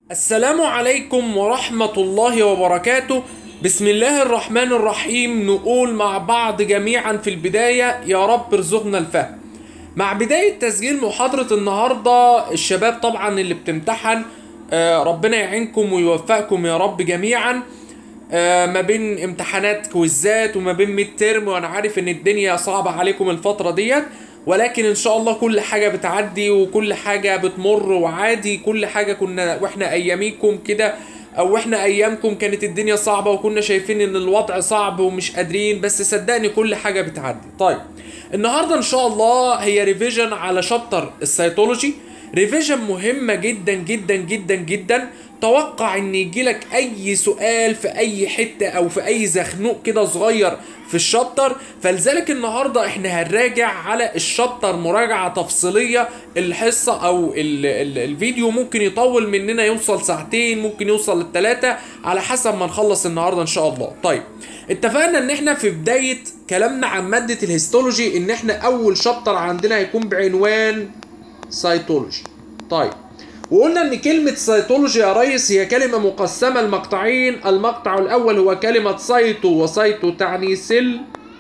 السلام عليكم ورحمة الله وبركاته بسم الله الرحمن الرحيم نقول مع بعض جميعا في البداية يا رب ارزقنا الفهم مع بداية تسجيل محاضرة النهاردة الشباب طبعا اللي بتمتحن آه، ربنا يعينكم ويوفقكم يا رب جميعا آه، ما بين امتحانات كويزات وما بين ميد ترم وانا عارف ان الدنيا صعبة عليكم الفترة ديت ولكن ان شاء الله كل حاجة بتعدي وكل حاجة بتمر وعادي كل حاجة كنا واحنا اياميكم كده او واحنا ايامكم كانت الدنيا صعبة وكنا شايفين ان الوضع صعب ومش قادرين بس صدقني كل حاجة بتعدي طيب النهاردة ان شاء الله هي ريفيجن على شابتر السيتولوجي ريفيجن مهمة جدا جدا جدا جدا توقع ان يجيلك اي سؤال في اي حتة او في اي زخنوق كده صغير في الشابتر فلذلك النهاردة احنا هنراجع على الشابتر مراجعة تفصيلية الحصة او ال ال الفيديو ممكن يطول مننا يوصل ساعتين ممكن يوصل للتلاتة على حسب ما نخلص النهاردة ان شاء الله طيب اتفقنا ان احنا في بداية كلامنا عن مادة الهيستولوجي ان احنا اول شابتر عندنا هيكون بعنوان سيتولوجي طيب وقلنا ان كلمة سيتولوجي يا ريس هي كلمة مقسمة لمقطعين المقطع الاول هو كلمة سيتو وسيتو تعني سل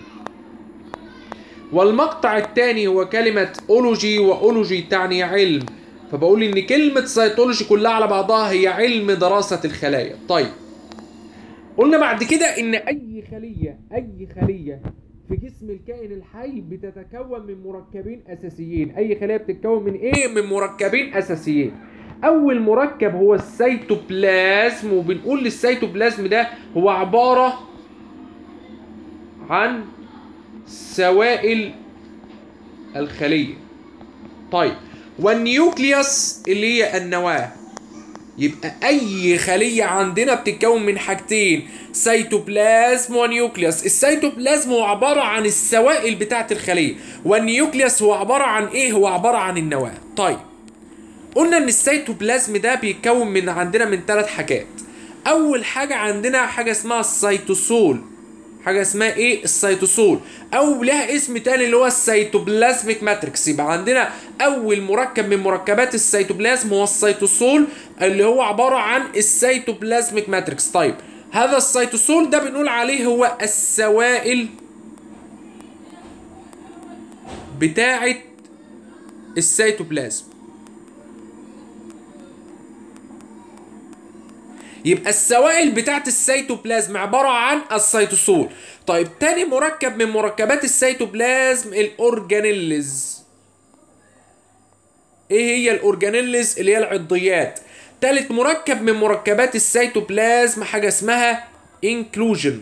والمقطع الثاني هو كلمة اولوجي واولوجي تعني علم فبقول ان كلمة سيتولوجي كلها على بعضها هي علم دراسة الخلايا طيب قلنا بعد كده ان اي خلية اي خلية في جسم الكائن الحي بتتكون من مركبين اساسيين اي خليه بتتكون من ايه من مركبين اساسيين اول مركب هو السيتوبلازم وبنقول للسيتوبلازم ده هو عباره عن سوائل الخليه طيب والنيوكليوس اللي هي النواه يبقى اي خليه عندنا بتتكون من حاجتين سيتوبلازم ونيوكليوس السيتوبلازم هو عباره عن السوائل بتاعه الخليه والنيوكليوس هو عباره عن ايه هو عباره عن النواه طيب قلنا ان السيتوبلازم ده بيتكون من عندنا من ثلاث حاجات اول حاجه عندنا حاجه اسمها السيتوسول حاجه اسمها ايه السيتوسول او لها اسم تاني اللي هو السيتوبلازميك ماتريكس يبقى عندنا اول مركب من مركبات السيتوبلازم هو السيتوسول اللي هو عباره عن السيتوبلازميك ماتريكس طيب هذا السيتوسول ده بنقول عليه هو السوائل بتاعه السيتوبلازم يبقى السوائل بتاعت السيتوبلازم عبارة عن السيتوسول طيب تاني مركب من مركبات السيتوبلازم الأورجانيلز ايه هي الأورجانيلز اللي هي العضيات تالت مركب من مركبات السيتوبلازم حاجة اسمها انكلوجن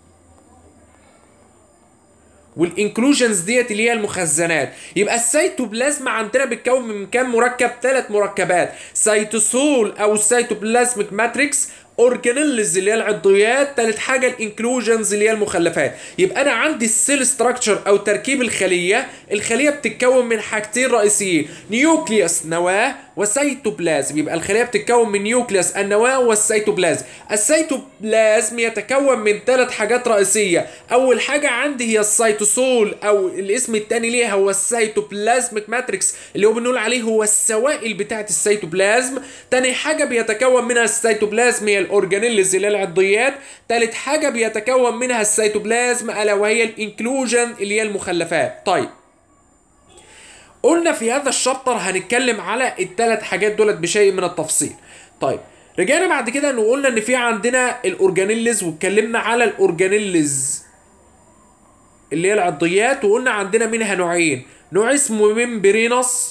والانكلوجنز ديت اللي هي المخزنات يبقى السيتوبلازم عندنا بيتكون من كام مركب ثلاث مركبات سيتوسول او السيتوبلازميك ماتريكس اورجانيلز اللي هي العضيات ثالث حاجه الانكلوجنز اللي هي المخلفات يبقى انا عندي السيل ستراكشر او تركيب الخليه الخليه بتتكون من حاجتين رئيسيين نيوكليوس نواه وسيتوبلازم يبقى الخليه بتتكون من نيوكليوس النواه والسيتوبلازم السيتوبلازم يتكون من ثلاث حاجات رئيسيه اول حاجه عندي هي السيتوسول او الاسم الثاني ليها هو السيتوبلازميك ماتريكس اللي هو بنقول عليه هو السوائل بتاعه السيتوبلازم تاني حاجه بيتكون منها السيتوبلازم هي الاورجانيلز اللي هي العضيات تالت حاجه بيتكون منها السيتوبلازم الا وهي الانكلوجن اللي هي المخلفات طيب قلنا في هذا الشابتر هنتكلم على الثلاث حاجات دولت بشيء من التفصيل طيب رجعنا بعد كده انه قلنا ان في عندنا الاورجانيلز واتكلمنا على الاورجانيلز اللي هي العضيات وقلنا عندنا منها نوعين نوع اسمه ممبرينس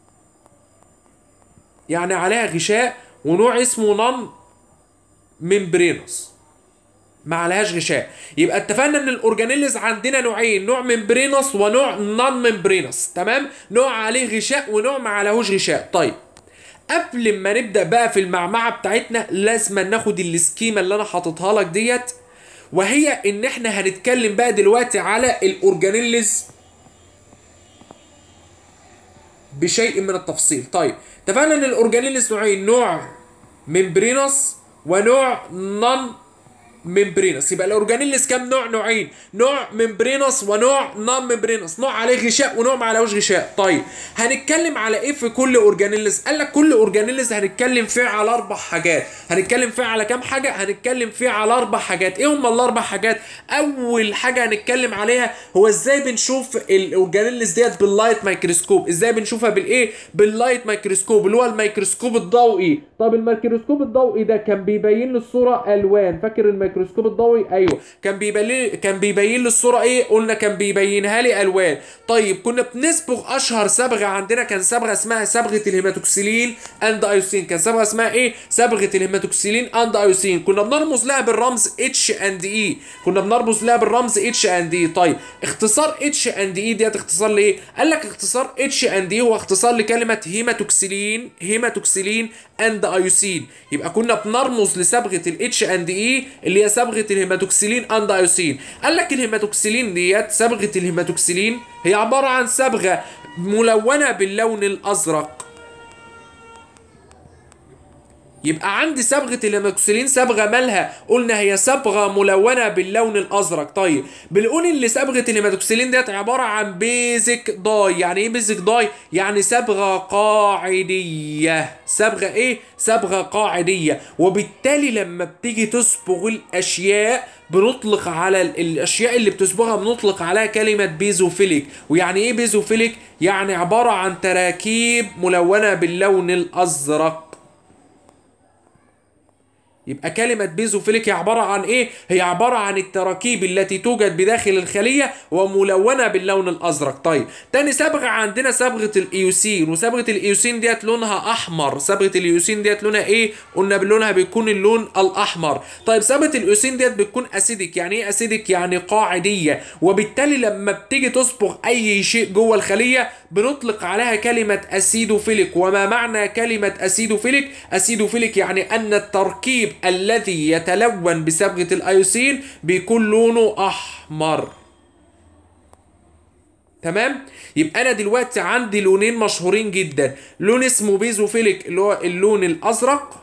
يعني عليها غشاء ونوع اسمه نون ممبرينس ما عليهاش غشاء يبقى اتفقنا ان الاورجانيلز عندنا نوعين نوع ممبرينس ونوع نون ممبرينس تمام نوع عليه غشاء ونوع ما عليهوش غشاء طيب قبل ما نبدا بقى في المعمعه بتاعتنا لازم ناخد السكيمه اللي انا حاططها لك ديت وهي ان احنا هنتكلم بقى دلوقتي على الاورجانيلز بشيء من التفصيل طيب اتفقنا ان الاورجانيلز نوعين نوع ممبرينس ونوع نون ممبرينس يبقى الاورجانيلز كام نوع نوعين نوع ممبرينس ونوع نون ممبرينس نوع عليه غشاء ونوع ما عليهوش غشاء طيب هنتكلم على ايه في كل اورجانيلز قال لك كل اورجانيلز هنتكلم فيه على اربع حاجات هنتكلم فيه على كام حاجه هنتكلم فيه على اربع حاجات ايه هم الاربع حاجات اول حاجه هنتكلم عليها هو ازاي بنشوف الاورجانيلز ديت باللايت مايكروسكوب ازاي بنشوفها بالايه باللايت مايكروسكوب اللي هو الميكروسكوب الضوئي طب الميكروسكوب الضوئي ده كان بيبين لي الصوره الوان فاكر الميكروسكوب الضوئي ايوه كان بيبين لي كان بيبين لي الصوره ايه قلنا كان بيبينها لي الوان طيب كنا بنصبغ اشهر صبغه عندنا كان صبغه اسمها صبغه الهيماتوكسيلين اند ايوسين كان صبغه اسمها ايه صبغه الهيماتوكسيلين اند ايوسين كنا بنرمز لها بالرمز اتش اند اي كنا بنرمز لها بالرمز اتش اند اي طيب اختصار اتش اند اي ديت اختصار لايه قال لك اختصار اتش اند اي هو اختصار لكلمه هيماتوكسيلين هيماتوكسيلين اند ايوسين يبقى كنا بنرمز لصبغه الاتش اند اي اللي هي صبغه الهيماتوكسيلين اند ايوسين قال لك الهيماتوكسيلين ديت صبغه الهيماتوكسيلين هي عباره عن صبغه ملونه باللون الازرق يبقى عندي صبغه الهيماتوكسيلين صبغه مالها قلنا هي صبغه ملونه باللون الازرق طيب بنقول ان صبغه الهيماتوكسيلين ديت عباره عن بيزك داي يعني ايه بيزك داي يعني صبغه قاعديه صبغه ايه صبغه قاعديه وبالتالي لما بتيجي تصبغ الاشياء بنطلق على الاشياء اللي بتصبغها بنطلق عليها كلمه بيزوفيليك ويعني ايه بيزوفيليك يعني عباره عن تراكيب ملونه باللون الازرق يبقى كلمة بيزوفيليك هي عبارة عن ايه؟ هي عبارة عن التراكيب التي توجد بداخل الخلية وملونة باللون الأزرق. طيب، تاني صبغة عندنا صبغة الإيوسين، وصبغة الإيوسين ديت لونها أحمر، صبغة الإيوسين ديت لونها ايه؟ قلنا بلونها بيكون اللون الأحمر. طيب صبغة الإيوسين ديت بتكون أسيدك، يعني ايه أسيدك؟ يعني قاعدية، وبالتالي لما بتيجي تصبغ أي شيء جوه الخلية بنطلق عليها كلمة أسيدوفيليك، وما معنى كلمة أسيدوفيليك؟ أسيدوفيليك يعني أن التركيب الذي يتلون بصبغة الأيوسين بيكون لونه أحمر تمام يبقى انا دلوقتي عندي لونين مشهورين جدا لون اسمه بيزوفيليك اللي هو اللون الازرق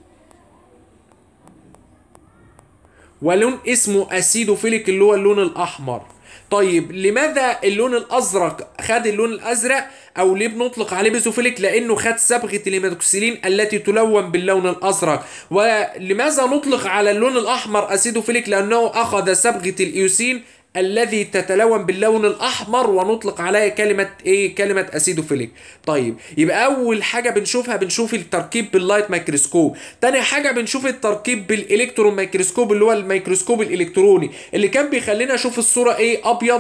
ولون اسمه اسيدوفيليك اللي هو اللون الاحمر طيب لماذا اللون الازرق خد اللون الازرق او ليه بنطلق عليه بيزوفيليك لانه خد صبغه الهيماتوكسيلين التي تلون باللون الازرق ولماذا نطلق على اللون الاحمر اسيدوفيليك لانه اخذ صبغه الايوسين الذي تتلون باللون الاحمر ونطلق عليها كلمه ايه كلمه اسيدوفيليك طيب يبقى اول حاجه بنشوفها بنشوف التركيب باللايت مايكروسكوب تاني حاجه بنشوف التركيب بالالكترون مايكروسكوب اللي هو الميكروسكوب الالكتروني اللي كان بيخلينا اشوف الصوره ايه ابيض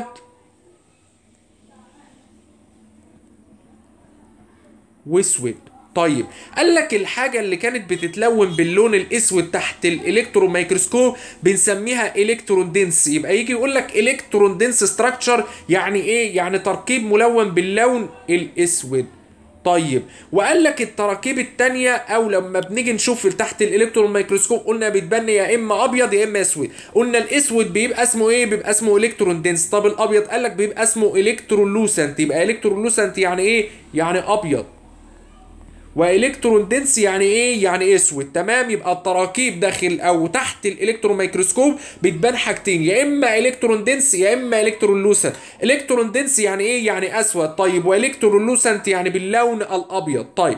واسود طيب قال لك الحاجه اللي كانت بتتلون باللون الاسود تحت الالكترون مايكروسكوب بنسميها الكترون دنس يبقى يجي يقول لك الكترون دنس ستراكشر يعني ايه يعني تركيب ملون باللون الاسود طيب وقال لك التراكيب التانية او لما بنيجي نشوف تحت الالكترون مايكروسكوب قلنا بتبان يا اما ابيض يا اما اسود قلنا الاسود بيبقى اسمه ايه بيبقى اسمه الكترون دنس طب الابيض قال لك بيبقى اسمه الكترون لوسنت يبقى الكترون لوسنت يعني ايه يعني ابيض والكترون دنس يعني ايه يعني اسود تمام يبقى التراكيب داخل او تحت الالكترون ميكروسكوب بتبان حاجتين يا اما الكترون دنس يا اما الكترون لوسنت الكترون دنس يعني ايه يعني اسود طيب والكترون لوسنت يعني باللون الابيض طيب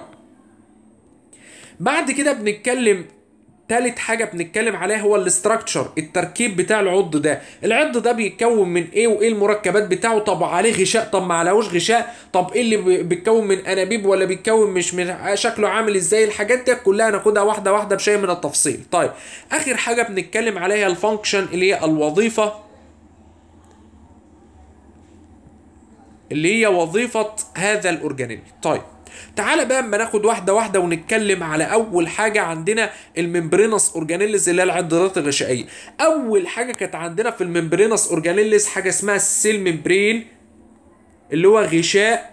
بعد كده بنتكلم تالت حاجة بنتكلم عليها هو الاستراكشر التركيب بتاع العض ده العض ده بيتكون من ايه وايه المركبات بتاعه طب عليه غشاء طب ما عليهوش غشاء طب ايه اللي بيتكون من انابيب ولا بيتكون مش من شكله عامل ازاي الحاجات دي كلها ناخدها واحدة واحدة بشيء من التفصيل طيب اخر حاجة بنتكلم عليها الفانكشن اللي هي الوظيفة اللي هي وظيفة هذا الاورجانيل طيب تعالى بقى اما ناخد واحده واحده ونتكلم على اول حاجه عندنا الممبرينس اورجانيلز اللي هي العضلات الغشائيه اول حاجه كانت عندنا في الممبرينس اورجانيلز حاجه اسمها السيل ممبرين اللي هو غشاء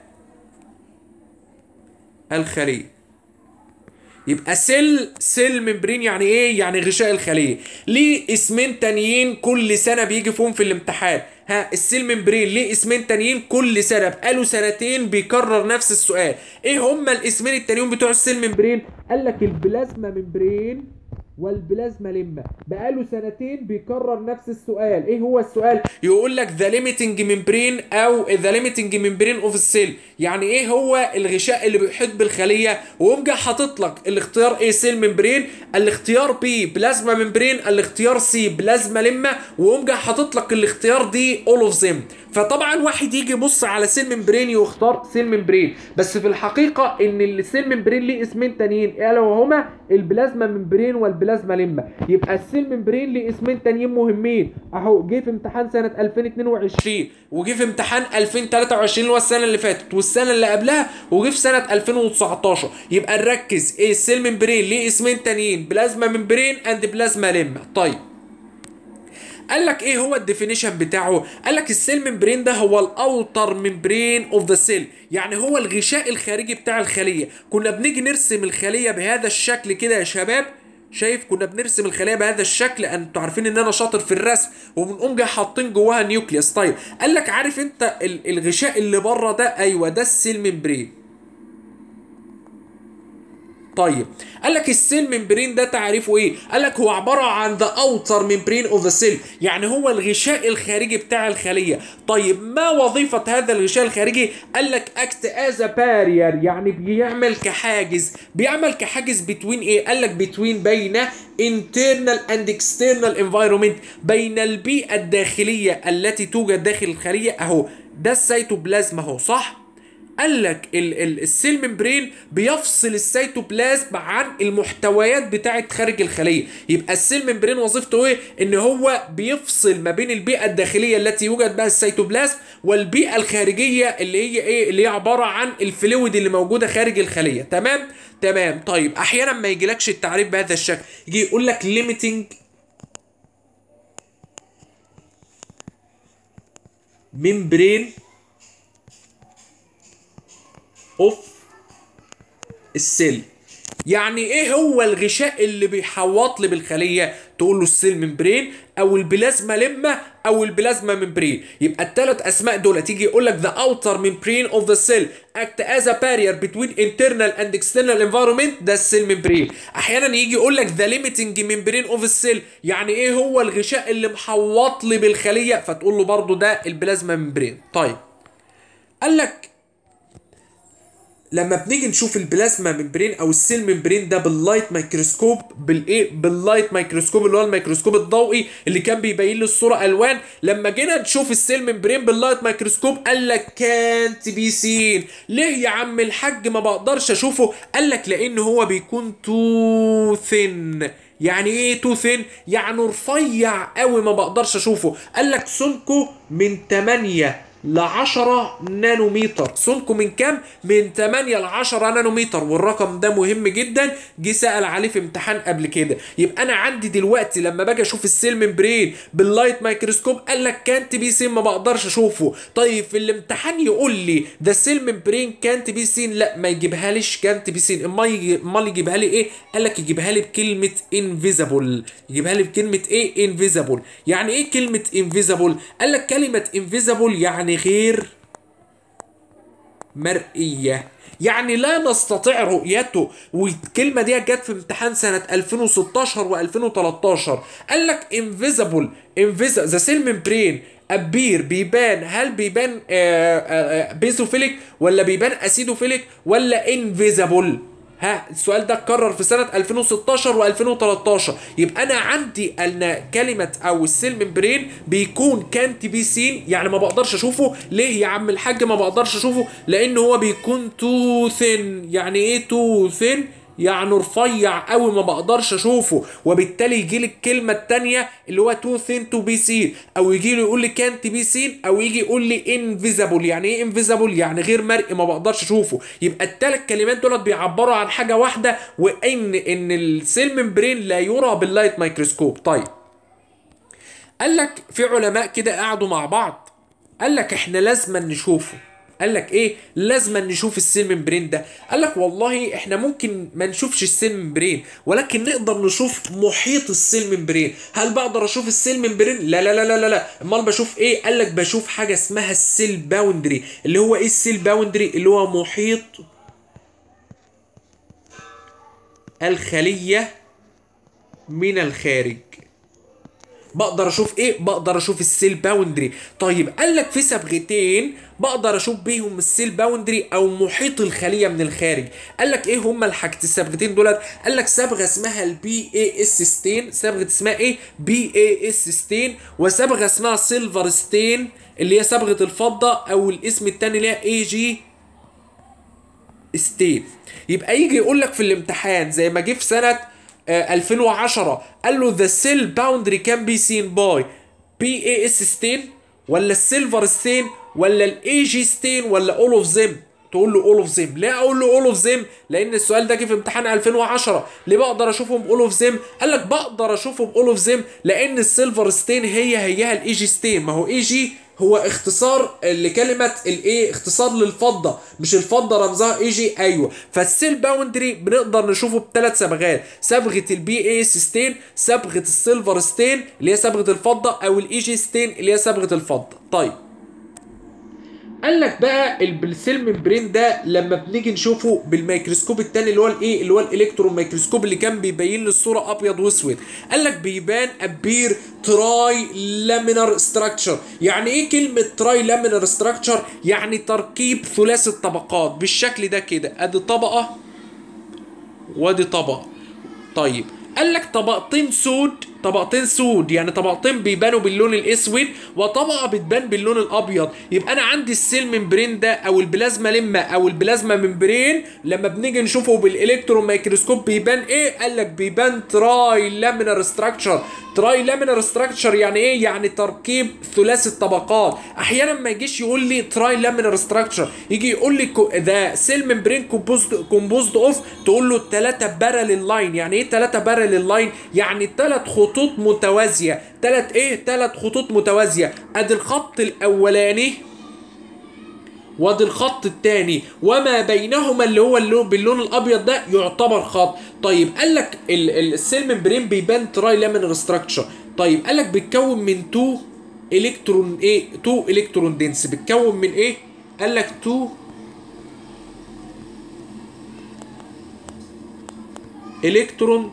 الخليه يبقى سيل سيل ممبرين يعني ايه يعني غشاء الخليه ليه اسمين تانيين كل سنه بيجي فيهم في الامتحان ها السيل ممبرين ليه اسمين تانيين كل سنه بقاله سنتين بيكرر نفس السؤال ايه هما الاسمين التانيين بتوع السيل ممبرين قال لك البلازما ممبرين والبلازما لما بقاله سنتين بيكرر نفس السؤال ايه هو السؤال يقول لك ذا ليميتنج ممبرين او ذا ليميتنج ممبرين اوف السيل يعني ايه هو الغشاء اللي بيحيط بالخليه وقوم جاي حاطط لك الاختيار ايه سيل ممبرين الاختيار بي بلازما ممبرين الاختيار سي بلازما لما وقوم جاي حاطط لك الاختيار دي اول اوف زيم فطبعا واحد يجي يبص على سيل ممبرين ويختار سيل ممبرين بس في الحقيقه ان السيل ممبرين ليه اسمين تانيين الا وهما البلازما ممبرين والبلازما لما يبقى السيل ممبرين ليه اسمين تانيين مهمين اهو جه في امتحان سنه 2022 وجه في امتحان 2023 اللي هو السنه اللي فاتت والسنه اللي قبلها وجه في سنه 2019 يبقى نركز ايه السيل ممبرين ليه اسمين تانيين بلازما ممبرين اند بلازما لما طيب قال لك ايه هو الديفينيشن بتاعه قال لك السيل ممبرين ده هو الاوتر ممبرين اوف ذا سيل يعني هو الغشاء الخارجي بتاع الخليه كنا بنيجي نرسم الخليه بهذا الشكل كده يا شباب شايف كنا بنرسم الخليه بهذا الشكل انتوا عارفين ان انا شاطر في الرسم وبنقوم جاي حاطين جواها نيوكليوس طيب قال لك عارف انت الغشاء اللي بره ده ايوه ده السيل ممبرين طيب قال لك السيل ممبرين ده تعريفه ايه قال لك هو عباره عن ذا اوتر ممبرين اوف ذا سيل يعني هو الغشاء الخارجي بتاع الخليه طيب ما وظيفه هذا الغشاء الخارجي قال لك اكت از بارير يعني بيعمل كحاجز بيعمل كحاجز بتوين ايه قال لك بتوين بين internal and external environment بين البيئه الداخليه التي توجد داخل الخليه اهو ده السيتوبلازم اهو صح قال لك ال- ال- السيل ممبرين بيفصل السيتوبلازم عن المحتويات بتاعه خارج الخليه يبقى السيل ممبرين وظيفته ايه ان هو بيفصل ما بين البيئه الداخليه التي يوجد بها السيتوبلازم والبيئه الخارجيه اللي هي ايه اللي هي عباره عن الفلويد اللي موجوده خارج الخليه تمام تمام طيب احيانا ما يجيلكش التعريف بهذا الشكل يجي يقول لك limiting membrane اوف السيل يعني ايه هو الغشاء اللي بيحوط لي بالخليه تقول له السيل ممبرين او البلازما لما او البلازما ممبرين يبقى الثلاث اسماء دول تيجي يقول لك the outer membrane of the cell act as a barrier between internal and external environment ده السيل ممبرين احيانا يجي يقول لك the limiting membrane of the cell يعني ايه هو الغشاء اللي محوط لي بالخليه فتقول له برضو ده البلازما ممبرين طيب قال لك لما بنيجي نشوف البلازما ممبرين او السيل ممبرين ده باللايت مايكروسكوب بالايه باللايت مايكروسكوب اللي هو الميكروسكوب الضوئي اللي كان بيبين لي الصوره الوان لما جينا نشوف السيل ممبرين باللايت مايكروسكوب قال لك كانت بي سين ليه يا عم الحاج ما بقدرش اشوفه قال لك لان هو بيكون تو ثين يعني ايه تو ثين يعني رفيع قوي ما بقدرش اشوفه قال لك سمكه من 8 ل 10 نانومتر سمكه من كام من 8 ل 10 نانومتر والرقم ده مهم جدا جه سال عليه في امتحان قبل كده يبقى انا عندي دلوقتي لما باجي اشوف السيل ممبرين باللايت مايكروسكوب قال لك كانت بي سين ما بقدرش اشوفه طيب في الامتحان يقول لي ده السيل ممبرين كانت بي سين لا ما يجيبها ليش كانت بي سين امال يجي- امال يجيبها لي ايه قال لك يجيبها لي بكلمه انفيزبل يجيبها لي بكلمه ايه انفيزبل يعني ايه كلمه انفيزبل قال لك كلمه انفيزبل يعني غير مرئيه يعني لا نستطيع رؤيته والكلمه دي جت في امتحان سنه 2016 و2013 قال لك انفيزبل انفيز ذا سيل ممبرين ابير بيبان هل بيبان بيزوفيليك ولا بيبان اسيدوفيليك ولا انفيزبل ها السؤال ده اتكرر في سنة 2016 و2013 يبقى أنا عندي أن كلمة أو السيل ممبرين بيكون كانت بي سين يعني ما بقدرش أشوفه ليه يا عم الحاج ما بقدرش أشوفه لأن هو بيكون تو ثين يعني إيه تو ثين يعني رفيع قوي ما بقدرش اشوفه وبالتالي يجي لي الكلمه الثانيه اللي هو تو ثين تو بي سين او يجي لي يقول لي كانت بي سين او يجي يقول لي انفيزبل يعني ايه انفيزبل يعني غير مرئي ما بقدرش اشوفه يبقى الثلاث كلمات دولت بيعبروا عن حاجه واحده وان ان السيل ممبرين لا يرى باللايت مايكروسكوب طيب قال لك في علماء كده قعدوا مع بعض قال لك احنا لازم نشوفه قال لك ايه لازم نشوف السيل ممبرين ده قال لك والله احنا ممكن ما نشوفش السيل ممبرين ولكن نقدر نشوف محيط السيل ممبرين هل بقدر اشوف السيل ممبرين لا لا لا لا لا, لا. امال بشوف ايه قال لك بشوف حاجه اسمها السيل باوندري اللي هو ايه السيل باوندري اللي هو محيط الخليه من الخارج بقدر اشوف ايه بقدر اشوف السيل باوندري طيب قال لك في صبغتين بقدر اشوف بيهم السيل باوندري او محيط الخليه من الخارج قال لك ايه هما الحاجة الصبغتين دولت قال لك صبغه اسمها البي اي اس ستين صبغه اسمها ايه بي اي اس ستين وصبغه اسمها سيلفر ستين اللي هي صبغه الفضه او الاسم التاني ليها اي جي ستين يبقى يجي يقول لك في الامتحان زي ما جه في سنه آه 2010 قال له the cell boundary can be seen by PAS stain ولا السيلفر ستين ولا الاي جي ستين ولا all of them تقول له all of them ليه اقول له all of them لان السؤال ده جه في امتحان 2010 ليه بقدر اشوفهم all of them قال لك بقدر اشوفهم all of them لان السيلفر ستين هي هيها الاي جي ستين ما هو اي جي هو اختصار لكلمة الايه اختصار للفضة مش الفضة رمزها اي جي ايوه فالسيل باوندري بنقدر نشوفه بثلاث صبغات صبغة البي اي ستين صبغة السيلفر ستين اللي هي صبغة الفضة او الاي جي ستين اللي هي صبغة الفضة طيب قال لك بقى السيل ممبرين ده لما بنيجي نشوفه بالميكروسكوب التاني اللي هو الايه اللي هو الالكترون ميكروسكوب اللي كان بيبين لي الصوره ابيض واسود قال لك بيبان ابير تراي لامينر ستراكشر يعني ايه كلمه تراي لامينر ستراكشر يعني تركيب ثلاثي الطبقات بالشكل ده كده ادي طبقه وادي طبقه طيب قال لك طبقتين سود طبقتين سود يعني طبقتين بيبانوا باللون الاسود وطبقه بتبان باللون الابيض يبقى انا عندي السيل ممبرين ده او البلازما لما او البلازما ممبرين لما بنيجي نشوفه بالالكترون ميكروسكوب بيبان ايه قال لك بيبان تراي لامينر ستراكشر تراي لامينر ستراكشر يعني ايه يعني تركيب ثلاثي الطبقات احيانا ما يجيش يقول لي تراي لامينر ستراكشر يجي يقول لي ذا سيل ممبرين كومبوزد كومبوزد اوف تقول له ثلاثه بارل لاين يعني ايه ثلاثه بارل لاين يعني ثلاث خطوط متوازيه ثلاث ايه ثلاث خطوط متوازيه ادي الخط الاولاني وادي الخط الثاني وما بينهما اللي هو اللون باللون الابيض ده يعتبر خط طيب قال لك السيل ممبرين بيبان تراي لامينر ستراكشر طيب قال لك بيتكون من 2 الكترون ايه 2 الكترون دنس بيتكون من ايه قال لك 2 الكترون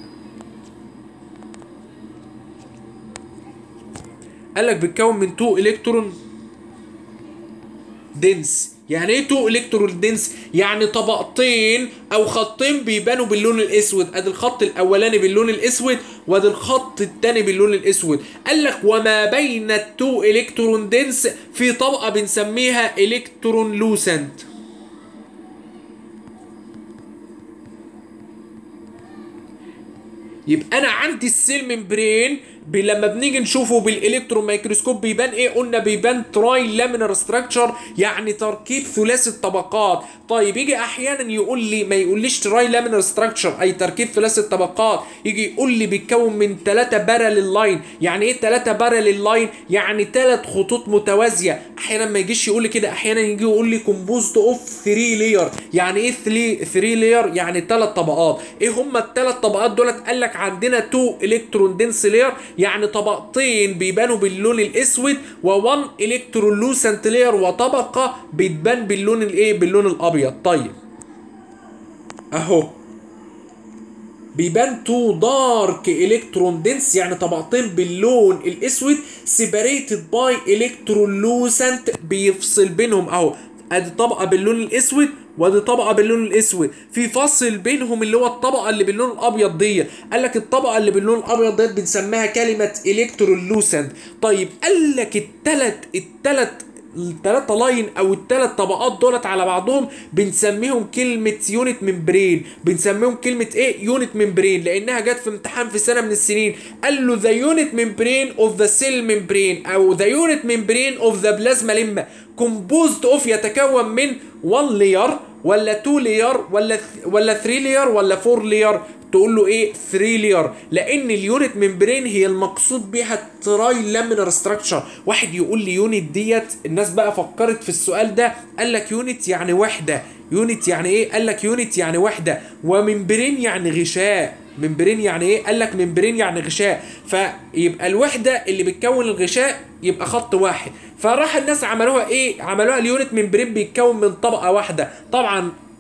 قال لك بيتكون من 2 الكترون دنس يعني ايه 2 الكترون دنس يعني طبقتين او خطين بيبانوا باللون الاسود ادي الخط الاولاني باللون الاسود وادي الخط الثاني باللون الاسود قال لك وما بين التو الكترون دنس في طبقه بنسميها الكترون لوسنت يبقى انا عندي السيل ممبرين لما بنيجي نشوفه بالالكترون ميكروسكوب بيبان ايه قلنا بيبان تراي لامينر ستراكشر يعني تركيب ثلاثي الطبقات طيب يجي احيانا يقول لي ما يقوليش تراي لامينر ستراكشر اي تركيب ثلاثي الطبقات يجي يقول لي بيتكون من ثلاثه بارل لاين يعني ايه ثلاثه بارل لاين يعني ثلاث خطوط متوازيه احيانا ما يجيش يقول لي كده احيانا يجي يقول لي كومبوزد اوف 3 لير يعني ايه 3 3 لير يعني ثلاث طبقات ايه هم الثلاث طبقات دولت قال لك عندنا 2 الكترون دنس لير يعني طبقتين بيبانوا باللون الاسود و1 الكترون لوسنت لير وطبقه بتبان باللون الايه باللون الابيض طيب اهو بيبان تو دارك الكترون دنس يعني طبقتين باللون الاسود سيبريتد باي الكترون لوسنت بيفصل بينهم اهو ادي طبقه باللون الاسود وادي طبقه باللون الاسود في فصل بينهم اللي هو الطبقه اللي باللون الابيض دي قال لك الطبقه اللي باللون الابيض ديت بنسميها كلمه الكترون لوسنت طيب قال لك التلات التلات التلاتة لاين او التلات طبقات دولت على بعضهم بنسميهم كلمة يونت ممبرين بنسميهم كلمة ايه يونت ممبرين لانها جت في امتحان في سنة من السنين قال له ذا يونت ممبرين اوف ذا سيل ممبرين او ذا يونت ممبرين اوف ذا بلازما لما كومبوزد اوف يتكون من 1 لير ولا 2 لير ولا ولا 3 لير ولا 4 لير تقول له ايه 3 لير لان اليونت ممبرين هي المقصود بيها التراي لامينر ستراكشر واحد يقول لي يونت ديت الناس بقى فكرت في السؤال ده قال لك يونت يعني وحده يونت يعني ايه قال لك يونت يعني وحده وممبرين يعني غشاء ممبرين يعني ايه قال لك ممبرين يعني غشاء فيبقى الوحده اللي بتكون الغشاء يبقى خط واحد فراح الناس عملوها ايه عملوها اليونت ممبرين بيتكون من طبقه واحده طبعا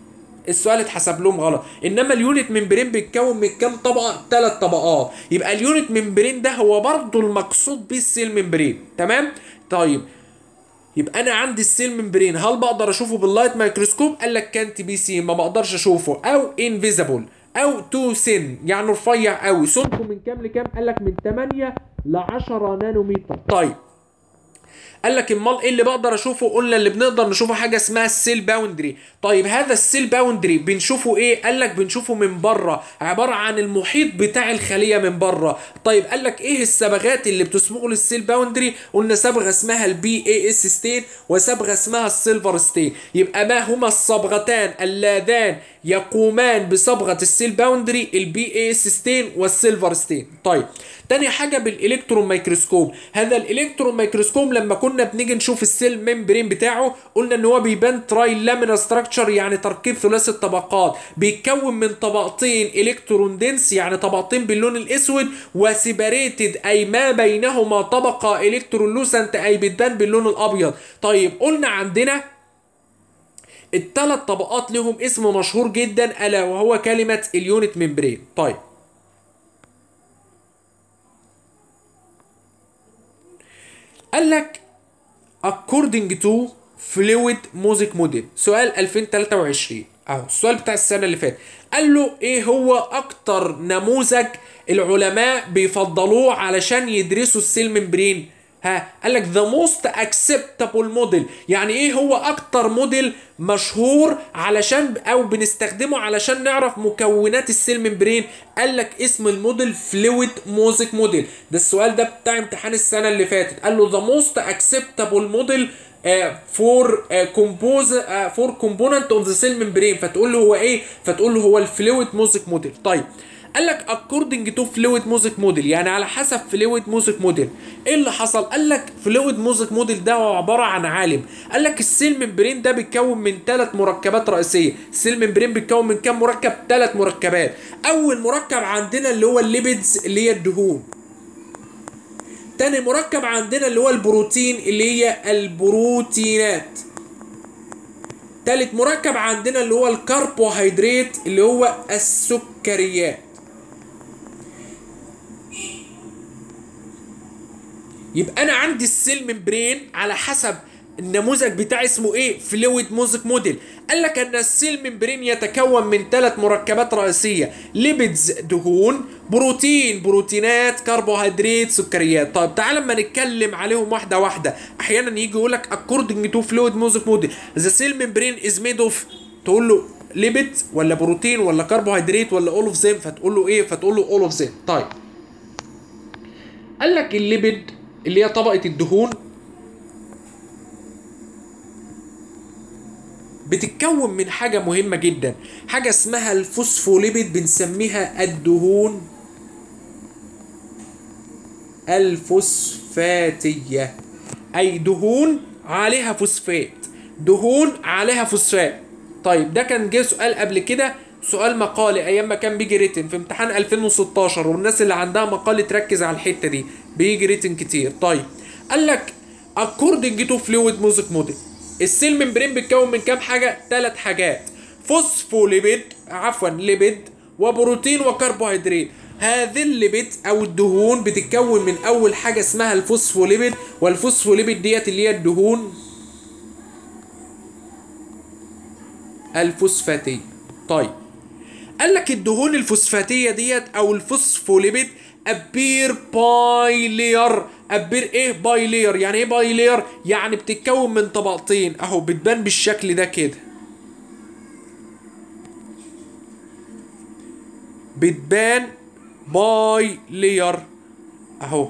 السؤال اتحسب لهم غلط انما اليونت ممبرين بيتكون من كام طبقه ثلاث طبقات يبقى اليونت ممبرين ده هو برضه المقصود بيه السيل ممبرين تمام طيب يبقى انا عندي السيل ممبرين هل بقدر اشوفه باللايت مايكروسكوب قال لك كانت بي سي ما بقدرش اشوفه او انفيزبل او تو سن يعني رفيع قوي سمكه من كام لكام قال لك من 8 ل 10 نانومتر طيب قال لك امال ايه اللي بقدر اشوفه قلنا اللي بنقدر نشوفه حاجه اسمها السيل باوندري طيب هذا السيل باوندري بنشوفه ايه قال لك بنشوفه من بره عباره عن المحيط بتاع الخليه من بره طيب قال لك ايه الصبغات اللي بتسبقه للسيل باوندري قلنا صبغه اسمها البي اي اس ستين وصبغه اسمها السيلفر ستين يبقى ما هما الصبغتان اللذان يقومان بصبغه السيل باوندري البي اي اس ستين والسيلفر ستين طيب تاني حاجه بالالكترون مايكروسكوب هذا الالكترون مايكروسكوب لما كنا بنيجي نشوف السيل ممبرين بتاعه قلنا ان هو بيبان تراي لامينا ستراكشر يعني تركيب ثلاثي الطبقات بيتكون من طبقتين الكترون دنس يعني طبقتين باللون الاسود وسيبريتد اي ما بينهما طبقه الكترون لوسنت اي بتبان باللون الابيض طيب قلنا عندنا الثلاث طبقات لهم اسم مشهور جدا الا وهو كلمه اليونت ممبرين طيب قال لك according to fluid music model سؤال 2023 اهو السؤال بتاع السنه اللي فاتت قال له ايه هو اكتر نموذج العلماء بيفضلوه علشان يدرسوا السيل ممبرين ها قال لك the most acceptable model يعني ايه هو اكتر موديل مشهور علشان او بنستخدمه علشان نعرف مكونات السيل ممبرين قال لك اسم الموديل فلويد موزيك موديل ده السؤال ده بتاع امتحان السنه اللي فاتت قال له the most acceptable model فور كومبوز فور كومبوننت اوف ذا سيل ممبرين فتقول له هو ايه فتقول له هو الفلويد موزيك موديل طيب قال لك according to fluid music model يعني على حسب fluid music model ايه اللي حصل قال لك fluid music model ده هو عباره عن عالم قال لك السيل ممبرين ده بيتكون من ثلاث مركبات رئيسيه السيل ممبرين بيتكون من كام مركب ثلاث مركبات اول مركب عندنا اللي هو الليبيدز اللي هي الدهون تاني مركب عندنا اللي هو البروتين اللي هي البروتينات تالت مركب عندنا اللي هو الكربوهيدرات اللي هو السكريات يبقى انا عندي السيل ممبرين على حسب النموذج بتاعي اسمه ايه فلويد موزيك موديل قال لك ان السيل ممبرين يتكون من ثلاث مركبات رئيسيه ليبيدز دهون بروتين بروتينات كربوهيدرات سكريات طيب تعال لما نتكلم عليهم واحده واحده احيانا يجي يقول لك according to fluid music model the cell membrane is made of تقول له ليبيد ولا بروتين ولا كربوهيدرات ولا all of them فتقول له ايه فتقول له all of them طيب قال لك الليبيد اللي هي طبقه الدهون بتتكون من حاجة مهمة جدا حاجة اسمها الفوسفوليبيد بنسميها الدهون الفوسفاتية أي دهون عليها فوسفات دهون عليها فوسفات طيب ده كان جه سؤال قبل كده سؤال مقالي ايام ما كان بيجي ريتن في امتحان 2016 والناس اللي عندها مقال تركز على الحته دي بيجي ريتن كتير طيب قال لك according to fluid music model السيل ممبرين بيتكون من كام حاجه ثلاث حاجات فوسفوليبيد عفوا ليبيد وبروتين وكربوهيدرات هذه الليبيد او الدهون بتتكون من اول حاجه اسمها الفوسفوليبيد والفوسفوليبيد ديت اللي هي الدهون الفوسفاتيه طيب قال لك الدهون الفوسفاتيه ديت او الفوسفوليبيد ابير باي لير ابير ايه باي لير يعني ايه باي لير يعني بتتكون من طبقتين اهو بتبان بالشكل ده كده بتبان باي لير اهو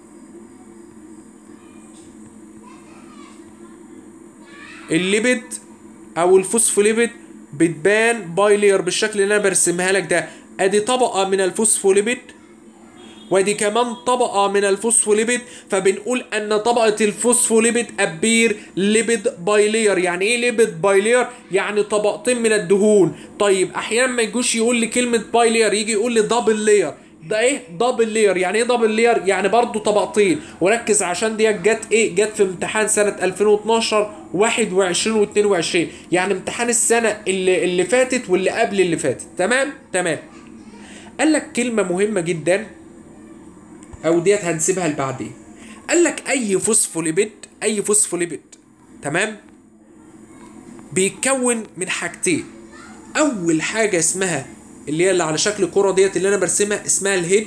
الليبيد او الفوسفوليبيد بتبان باي لير بالشكل اللي انا برسمها لك ده ادي طبقه من الفوسفوليبيد ودي كمان طبقة من الفوسفوليبيد فبنقول ان طبقة الفوسفوليبيد ابير ليبيد بايلير يعني ايه ليبيد بايلير يعني طبقتين من الدهون طيب احيانا ما يجوش يقول لي كلمة بايلير يجي يقول لي دبل لير ده ايه دبل لير يعني ايه دبل لير يعني برضو طبقتين وركز عشان دي جت ايه جت في امتحان سنه 2012 21 و22 يعني امتحان السنه اللي اللي فاتت واللي قبل اللي فاتت تمام تمام قال لك كلمه مهمه جدا او ديت هنسيبها لبعدين قال لك اي فوسفوليبيد اي فوسفوليبيد تمام بيتكون من حاجتين اول حاجه اسمها اللي هي اللي على شكل كرة ديت اللي انا برسمها اسمها الهيد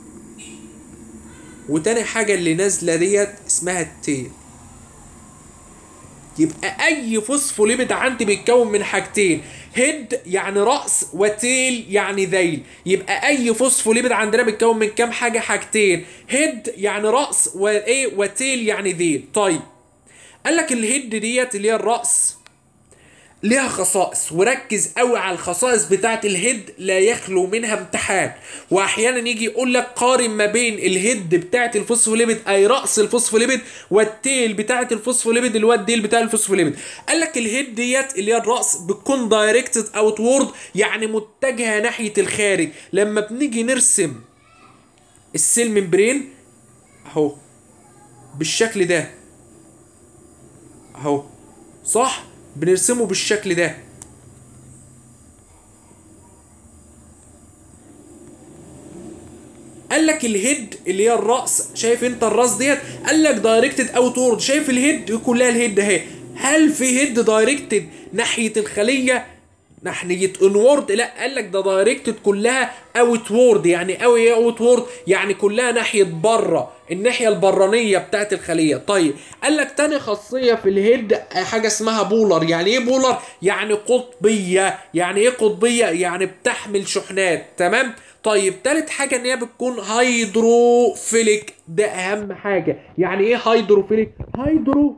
وتاني حاجة اللي نازلة ديت اسمها التيل يبقى اي فوسفوليبيد عندي بيتكون من حاجتين هيد يعني راس وتيل يعني ذيل يبقى اي فوسفوليبيد عندنا بيتكون من كام حاجه حاجتين هيد يعني راس وايه وتيل يعني ذيل طيب قال لك الهيد ديت اللي هي الراس ليها خصائص وركز قوي على الخصائص بتاعه الهيد لا يخلو منها امتحان واحيانا يجي يقول لك قارن ما بين الهيد بتاعه الفوسفوليبيد اي راس الفوسفوليبيد والتيل بتاعه الفوسفوليبيد اللي هو الديل بتاع الفوسفوليبيد قال لك الهيد ديت اللي هي الراس بتكون دايركتد اوت وورد يعني متجهه ناحيه الخارج لما بنيجي نرسم السيل ممبرين اهو بالشكل ده اهو صح بنرسمه بالشكل ده قال لك الهيد اللي هي الراس شايف انت الراس ديت قال لك دايركتد اوت وورد شايف الهيد كلها الهيد اهي هل في هيد دايركتد ناحيه الخليه ناحيه انورد لا قال لك ده دايركتد كلها اوت وورد يعني اوي ايه اوت وورد يعني كلها ناحيه بره الناحيه البرانيه بتاعت الخليه طيب قال لك تاني خاصيه في الهيد حاجه اسمها بولر يعني ايه بولر يعني قطبيه يعني ايه قطبيه يعني بتحمل شحنات تمام طيب تالت حاجة ان هي بتكون هيدروفيليك ده اهم حاجة يعني ايه هيدروفيليك هيدرو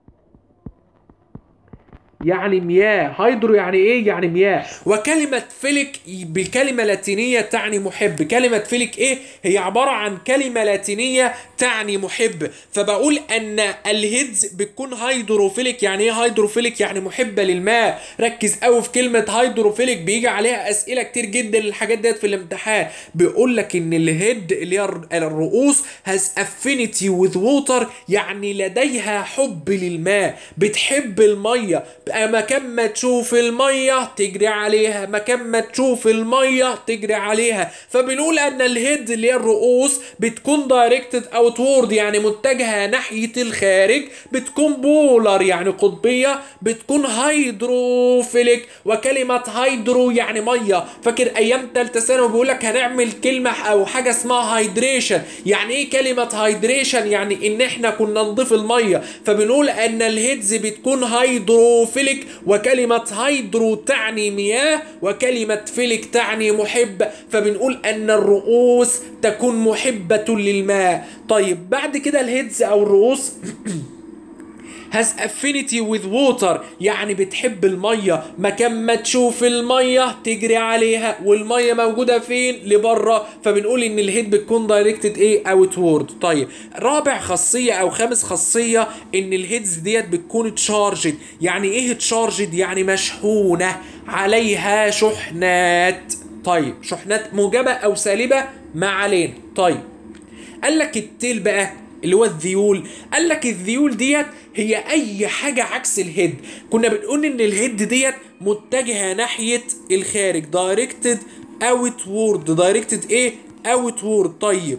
يعني مياه هيدرو يعني ايه يعني مياه وكلمة فيليك بكلمة لاتينية تعني محب كلمة فيليك ايه هي عبارة عن كلمة لاتينية تعني محب فبقول ان الهيدز بتكون هيدروفيليك يعني ايه هيدروفيليك يعني محبة للماء ركز قوي في كلمة هيدروفيليك بيجي عليها اسئلة كتير جدا الحاجات ديت في الامتحان بيقول لك ان الهيد اللي هي الرؤوس has affinity with water يعني لديها حب للماء بتحب المية مكان ما تشوف المية تجري عليها مكان ما تشوف المية تجري عليها فبنقول ان الهيد اللي هي الرؤوس بتكون دايركتد اوتورد يعني متجهة ناحية الخارج بتكون بولر يعني قطبية بتكون هيدروفيليك وكلمة هيدرو يعني مية فاكر ايام تالتة ثانوي بيقول لك هنعمل كلمة او حاجة اسمها هيدريشن يعني ايه كلمة هيدريشن يعني ان احنا كنا نضيف المية فبنقول ان الهيدز بتكون هيدروفيليك فيليك وكلمة هيدرو تعني مياه وكلمة فيليك تعني محب فبنقول أن الرؤوس تكون محبة للماء طيب بعد كده الهيدز أو الرؤوس has affinity with water يعني بتحب المية مكان ما تشوف المية تجري عليها والمية موجودة فين لبره فبنقول ان الهيد بتكون دايركتد ايه اوتورد طيب رابع خاصية او خامس خاصية ان الهيدز ديت بتكون تشارجد يعني ايه تشارجد يعني مشحونة عليها شحنات طيب شحنات موجبة او سالبة ما علينا طيب قال لك التيل بقى اللي هو الذيول قال لك الذيول ديت هي اي حاجه عكس الهيد كنا بنقول ان الهيد ديت متجهه ناحيه الخارج دايركتد اوت وورد دايركتد ايه اوت وورد طيب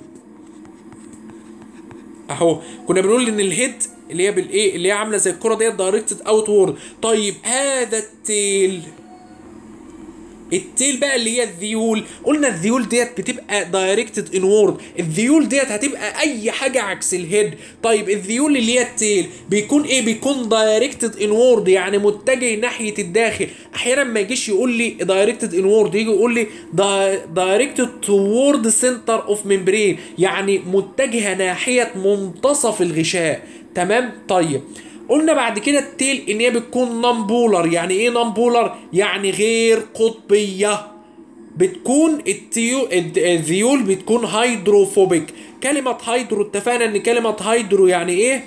اهو كنا بنقول ان الهيد اللي هي بالايه اللي هي عامله زي الكره ديت دايركتد اوت وورد طيب هذا التيل التيل بقى اللي هي الذيول قلنا الذيول ديت بتبقى دايركتد انورد الذيول ديت هتبقى اي حاجه عكس الهيد طيب الذيول اللي هي التيل بيكون ايه بيكون دايركتد انورد يعني متجه ناحيه الداخل احيانا ما يجيش يقول لي دايركتد انورد يجي يقول لي دايركتد توورد سنتر اوف ممبرين يعني متجهه ناحيه منتصف الغشاء تمام طيب قلنا بعد كده التيل ان هي بتكون نمبولر يعني ايه نمبولر يعني غير قطبيه بتكون التيو الذيول بتكون هيدروفوبيك كلمة هيدرو اتفقنا ان كلمة هيدرو يعني ايه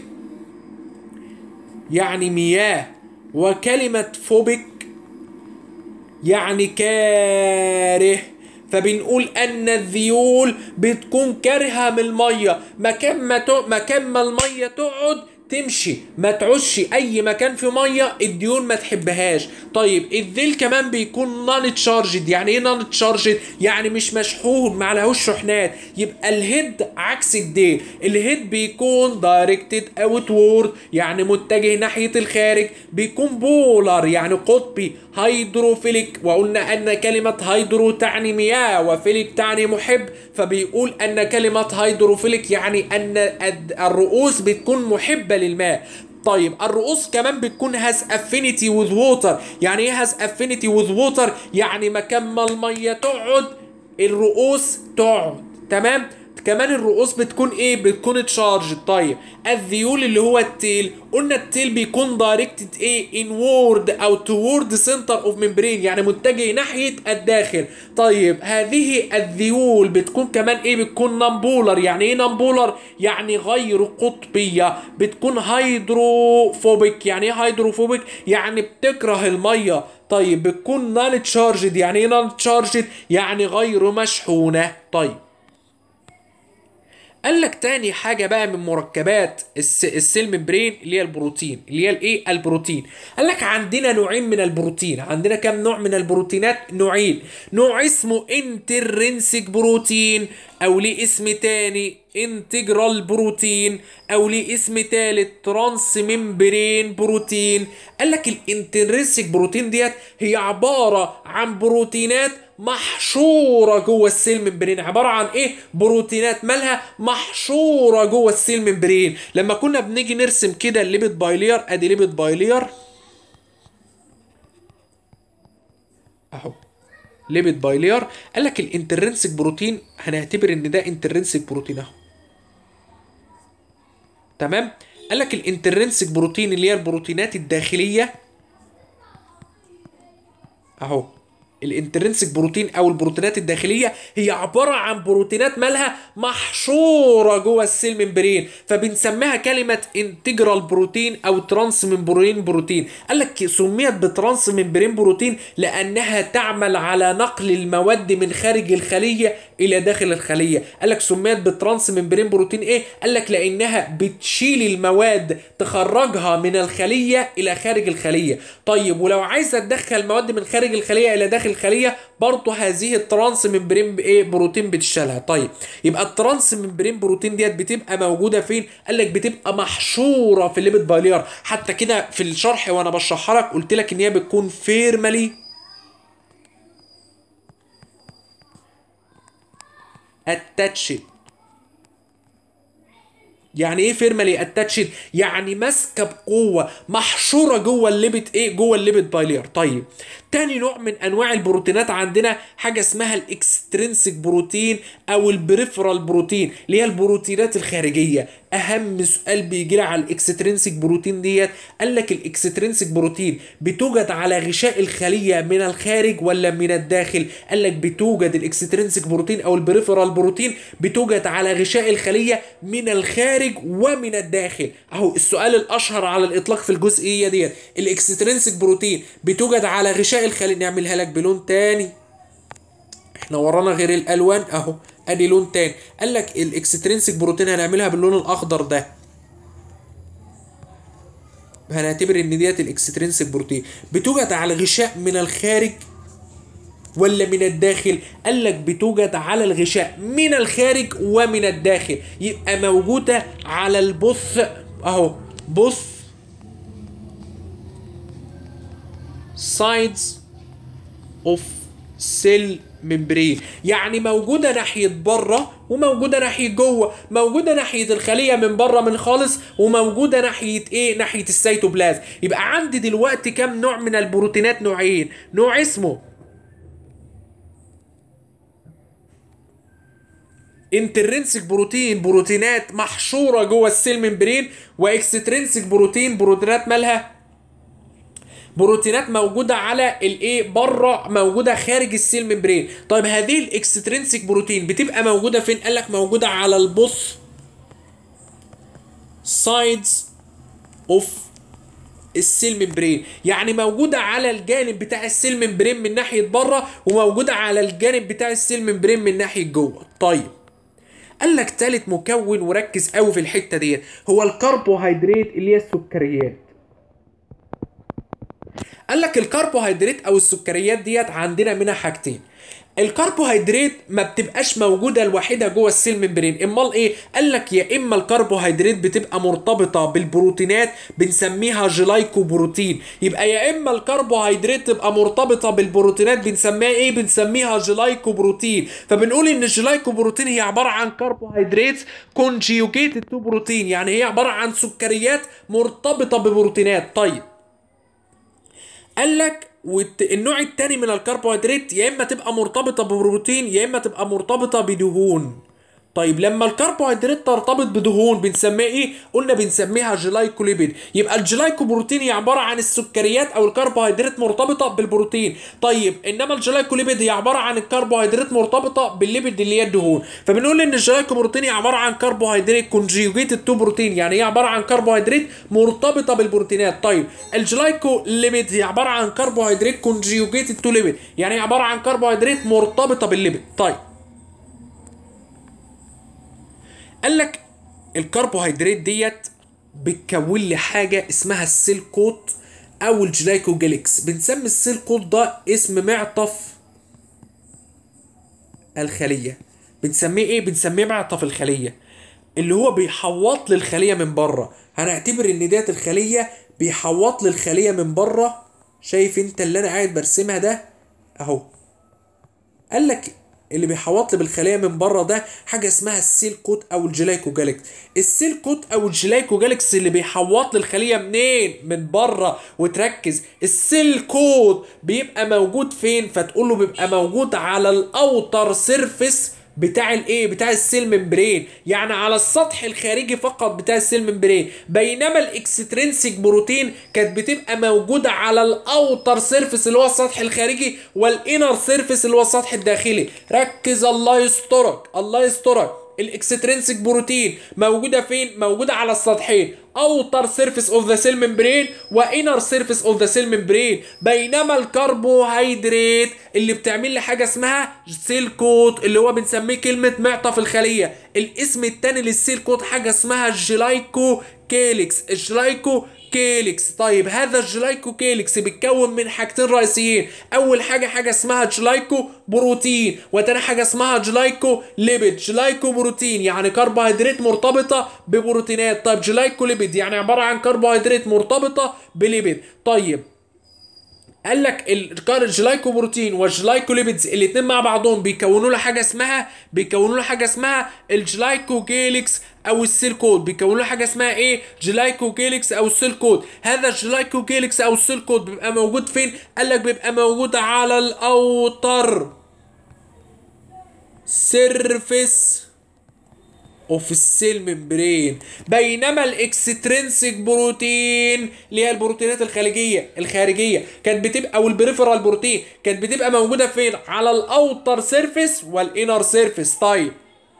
يعني مياه وكلمة فوبيك يعني كاره فبنقول ان الذيول بتكون كارهه من الميه مكان ما ت... مكان ما الميه تقعد تمشي ما تعوزش اي مكان في ميه الديون ما تحبهاش طيب الذيل كمان بيكون نون تشارجد يعني ايه نون تشارجد يعني مش مشحون ما عليهوش شحنات يبقى الهيد عكس الديل الهيد بيكون دايركتد اوت وورد يعني متجه ناحيه الخارج بيكون بولر يعني قطبي هيدروفيليك وقلنا ان كلمه هيدرو تعني مياه وفيليك تعني محب فبيقول ان كلمه هيدروفيليك يعني ان الرؤوس بتكون محبه للماء طيب الرؤوس كمان بتكون هاز افينيتي وذ ووتر يعني ايه هاز افينيتي وذ ووتر يعني مكان ما الميه تقعد الرؤوس تقعد تمام كمان الرؤوس بتكون ايه بتكون تشارج طيب الذيول اللي هو التيل قلنا التيل بيكون دايركتد ايه انورد او توورد سنتر اوف ممبرين يعني متجه ناحيه الداخل طيب هذه الذيول بتكون كمان ايه بتكون نمبولر يعني ايه نمبولر يعني غير قطبيه بتكون هيدروفوبيك يعني ايه هيدروفوبيك يعني بتكره الميه طيب بتكون نون تشارجد يعني ايه نون تشارجد يعني غير مشحونه طيب قال لك تاني حاجه بقى من مركبات الس... السيل ممبرين اللي هي البروتين اللي هي الايه البروتين قال لك عندنا نوعين من البروتين عندنا كام نوع من البروتينات نوعين نوع اسمه انترنسك بروتين او ليه اسم تاني انتجرال بروتين او ليه اسم تالت ترانس ممبرين بروتين قال لك الانترنسك بروتين ديت هي عباره عن بروتينات محشوره جوه السيل ممبرين عباره عن ايه بروتينات مالها محشوره جوه السيل ممبرين لما كنا بنيجي نرسم كده الليبيد بايلير ادي ليبيد بايلير اهو ليبيد بايلير قال لك الانترنسك بروتين هنعتبر ان ده انترنسك بروتين اهو تمام قال لك الانترنسك بروتين اللي هي البروتينات الداخليه اهو الانترنسك بروتين او البروتينات الداخليه هي عباره عن بروتينات مالها محشوره جوه السيل ممبرين فبنسميها كلمه انتجرال بروتين او ترانس ممبرين بروتين قال لك سميت بترانس ممبرين بروتين لانها تعمل على نقل المواد من خارج الخليه الى داخل الخليه قال لك سميت بترانس ممبرين بروتين ايه قال لك لانها بتشيل المواد تخرجها من الخليه الى خارج الخليه طيب ولو عايزه تدخل مواد من خارج الخليه الى داخل الخليه برضه هذه الترانس ممبرين ايه بروتين بتشيلها طيب يبقى الترانس ممبرين بروتين ديت بتبقى موجوده فين قال لك بتبقى محشوره في الليبيد بايلير حتى كده في الشرح وانا بشرحها لك قلت لك ان هي بتكون فيرمالي اتاتشد يعني ايه فيرمالي اتاتشد يعني ماسكه بقوه محشوره جوه الليبت ايه جوه الليبت بايلير طيب تاني نوع من انواع البروتينات عندنا حاجه اسمها الاكسترنسك بروتين او البريفرال بروتين اللي هي البروتينات الخارجيه اهم سؤال بيجي لي على الاكسترنسك بروتين ديت قال لك الاكسترنسك بروتين بتوجد على غشاء الخليه من الخارج ولا من الداخل قال لك بتوجد الاكسترنسك بروتين او البريفرال بروتين بتوجد على غشاء الخليه من الخارج ومن الداخل اهو السؤال الاشهر على الاطلاق في الجزئيه ديت الاكسترنسك بروتين بتوجد على غشاء الخليه نعملها لك بلون تاني احنا ورانا غير الالوان اهو ادي لون تاني قال لك الاكسترنسك بروتين هنعملها باللون الاخضر ده هنعتبر ان ديت الاكسترنسك بروتين بتوجد على غشاء من الخارج ولا من الداخل قال لك بتوجد على الغشاء من الخارج ومن الداخل يبقى موجودة على البث اهو بث sides of cell membrane يعني موجودة ناحية بره وموجودة ناحية جوه موجودة ناحية الخلية من بره من خالص وموجودة ناحية ايه ناحية السيتوبلازم يبقى عندي دلوقتي كام نوع من البروتينات نوعين نوع اسمه انترنسك بروتين بروتينات محشوره جوه السيل ممبرين واكسترنسك بروتين بروتينات مالها بروتينات موجوده على الايه بره موجوده خارج السيل ممبرين طيب هذه الاكسترنسك بروتين بتبقى موجوده فين قال لك موجوده على البص sides of السيل ممبرين يعني موجوده على الجانب بتاع السيل ممبرين من ناحيه بره وموجوده على الجانب بتاع السيل ممبرين من ناحيه جوه طيب قال لك تالت مكون وركز قوي في الحته ديت هو الكربوهيدرات اللي هي السكريات قال لك الكربوهيدرات او السكريات ديت عندنا منها حاجتين الكربوهيدرات ما بتبقاش موجوده الوحيده جوه السيل ممبرين امال ايه قال لك يا اما الكربوهيدرات بتبقى مرتبطه بالبروتينات بنسميها جلايكو بروتين يبقى يا اما الكربوهيدرات تبقى مرتبطه بالبروتينات بنسميها ايه بنسميها جلايكو بروتين فبنقول ان الجلايكو بروتين هي عباره عن كربوهيدرات كونجيوجيتد تو بروتين يعني هي عباره عن سكريات مرتبطه ببروتينات طيب قال لك والنوع التاني من الكربوهيدرات يا اما تبقى مرتبطه ببروتين يا اما تبقى مرتبطه بدهون طيب لما الكربوهيدرات ترتبط بدهون بنسميها ايه قلنا بنسميها جلايكوليبيد يبقى الجلايكوبروتين هي عباره عن السكريات او الكربوهيدرات مرتبطه بالبروتين طيب انما الجلايكوليبيد هي عباره عن الكربوهيدرات مرتبطه بالليبيد اللي هي الدهون فبنقول ان الجلايكوبروتين هي عباره عن كربوهيدرات كونجيوجيتد تو بروتين يعني هي عباره عن كربوهيدرات مرتبطه بالبروتينات طيب الجلايكوليبيد هي عباره عن كربوهيدرات كونجيوجيتد تو ليبيد يعني هي عباره عن كربوهيدرات مرتبطه بالليبيد طيب قال لك الكربوهيدرات ديت بتكون لي حاجه اسمها السيل كوت او الجلايكوجيليكس بنسمي السيل كوت ده اسم معطف الخليه بنسميه ايه بنسميه معطف الخليه اللي هو بيحوط للخليه من بره هنعتبر ان ديت الخليه بيحوط للخليه من بره شايف انت اللي انا قاعد برسمها ده اهو قال لك اللي بيحوط لي بالخليه من بره ده حاجه اسمها السيل كوت او الجلايكوجالكس السيل كوت او الجلايكوجالكس اللي بيحوط لي الخليه منين من بره وتركز السيل كوت بيبقى موجود فين فتقول له بيبقى موجود على الاوتر سيرفيس بتاع الايه بتاع السيل ممبرين يعني على السطح الخارجي فقط بتاع السيل ممبرين بينما الاكسترينسيك بروتين كانت بتبقى موجوده على الاوتر سيرفيس اللي هو السطح الخارجي والانر سيرفيس اللي هو السطح الداخلي ركز الله يسترك الله يسترك الاكسترينسيك بروتين موجوده فين موجوده على السطحين اوتر سيرفيس اوف ذا سيل ممبرين وانر سيرفيس اوف ذا سيل ممبرين بينما الكربوهيدرات اللي بتعمل لي حاجه اسمها سيل كوت اللي هو بنسميه كلمه معطف الخليه الاسم الثاني للسيل كوت حاجه اسمها الجلايكو كيليكس الجلايكو كيليكس طيب هذا الجلايكو كيليكس بيتكون من حاجتين رئيسيين اول حاجه حاجه اسمها جلايكو بروتين وتاني حاجه اسمها جلايكو ليبيد جلايكو بروتين يعني كربوهيدرات مرتبطه ببروتينات طيب جلايكو ليبيد يعني عباره عن كربوهيدرات مرتبطه بليبيد طيب قال لك الجلايكوبروتين والجلايكوليبيدز الاثنين مع بعضهم بيكونوا له حاجه اسمها بيكونوا له حاجه اسمها الجلايكوجيليكس او السيل كود بيكونوا له حاجه اسمها ايه جلايكوجيليكس او السيل كود هذا الجلايكوجيليكس او السيل كود بيبقى موجود فين قال لك بيبقى موجود على الاوتر سيرفيس اوف السيل ممبرين بينما الاكسترينسيك بروتين اللي هي البروتينات الخارجيه الخارجيه كانت بتبقى او البريفرال بروتين كانت بتبقى موجوده فين على الاوتر سيرفيس والانر سيرفيس طيب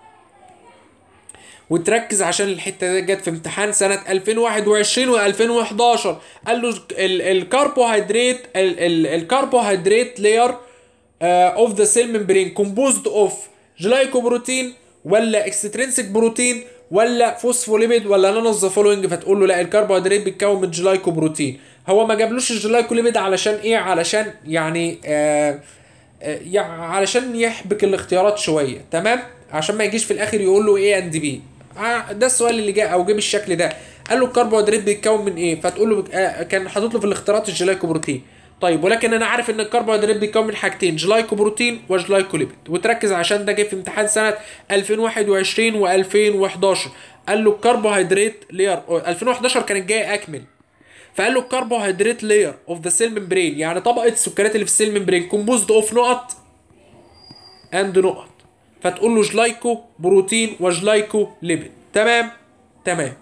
وتركز عشان الحته دي جت في امتحان سنه 2021 و2011 قال له الكربوهيدرات الكربوهيدرات لاير اوف ذا سيل ممبرين كومبوزد اوف جلايكوبروتين ولا اكسترينسيك بروتين ولا فوسفوليبيد ولا نون اوف ذا فولوينج فتقول له لا الكربوهيدرات بيتكون من جلايكوبروتين هو ما جابلوش الجلايكوليبيد علشان ايه علشان يعني آه آه يعني علشان يحبك الاختيارات شويه تمام عشان ما يجيش في الاخر يقول له ايه اند بي ده السؤال اللي جاء او جه بالشكل ده قال له الكربوهيدرات بيتكون من ايه فتقول له آه كان حاطط له في الاختيارات الجلايكوبروتين طيب ولكن انا عارف ان الكربوهيدرات بيتكون من حاجتين جلايكوبروتين وجلايكوليبيد وتركز عشان ده جه في امتحان سنه 2021 و2011 قال له الكربوهيدرات لير 2011 كانت جايه اكمل فقال له الكربوهيدرات لاير اوف ذا سيل ممبرين يعني طبقه السكريات اللي في السيل ممبرين كومبوزد اوف نقط اند نقط فتقول له جلايكو بروتين وجلايكو ليبيد تمام تمام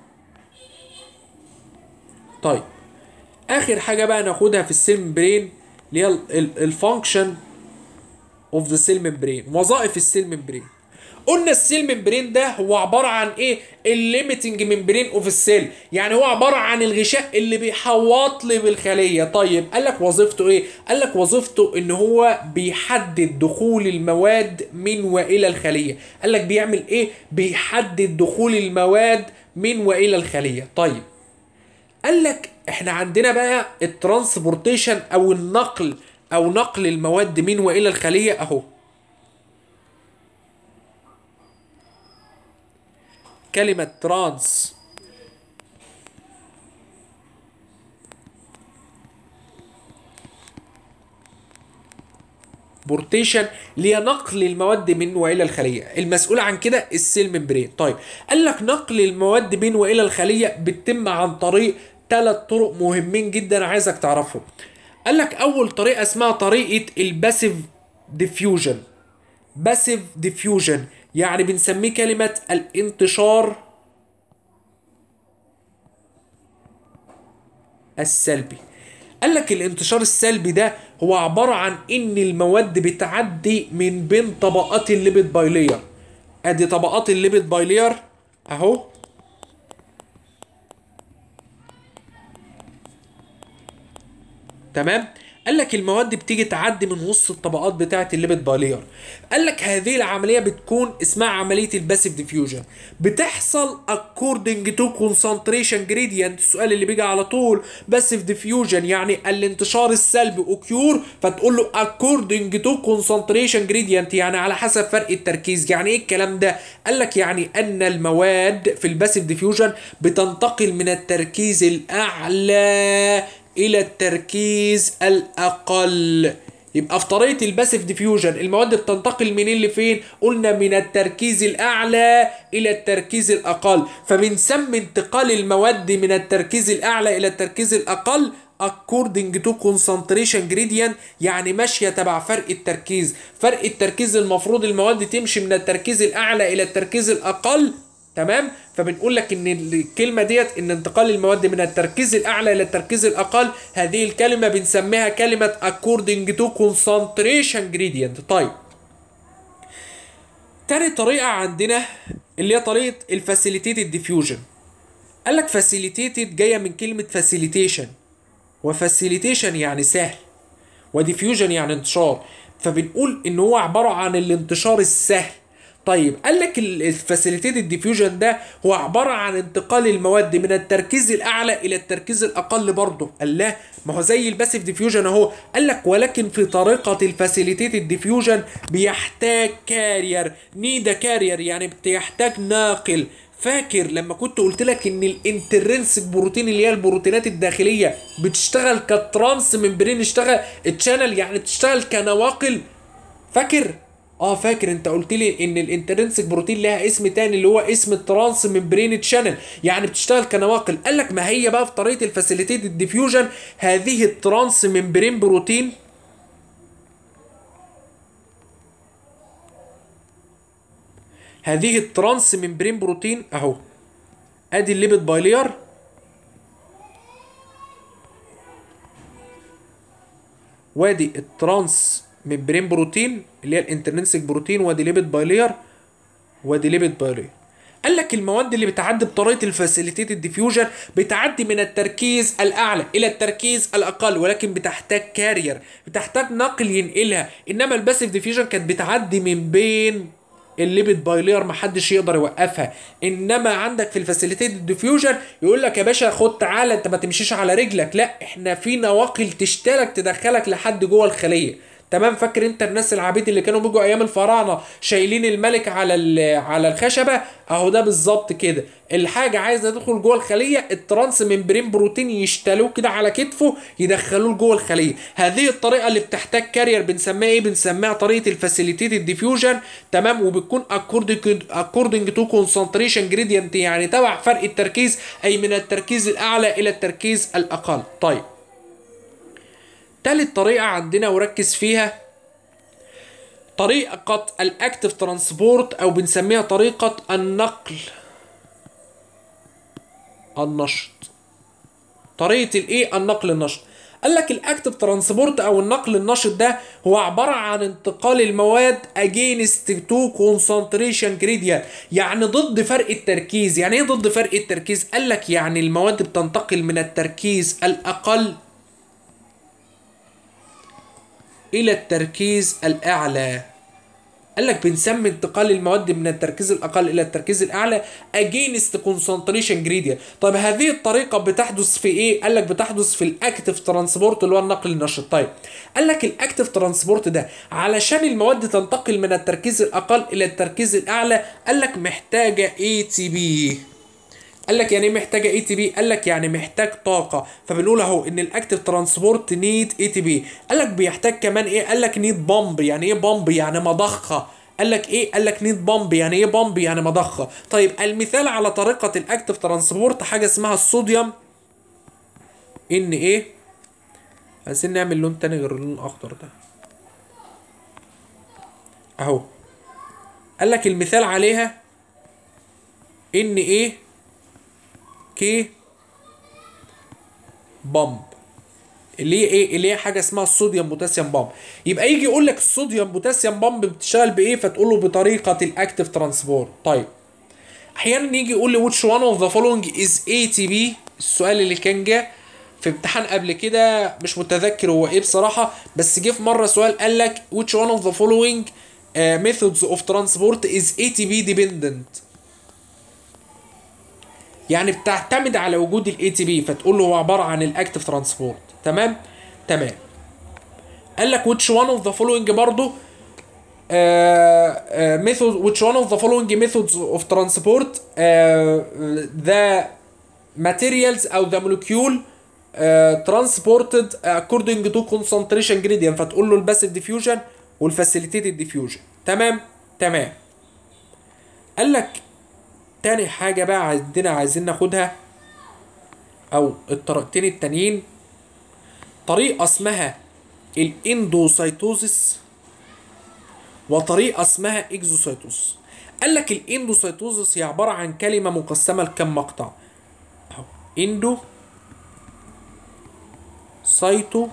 طيب اخر حاجه بقى ناخدها في السيل ممبرين اللي هي الفانكشن اوف ذا سيل ممبرين وظائف السيل ممبرين قلنا السيل ممبرين ده هو عباره عن ايه الليميتنج ممبرين اوف السيل يعني هو عباره عن الغشاء اللي بيحوط لي بالخليه طيب قال لك وظيفته ايه قال لك وظيفته ان هو بيحدد دخول المواد من والى الخليه قال لك بيعمل ايه بيحدد دخول المواد من والى الخليه طيب قال لك احنا عندنا بقى الترانسبورتيشن او النقل او نقل المواد من والى الخليه اهو كلمة ترانس بورتيشن اللي هي نقل المواد من والى الخليه المسؤول عن كده السيل ممبرين طيب قال لك نقل المواد من والى الخليه بتتم عن طريق ثلاث طرق مهمين جدا عايزك تعرفهم قال لك اول طريقه اسمها طريقه الباسيف ديفيوجن باسيف ديفيوجن يعني بنسميه كلمه الانتشار السلبي قال لك الانتشار السلبي ده هو عبارة عن ان المواد بتعدي من بين طبقات الليبيد بايلير ادي طبقات الليبيد بايلير اهو تمام قال لك المواد بتيجي تعدي من وسط الطبقات بتاعه الليبيد بايلير قال لك هذه العمليه بتكون اسمها عمليه الباسيف ديفيوجن بتحصل according to concentration gradient السؤال اللي بيجي على طول باسيف ديفيوجن يعني الانتشار السلبي اوكيور فتقول له according to concentration gradient يعني على حسب فرق التركيز يعني ايه الكلام ده قال لك يعني ان المواد في الباسيف ديفيوجن بتنتقل من التركيز الاعلى الى التركيز الاقل يبقى في طريقه الباسيف ديفيوجن المواد بتنتقل منين لفين قلنا من التركيز الاعلى الى التركيز الاقل فبنسمي انتقال المواد من التركيز الاعلى الى التركيز الاقل according to concentration gradient يعني ماشيه تبع فرق التركيز فرق التركيز المفروض المواد تمشي من التركيز الاعلى الى التركيز الاقل تمام فبنقول لك ان الكلمه ديت ان انتقال المواد من التركيز الاعلى الى التركيز الاقل هذه الكلمه بنسميها كلمه according to concentration gradient طيب تاني طريقه عندنا اللي هي طريقه الفاسيليتيتد ديفيوجن قال لك فاسيليتيتد جايه من كلمه فاسيليتيشن وفاسيليتيشن يعني سهل وديفيوجن يعني انتشار فبنقول ان هو عباره عن الانتشار السهل طيب قال لك الفاسيليتيتد ديفيوجن ده هو عباره عن انتقال المواد من التركيز الاعلى الى التركيز الاقل برضه قال لا ما هو زي الباسيف ديفيوجن اهو قال لك ولكن في طريقه الفاسيليتيتد ديفيوجن بيحتاج كارير نيد كارير يعني بيحتاج ناقل فاكر لما كنت قلت لك ان الانترنسك بروتين اللي هي البروتينات الداخليه بتشتغل كترانس ممبرين اشتغل الشانل يعني بتشتغل كنواقل فاكر اه فاكر انت قلت لي ان الانترنسك بروتين لها اسم تاني اللي هو اسم الترانس ممبرين تشانل يعني بتشتغل كنواقل قال لك ما هي بقى في طريقه الفاسيليتيتد ديفيوجن هذه الترانس ممبرين بروتين هذه الترانس ممبرين بروتين اهو ادي الليبيد بايلير وادي الترانس ممبرين بروتين اللي هي الانترنسك بروتين وادي ليبيد بايلير وادي ليبيد بايلير قال لك المواد اللي بتعدي بطريقه الفاسيليتيتد ديفيوجن بتعدي من التركيز الاعلى الى التركيز الاقل ولكن بتحتاج كارير بتحتاج نقل ينقلها انما الباسيف ديفيوجن كانت بتعدي من بين الليبيد بايلير محدش يقدر يوقفها انما عندك في الفاسيليتيتد ديفيوجن يقول لك يا باشا خد تعالى انت ما تمشيش على رجلك لا احنا في نواقل تشترك تدخلك لحد جوه الخليه تمام فاكر انت الناس العبيد اللي كانوا بيجوا ايام الفراعنه شايلين الملك على على الخشبه اهو ده بالظبط كده الحاجه عايزه تدخل جوه الخليه الترانس ممبرين بروتين يشتلوه كده على كتفه يدخلوه جوه الخليه هذه الطريقه اللي بتحتاج كارير بنسميها ايه بنسميها طريقه الفاسيليتيتد ديفيوجن تمام وبتكون اكوردنج تو كونسنتريشن جريدينت يعني تبع فرق التركيز اي من التركيز الاعلى الى التركيز الاقل طيب تالت طريقة عندنا وركز فيها طريقة الاكتف ترانسبورت او بنسميها طريقة النقل النشط طريقة الايه النقل النشط قال لك الاكتف ترانسبورت او النقل النشط ده هو عباره عن انتقال المواد اجينست تو كونسنتريشن جريديان يعني ضد فرق التركيز يعني ايه ضد فرق التركيز قال لك يعني المواد بتنتقل من التركيز الاقل الى التركيز الاعلى قال لك بنسمي انتقال المواد من التركيز الاقل الى التركيز الاعلى اجينست كونسنتريشن جريديان طيب هذه الطريقه بتحدث في ايه قال لك بتحدث في الاكتف ترانسبورت اللي هو النقل النشط طيب قال لك الاكتف ترانسبورت ده علشان المواد تنتقل من التركيز الاقل الى التركيز الاعلى قال لك محتاجه اي تي بي قال لك يعني ايه محتاجه اي تي بي قال لك يعني محتاج طاقه فبنقول اهو ان الاكتف ترانسبورت نيد اي تي بي قال لك بيحتاج كمان ايه قال لك نيد بامب يعني ايه بامب يعني مضخه قال لك ايه قال لك نيد بامب يعني ايه بامب يعني مضخه طيب المثال على طريقه الاكتف ترانسبورت حاجه اسمها الصوديوم ان ايه عايزين نعمل لون تاني غير اللون الاخضر ده اهو قال لك المثال عليها ان ايه كي بامب اللي هي ايه اللي هي حاجه اسمها الصوديوم بوتاسيوم بامب يبقى يجي يقول لك الصوديوم بوتاسيوم بامب بتشتغل بايه فتقول له بطريقه الاكتف ترانسبورت طيب احيانا يجي يقول لي which one of the following is ATP السؤال اللي كان جه في امتحان قبل كده مش متذكر هو ايه بصراحه بس جه في مره سؤال قال لك which one of the following uh, methods of transport is ATP dependent يعني بتعتمد على وجود الاي تي بي فتقول له هو عباره عن الاكتف ترانسبورت تمام تمام قال لك which one of the following برضو uh, uh, method which one of the following methods of transport uh, the materials او the molecule uh, transported according to concentration gradient فتقول له الباسيف diffusion والفاسيليتيتد diffusion تمام تمام قال لك تاني حاجة بقى عندنا عايزين ناخدها أو الطريقتين التانيين طريقة اسمها الاندوسيتوزيس وطريقة اسمها اكزوسيتوس قال لك الاندوسيتوزيس هي عبارة عن كلمة مقسمة لكم مقطع أهو اندو سايتو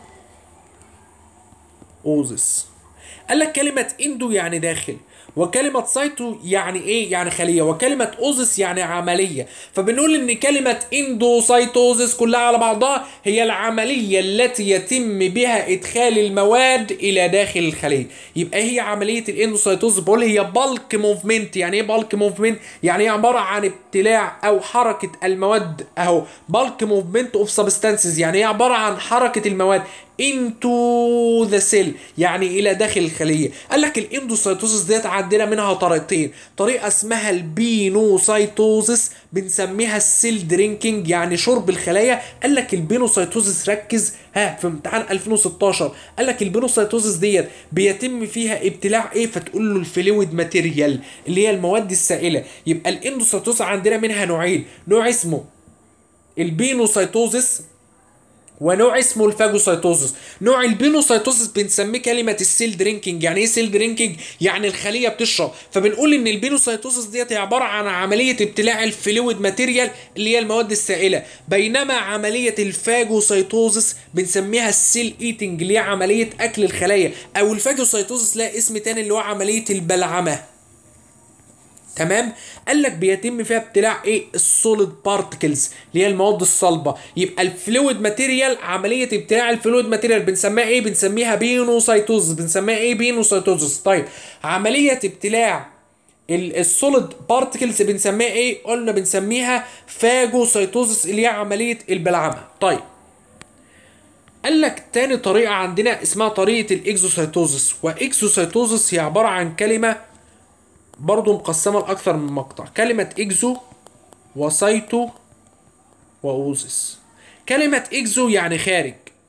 اوزيس قال لك كلمة اندو يعني داخل وكلمة سايتو يعني ايه؟ يعني خلية وكلمة اوزس يعني عملية فبنقول ان كلمة اندوسايتوزس كلها على بعضها هي العملية التي يتم بها ادخال المواد الى داخل الخلية يبقى هي عملية الاندوسايتوزس بقول هي بالك موفمنت يعني ايه بالك موفمنت؟ يعني هي عبارة عن ابتلاع او حركة المواد اهو بالك موفمنت اوف سبستانسز يعني هي عبارة عن حركة المواد into the cell يعني الى داخل الخليه قال لك الاندوسايتوزس ديت عندنا منها طريقتين طريقه اسمها البينوسايتوزس بنسميها السيل درينكينج يعني شرب الخلايا قال لك البينوسايتوزس ركز ها في امتحان 2016 قال لك البينوسايتوزس ديت بيتم فيها ابتلاع ايه فتقول له الفلويد ماتيريال اللي هي المواد السائله يبقى الاندوسايتوزس عندنا منها نوعين نوع اسمه البينوسايتوزس ونوع اسمه الفاجوسايتوزس نوع البينوسايتوزس بنسميه كلمه السيل درينكينج يعني ايه سيل درينكينج يعني الخليه بتشرب فبنقول ان البينوسايتوزس ديت هي عباره عن عمليه ابتلاع الفلويد ماتيريال اللي هي المواد السائله بينما عمليه الفاجوسايتوزس بنسميها السيل ايتنج اللي هي عمليه اكل الخلايا او الفاجوسايتوزس لها اسم تاني اللي هو عمليه البلعمه تمام قال لك بيتم فيها ابتلاع ايه السوليد بارتكلز اللي هي المواد الصلبه يبقى الفلويد ماتيريال عمليه ابتلاع الفلويد ماتيريال بنسميها ايه بنسميها بينوسايتوزس بنسميها ايه بينوسايتوزس طيب عمليه ابتلاع السوليد بارتكلز بنسميها ايه قلنا بنسميها فاجوسايتوزس اللي هي عمليه البلعمه طيب قال لك تاني طريقه عندنا اسمها طريقه الاكزوسايتوزس واكزوسايتوزس هي عباره عن كلمه برضو مقسمة لأكثر من مقطع كلمة إكزو وسايتو وأوزس كلمة إكزو يعني خارج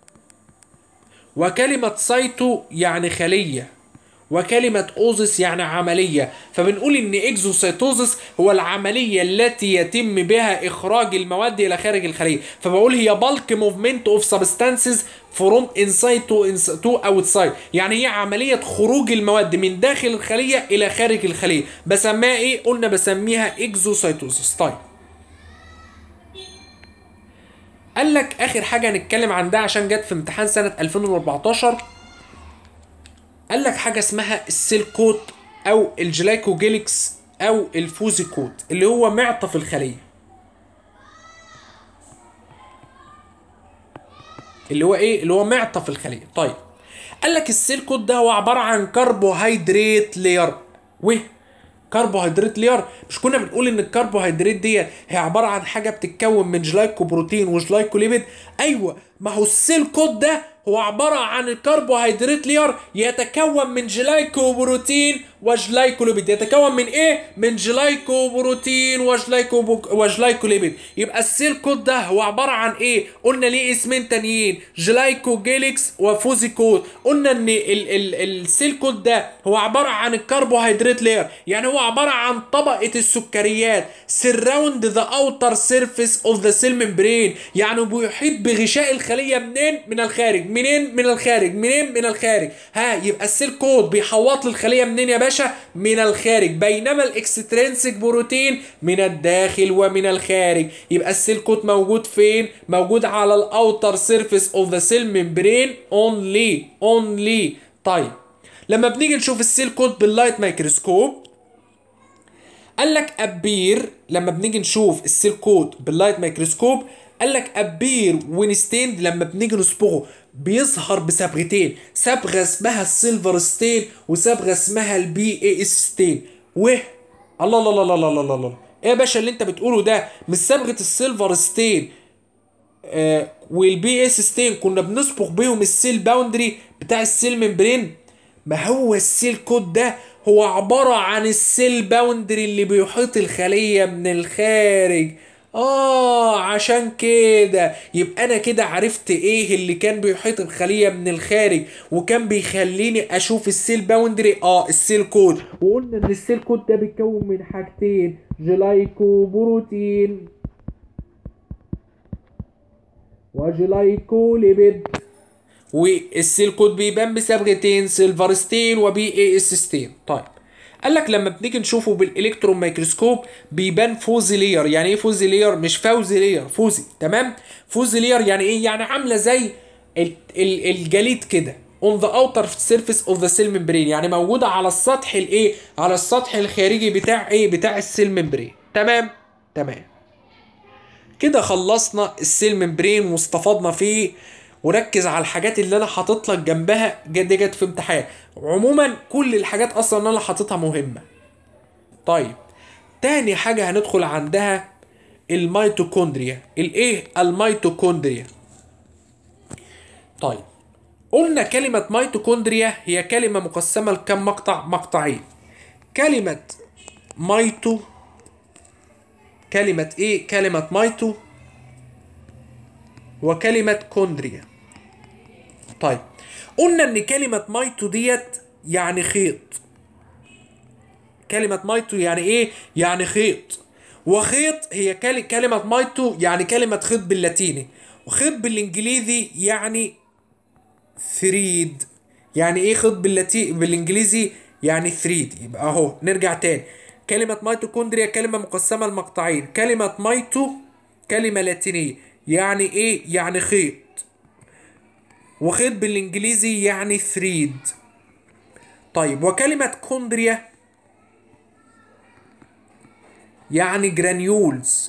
وكلمة سايتو يعني خلية وكلمة أوزس يعني عملية فبنقول إن إكزوسيتوزس هو العملية التي يتم بها إخراج المواد إلى خارج الخلية فبقول هي bulk movement of substances from inside to, to outside يعني هي عملية خروج المواد من داخل الخلية إلى خارج الخلية بسميها إيه؟ قلنا بسميها إكزوسيتوزس طيب قال لك اخر حاجه هنتكلم عن ده عشان جت في امتحان سنه 2014 قال لك حاجه اسمها السيل كوت او الجلايكوجيليكس او الفوزي كوت اللي هو معطف الخليه اللي هو ايه اللي هو معطف الخليه طيب قال لك السيل كوت ده هو عباره عن كربوهيدرات لير و كربوهيدرات لير مش كنا بنقول ان الكربوهيدرات ديت هي عباره عن حاجه بتتكون من جلايكوبروتين وجلايكوليبيد ايوه ما هو السيل كوت ده هو عبارة عن الكربوهيدرات لير يتكون من جلايكوبروتين وجلايكوليبيد يتكون من ايه؟ من جلايكوبروتين وجلايكو وجلايكوليبيد يبقى السيل كود ده هو عبارة عن ايه؟ قلنا ليه اسمين تانيين جلايكوجيليكس وفوزيكود قلنا ان ال ال السيل كود ده هو عبارة عن الكربوهيدرات لير يعني هو عبارة عن طبقة السكريات surround the outer surface of the cell membrane يعني بيحيط بغشاء الخلية منين؟ من الخارج منين من الخارج منين من الخارج ها يبقى السيل كود بيحوط للخليه منين يا باشا من الخارج بينما الاكسترينسيك بروتين من الداخل ومن الخارج يبقى السيل كود موجود فين موجود على الاوتر سيرفيس اوف ذا سيل ممبرين اونلي اونلي طيب لما بنيجي نشوف السيل كود باللايت مايكروسكوب قال لك ابير لما بنيجي نشوف السيل كود باللايت مايكروسكوب قال لك ابير وينستيند لما بنيجي نصبغه بيظهر بصبغتين صبغه اسمها السيلفر ستين وصبغه اسمها البي اي اس ستين و الله الله الله الله الله الله ايه يا باشا اللي انت بتقوله ده مش صبغه السيلفر ستين آه والبي اس ستين كنا بنصبغ بيهم السيل باوندري بتاع السيل ممبرين ما هو السيل كود ده هو عبارة عن السيل باوندري اللي بيحيط الخلية من الخارج اه عشان كده يبقى انا كده عرفت ايه اللي كان بيحيط الخلية من الخارج وكان بيخليني اشوف السيل باوندري اه السيل كود وقلنا ان السيل كود ده بيتكون من حاجتين جلايكوبروتين وجلايكوليبيد والسيل كود بيبان بصبغتين سيلفرستين وبي اي اس ستين طيب قال لك لما بنيجي نشوفه بالالكترون ميكروسكوب بيبان فوزي لير يعني ايه فوزي لير مش فوزي لير فوزي تمام فوزي لير يعني ايه يعني عامله زي ال ال الجليد كده on the outer surface of the cell membrane يعني موجوده على السطح الايه على السطح الخارجي بتاع ايه بتاع السيل ممبرين تمام تمام كده خلصنا السيل ممبرين واستفدنا فيه وركز على الحاجات اللي انا حاطط لك جنبها جد جت في امتحان عموما كل الحاجات اصلا اللي انا حاططها مهمه طيب تاني حاجه هندخل عندها الميتوكوندريا الايه الميتوكوندريا طيب قلنا كلمة ميتوكوندريا هي كلمة مقسمة لكم مقطع مقطعين كلمة ميتو كلمة ايه كلمة ميتو وكلمة كوندريا طيب قلنا ان كلمة مايتو ديت يعني خيط كلمة مايتو يعني ايه يعني خيط وخيط هي كل- كلمة مايتو يعني كلمة خيط باللاتيني وخيط بالانجليزي يعني ثريد يعني ايه خيط باللاتي بالانجليزي يعني ثريد يبقى اهو نرجع تاني كلمة ميتوكوندريا كلمة مقسمة لمقطعين كلمة ميتو كلمة لاتينية يعني ايه يعني خيط وخيط بالانجليزي يعني ثريد طيب وكلمة كوندريا يعني جرانيولز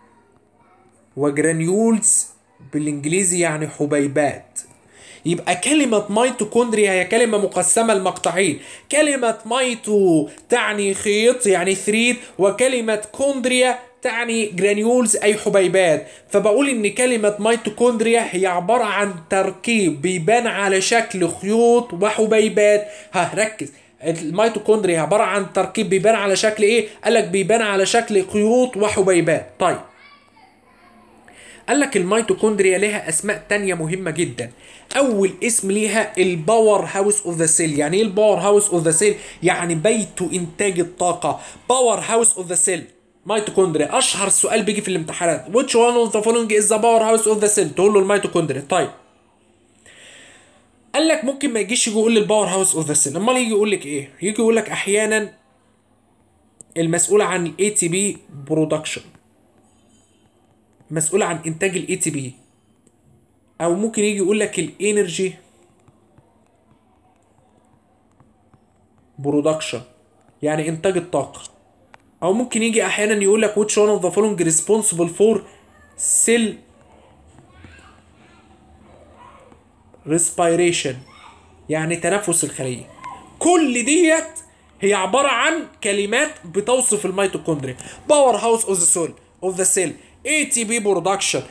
وجرانيولز بالانجليزي يعني حبيبات يبقى كلمة ميتوكوندريا هي كلمة مقسمة لمقطعين كلمة ميتو تعني خيط يعني ثريد وكلمة كوندريا تعني جرانيولز أي حبيبات فبقول إن كلمة ميتوكوندريا هي عبارة عن تركيب بيبان على شكل خيوط وحبيبات ها ركز الميتوكوندريا عبارة عن تركيب بيبان على شكل ايه؟ قالك بيبان على شكل خيوط وحبيبات طيب قال لك الميتوكوندريا لها اسماء تانية مهمة جدا اول اسم ليها الباور هاوس اوف ذا سيل يعني ايه الباور هاوس اوف ذا سيل يعني بيت انتاج الطاقة باور هاوس اوف ذا سيل ميتوكوندريا اشهر سؤال بيجي في الامتحانات which one of the following is the power house of the cell تقول له الميتوكوندريا طيب قال لك ممكن ما يجيش يقول لي الباور هاوس اوف ذا سيل امال يجي يقول لك ايه يجي يقول لك احيانا المسؤول عن الاي تي بي برودكشن مسؤول عن انتاج الاي تي بي او ممكن يجي يقول لك الانرجي برودكشن يعني انتاج الطاقه او ممكن يجي احيانا يقول لك which one of the following responsible for cell respiration يعني تنفس الخليه كل ديت هي عباره عن كلمات بتوصف الميتوكوندريا باور هاوس اوف ذا سول اوف ذا سيل اي تي بي برودكشن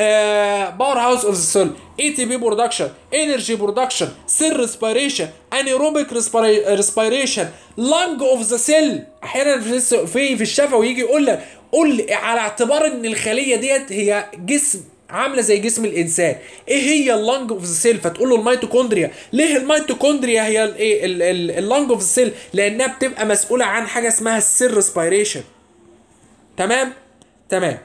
باور هاوس اوف ذا سيل اي تي بي برودكشن انرجي برودكشن سيل ريسبيريشن انيروبيك ريسبيريشن لانج اوف ذا سيل احيانا في في الشفوي يجي يقول لك قول لي على اعتبار ان الخليه ديت هي جسم عامله زي جسم الانسان ايه هي اللانج اوف ذا سيل فتقول له الميتوكوندريا ليه الميتوكوندريا هي الايه اللانج اوف ذا سيل لانها بتبقى مسؤوله عن حاجه اسمها السيل ريسبيريشن تمام تمام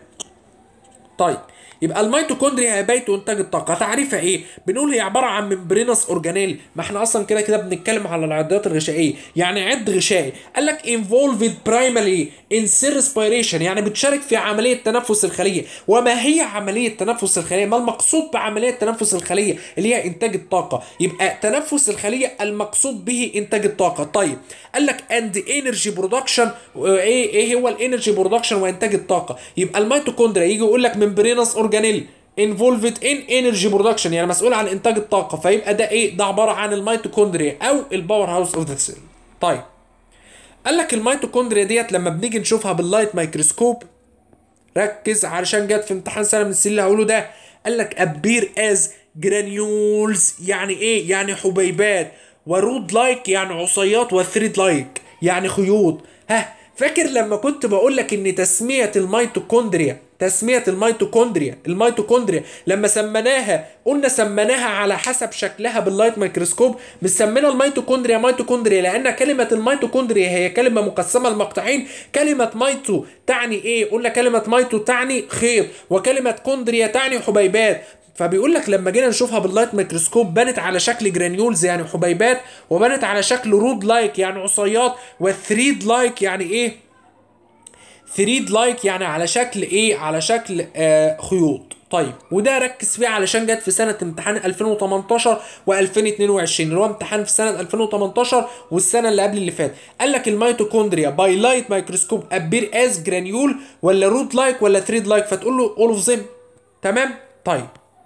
طيب يبقى الميتوكوندريا هي بيت انتاج الطاقه تعريفها ايه بنقول هي عباره عن ممبرينس اورجانيل ما احنا اصلا كده كده بنتكلم على العضيات الغشائيه يعني عد غشائي قال لك involved primarily in cell respiration يعني بتشارك في عمليه تنفس الخليه وما هي عمليه تنفس الخليه ما المقصود بعمليه تنفس الخليه اللي هي انتاج الطاقه يبقى تنفس الخليه المقصود به انتاج الطاقه طيب قال لك اند انرجي برودكشن ايه ايه هو الانرجي برودكشن وانتاج الطاقه يبقى الميتوكوندريا يجي يقول لك ممبرينس اورجانيل انفولفد ان انرجي برودكشن يعني مسؤول عن انتاج الطاقه فيبقى ده ايه ده عباره عن الميتوكوندريا او الباور هاوس اوف ذا سيل طيب قال لك الميتوكوندريا ديت لما بنيجي نشوفها باللايت مايكروسكوب ركز علشان جت في امتحان سنه من السنين اللي هقوله ده قال لك ابير از جرانيولز يعني ايه يعني حبيبات ورود لايك يعني عصيات وثريد لايك يعني خيوط ها فاكر لما كنت بقول لك ان تسميه الميتوكوندريا تسميه الميتوكوندريا الميتوكوندريا لما سميناها قلنا سميناها على حسب شكلها باللايت ميكروسكوب مش سمينا الميتوكوندريا ميتوكوندريا لان كلمه الميتوكوندريا هي كلمه مقسمه لمقطعين كلمه ميتو تعني ايه قلنا كلمه ميتو تعني خيط وكلمه كوندريا تعني حبيبات فبيقول لك لما جينا نشوفها باللايت ميكروسكوب بانت على شكل جرانيولز يعني حبيبات وبانت على شكل رود لايك يعني عصيات والثريد لايك يعني ايه ثريد لايك يعني على شكل ايه على شكل آه خيوط طيب وده ركز فيه علشان جت في سنه امتحان 2018 و2022 اللي هو امتحان في سنه 2018 والسنه اللي قبل اللي فات قال لك الميتوكوندريا باي لايت مايكروسكوب ابير از جرانيول ولا روت لايك ولا ثريد لايك فتقول له اول اوف زيم تمام طيب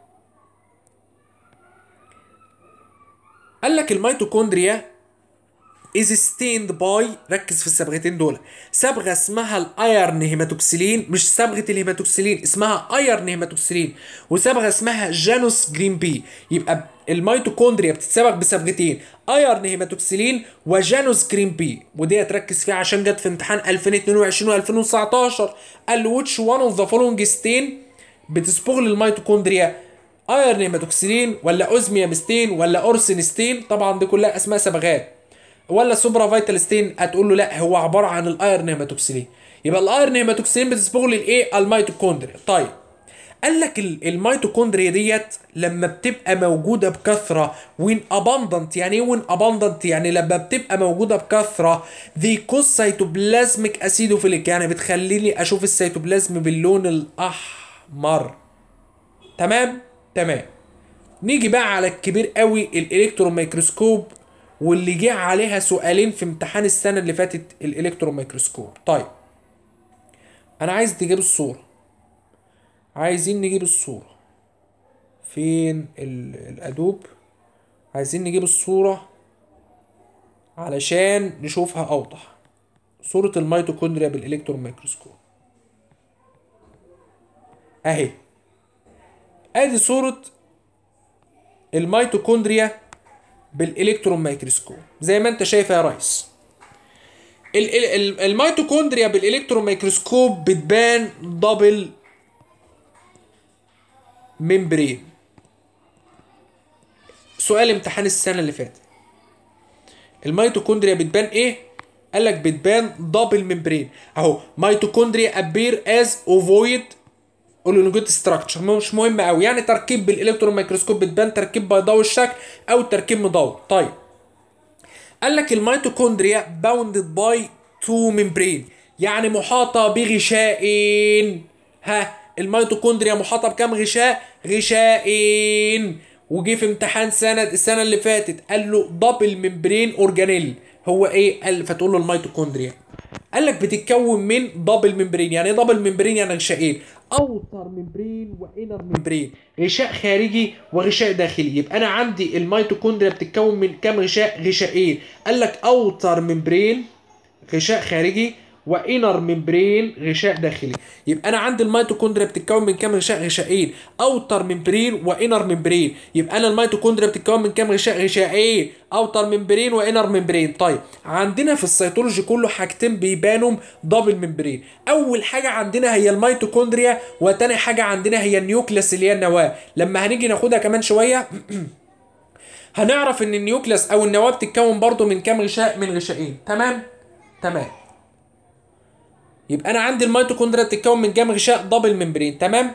قال لك الميتوكوندريا از ستيند باي ركز في الصبغتين دول صبغه اسمها الايرن هيماتوكسيلين مش صبغه الهيماتوكسيلين اسمها ايرن هيماتوكسيلين وصبغه اسمها جانوس جرين بي يبقى الميتوكوندريا بتتصبغ بصبغتين ايرن هيماتوكسيلين وجانوس جرين بي ودي تركز فيها عشان جت في امتحان 2022 و2019 قال ويتش وان اوف ذا فولوينج ستين بتصبغ للميتوكوندريا ايرن هيماتوكسيلين ولا اوزميوم ستين ولا اورسين ستين طبعا دي كلها اسماء صبغات ولا سوبرا فيتال ستين هتقول له لا هو عباره عن الايرن هيماتوكسيلين يبقى الايرن هيماتوكسيلين بتصبغ للايه الميتوكوندريا طيب قال لك الميتوكوندريا ديت لما بتبقى موجوده بكثره وين اباندنت يعني ايه وين اباندنت يعني لما بتبقى موجوده بكثره دي كوز سيتوبلازميك اسيدوفيليك يعني بتخليني اشوف السيتوبلازم باللون الاحمر تمام تمام نيجي بقى على الكبير قوي الالكترون ميكروسكوب واللي جه عليها سؤالين في امتحان السنه اللي فاتت الالكترون ميكروسكوب طيب انا عايز تجيب الصوره عايزين نجيب الصوره فين الادوب عايزين نجيب الصوره علشان نشوفها اوضح صوره الميتوكوندريا بالالكترون ميكروسكوب اهي ادي صوره الميتوكوندريا بالالكترون ميكروسكوب زي ما انت شايف يا ريس الميتوكوندريا بالالكترون ميكروسكوب بتبان دبل ممبرين سؤال امتحان السنه اللي فاتت الميتوكوندريا بتبان ايه قال لك بتبان دبل ممبرين اهو ميتوكوندريا ابير از اوفويد اولونجيت ستراكشر مش مهم قوي يعني تركيب بالالكترون ميكروسكوب بتبان تركيب بيضاوي الشكل او تركيب مضوي طيب قال لك الميتوكوندريا باوندد باي تو ممبرين يعني محاطه بغشائين ها الميتوكوندريا محاطه بكام غشاء غشائين وجي في امتحان سنه السنه اللي فاتت قال له دبل ممبرين اورجانيل هو ايه قال فتقول له الميتوكوندريا قال لك بتتكون من دبل ممبرين يعني ايه دبل ممبرين يعني غشائين اوتر ممبرين وانر ممبرين غشاء خارجي وغشاء داخلي يبقى انا عندي الميتوكوندريا بتتكون من كام غشاء غشائين قال لك اوتر ممبرين غشاء خارجي وانر ممبرين غشاء داخلي يبقى انا عندي الميتوكوندريا بتتكون من كام غشاء غشائين اوتر ممبرين وانر ممبرين يبقى انا الميتوكوندريا بتتكون من كام غشاء غشائين اوتر ممبرين وانر ممبرين طيب عندنا في السيتولوجي كله حاجتين بيبانوا دبل ممبرين اول حاجه عندنا هي الميتوكوندريا وتاني حاجه عندنا هي النيوكليس اللي هي النواه لما هنيجي ناخدها كمان شويه هنعرف ان النيوكليس او النواه بتتكون برضو من كام غشاء من غشائين تمام تمام يبقى انا عندي الميتوكوندريا بتتكون من كام غشاء دبل ممبرين تمام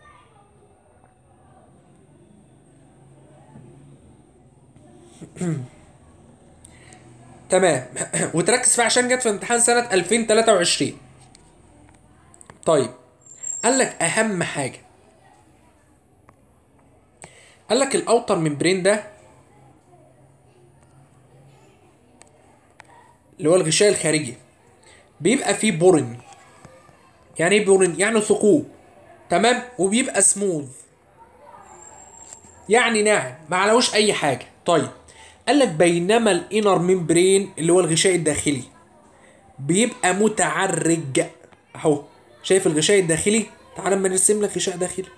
تمام وتركز فيها عشان جت في امتحان سنة 2023 طيب قال لك أهم حاجة قال لك الأوتر ممبرين ده اللي هو الغشاء الخارجي بيبقى فيه بورن يعني ايه بورن يعني ثقوب تمام وبيبقى سموث يعني ناعم ما عليهوش اي حاجه طيب قال لك بينما الانر ممبرين اللي هو الغشاء الداخلي بيبقى متعرج اهو شايف الغشاء الداخلي تعال اما نرسم لك غشاء داخلي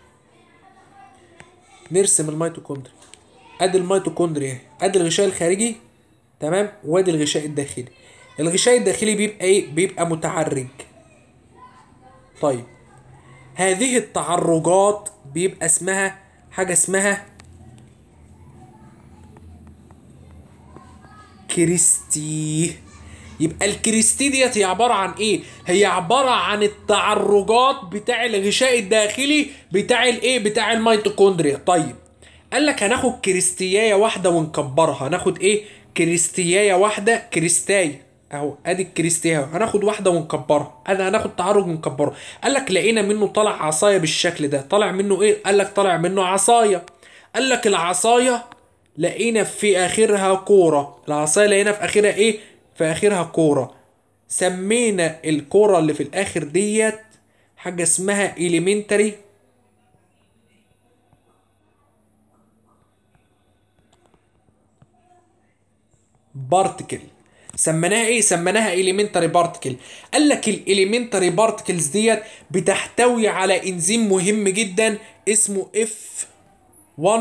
نرسم الميتوكوندريا ادي الميتوكوندريا ادي الغشاء الخارجي تمام وادي الغشاء الداخلي الغشاء الداخلي بيبقى ايه بيبقى متعرج طيب هذه التعرجات بيبقى اسمها حاجه اسمها كريستي يبقى الكريستي ديت هي عباره عن ايه هي عباره عن التعرجات بتاع الغشاء الداخلي بتاع الايه بتاع الميتوكوندريا طيب قال لك هناخد كريستيايه واحده ونكبرها هناخد ايه كريستيايه واحده كريستايه اهو ادي الكريستيه اهو هناخد واحده ونكبرها انا هناخد تعرج ونكبره قال لك لقينا منه طلع عصايه بالشكل ده طلع منه ايه قال لك طلع منه عصايه قال لك العصايه لقينا في اخرها كوره العصايه لقينا في اخرها ايه في اخرها كوره سمينا الكوره اللي في الاخر ديت حاجه اسمها elementary بارتكل سميناها ايه سميناها elementary particle قال لك الاليمنتري بارتكلز ديت بتحتوي على انزيم مهم جدا اسمه F1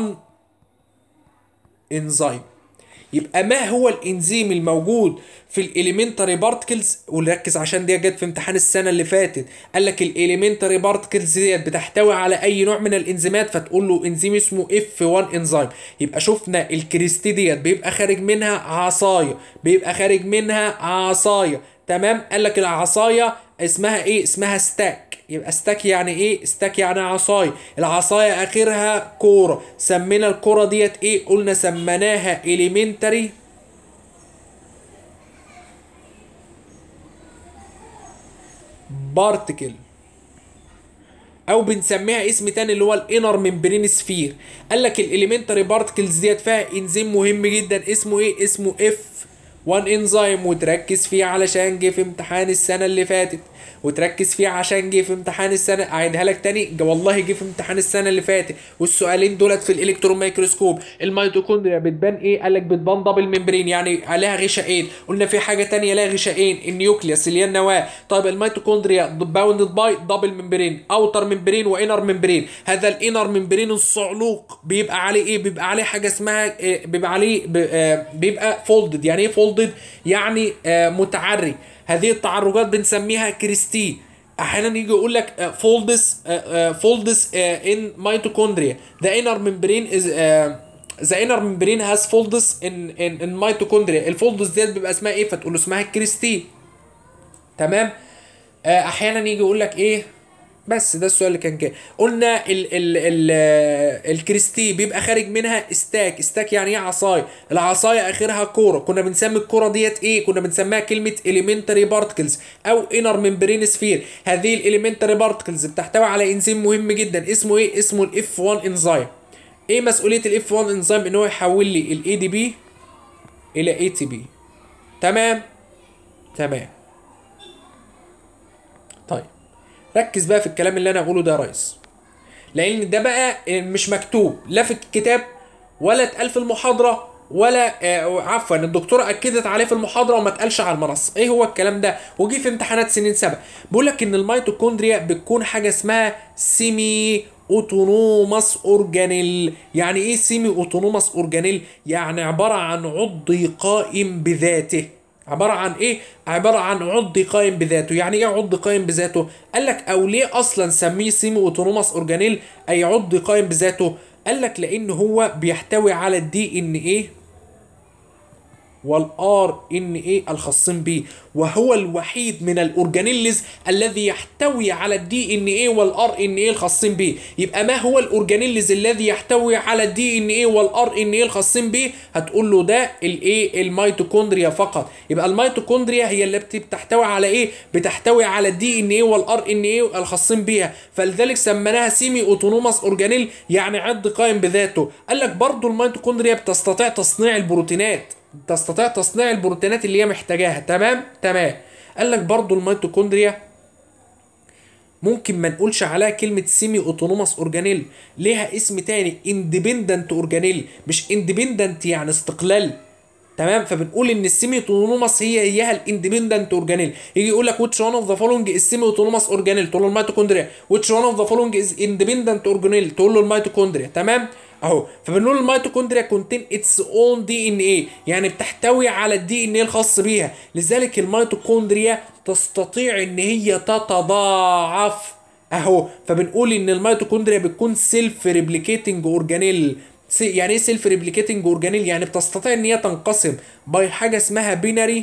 انزيم يبقى ما هو الانزيم الموجود في الاليمنتري بارتكلز وركز عشان دي جت في امتحان السنه اللي فاتت قال لك الاليمنتري بارتكلز ديت بتحتوي على اي نوع من الانزيمات فتقول له انزيم اسمه F1 انزيم يبقى شفنا الكريستي ديت بيبقى خارج منها عصايه بيبقى خارج منها عصايه تمام قال لك العصايه اسمها ايه اسمها ستاك يبقى ستاك يعني ايه ستاك يعني عصايه العصايه اخرها كوره سمينا الكوره ديت ايه قلنا سميناها elementary بارتكل او بنسميها اسم تاني اللي هو الانر ممبرين سفير قال لك الاليمنتري بارتكلز ديت فيها انزيم مهم جدا اسمه ايه اسمه اف 1 انزيم وتركز فيه علشان جه في امتحان السنه اللي فاتت وتركز فيه عشان جه في امتحان السنه اعيدها لك تاني جا والله جه في امتحان السنه اللي فاتت والسؤالين دولت في الالكترون ميكروسكوب الميتوكوندريا بتبان ايه قال لك بتبان دبل ممبرين يعني عليها غشائين قلنا في حاجه تانية لها غشائين النيوكليوس اللي هي النواه طيب الميتوكوندريا باوندد باي دبل ممبرين اوتر ممبرين وانر ممبرين هذا الانر ممبرين الصعلوق بيبقى عليه ايه بيبقى عليه حاجه اسمها إيه بيبقى عليه ب- آه، بيبقى فولدد يعني ايه فولدد يعني آه، متعرج هذه التعرجات بنسميها كريستي احيانا يجي يقول لك فولدس فولدس ان ميتوكوندريا ذا انر ممبرين از ذا انر ممبرين هاز فولدس ان ان ان ميتوكوندريا الفولدس ديت بيبقى اسمها ايه فتقول له اسمها كريستي تمام آه، احيانا يجي يقول لك ايه بس ده السؤال اللي كان كده قلنا ال ال ال الكريستي بيبقى خارج منها استاك استاك يعني ايه عصايه العصايه اخرها كوره كنا بنسمي الكوره ديت ايه كنا بنسميها كلمه elementary particles او inner membrane sphere هذه الاليمنتري بارتكلز بتحتوي على انزيم مهم جدا اسمه ايه اسمه الاف 1 انزيم ايه مسؤوليه الاف 1 انزيم ان هو يحول لي الاي دي بي الى اي تي بي تمام تمام طيب ركز بقى في الكلام اللي انا اقوله ده يا ريس لان ده بقى مش مكتوب لا في الكتاب ولا اتقال في المحاضره ولا آه عفوا الدكتوره اكدت عليه في المحاضره وما اتقالش على المنصه ايه هو الكلام ده وجي في امتحانات سنين سبق بيقول لك ان الميتوكوندريا بتكون حاجه اسمها سيمي اوتونوماس اورجانيل يعني ايه سيمي اوتونوماس اورجانيل يعني عباره عن عضو قائم بذاته عبارة عن ايه؟ عبارة عن عض قائم بذاته، يعني ايه عض قائم بذاته؟ قال لك او ليه اصلا سميه سيمي اوتونوماس اورجانيل اي عض قائم بذاته؟ قال لك لان هو بيحتوي على الدي ان ايه والار ان ايه الخاصين بيه وهو الوحيد من الاورجانيلز الذي يحتوي على الدي ان ايه والار ان ايه الخاصين بيه يبقى ما هو الاورجانيلز الذي يحتوي على الدي ان ايه والار ان ايه الخاصين بيه هتقول له ده الايه الميتوكوندريا فقط يبقى الميتوكوندريا هي اللي بتحتوي على ايه بتحتوي على الدي ان ايه والار ان ايه الخاصين بيها فلذلك سميناها سيمي اوتونوماس اورجانيل يعني عض قائم بذاته قال لك برضو الميتوكوندريا بتستطيع تصنيع البروتينات تستطيع تصنيع البروتينات اللي هي محتاجاها تمام تمام قال لك برضو الميتوكوندريا ممكن ما نقولش عليها كلمة سيمي اوتونوماس اورجانيل ليها اسم تاني اندبندنت اورجانيل مش اندبندنت يعني استقلال تمام فبنقول ان السيمي اوتونوماس هي هيها الاندبندنت اورجانيل يجي يقول لك which one of the following is semi autonomous organelle تقول له الميتوكوندريا which one of the following is independent organelle تقول له الميتوكوندريا تمام اهو فبنقول الميتوكوندريا كونتين اتس اون دي ان ايه يعني بتحتوي على الدي ان ايه الخاص بيها لذلك الميتوكوندريا تستطيع ان هي تتضاعف اهو فبنقول ان الميتوكوندريا بتكون سيلف ريبليكيتنج اورجانيل يعني ايه سيلف ريبليكيتنج اورجانيل يعني بتستطيع ان هي تنقسم باي حاجه اسمها بيناري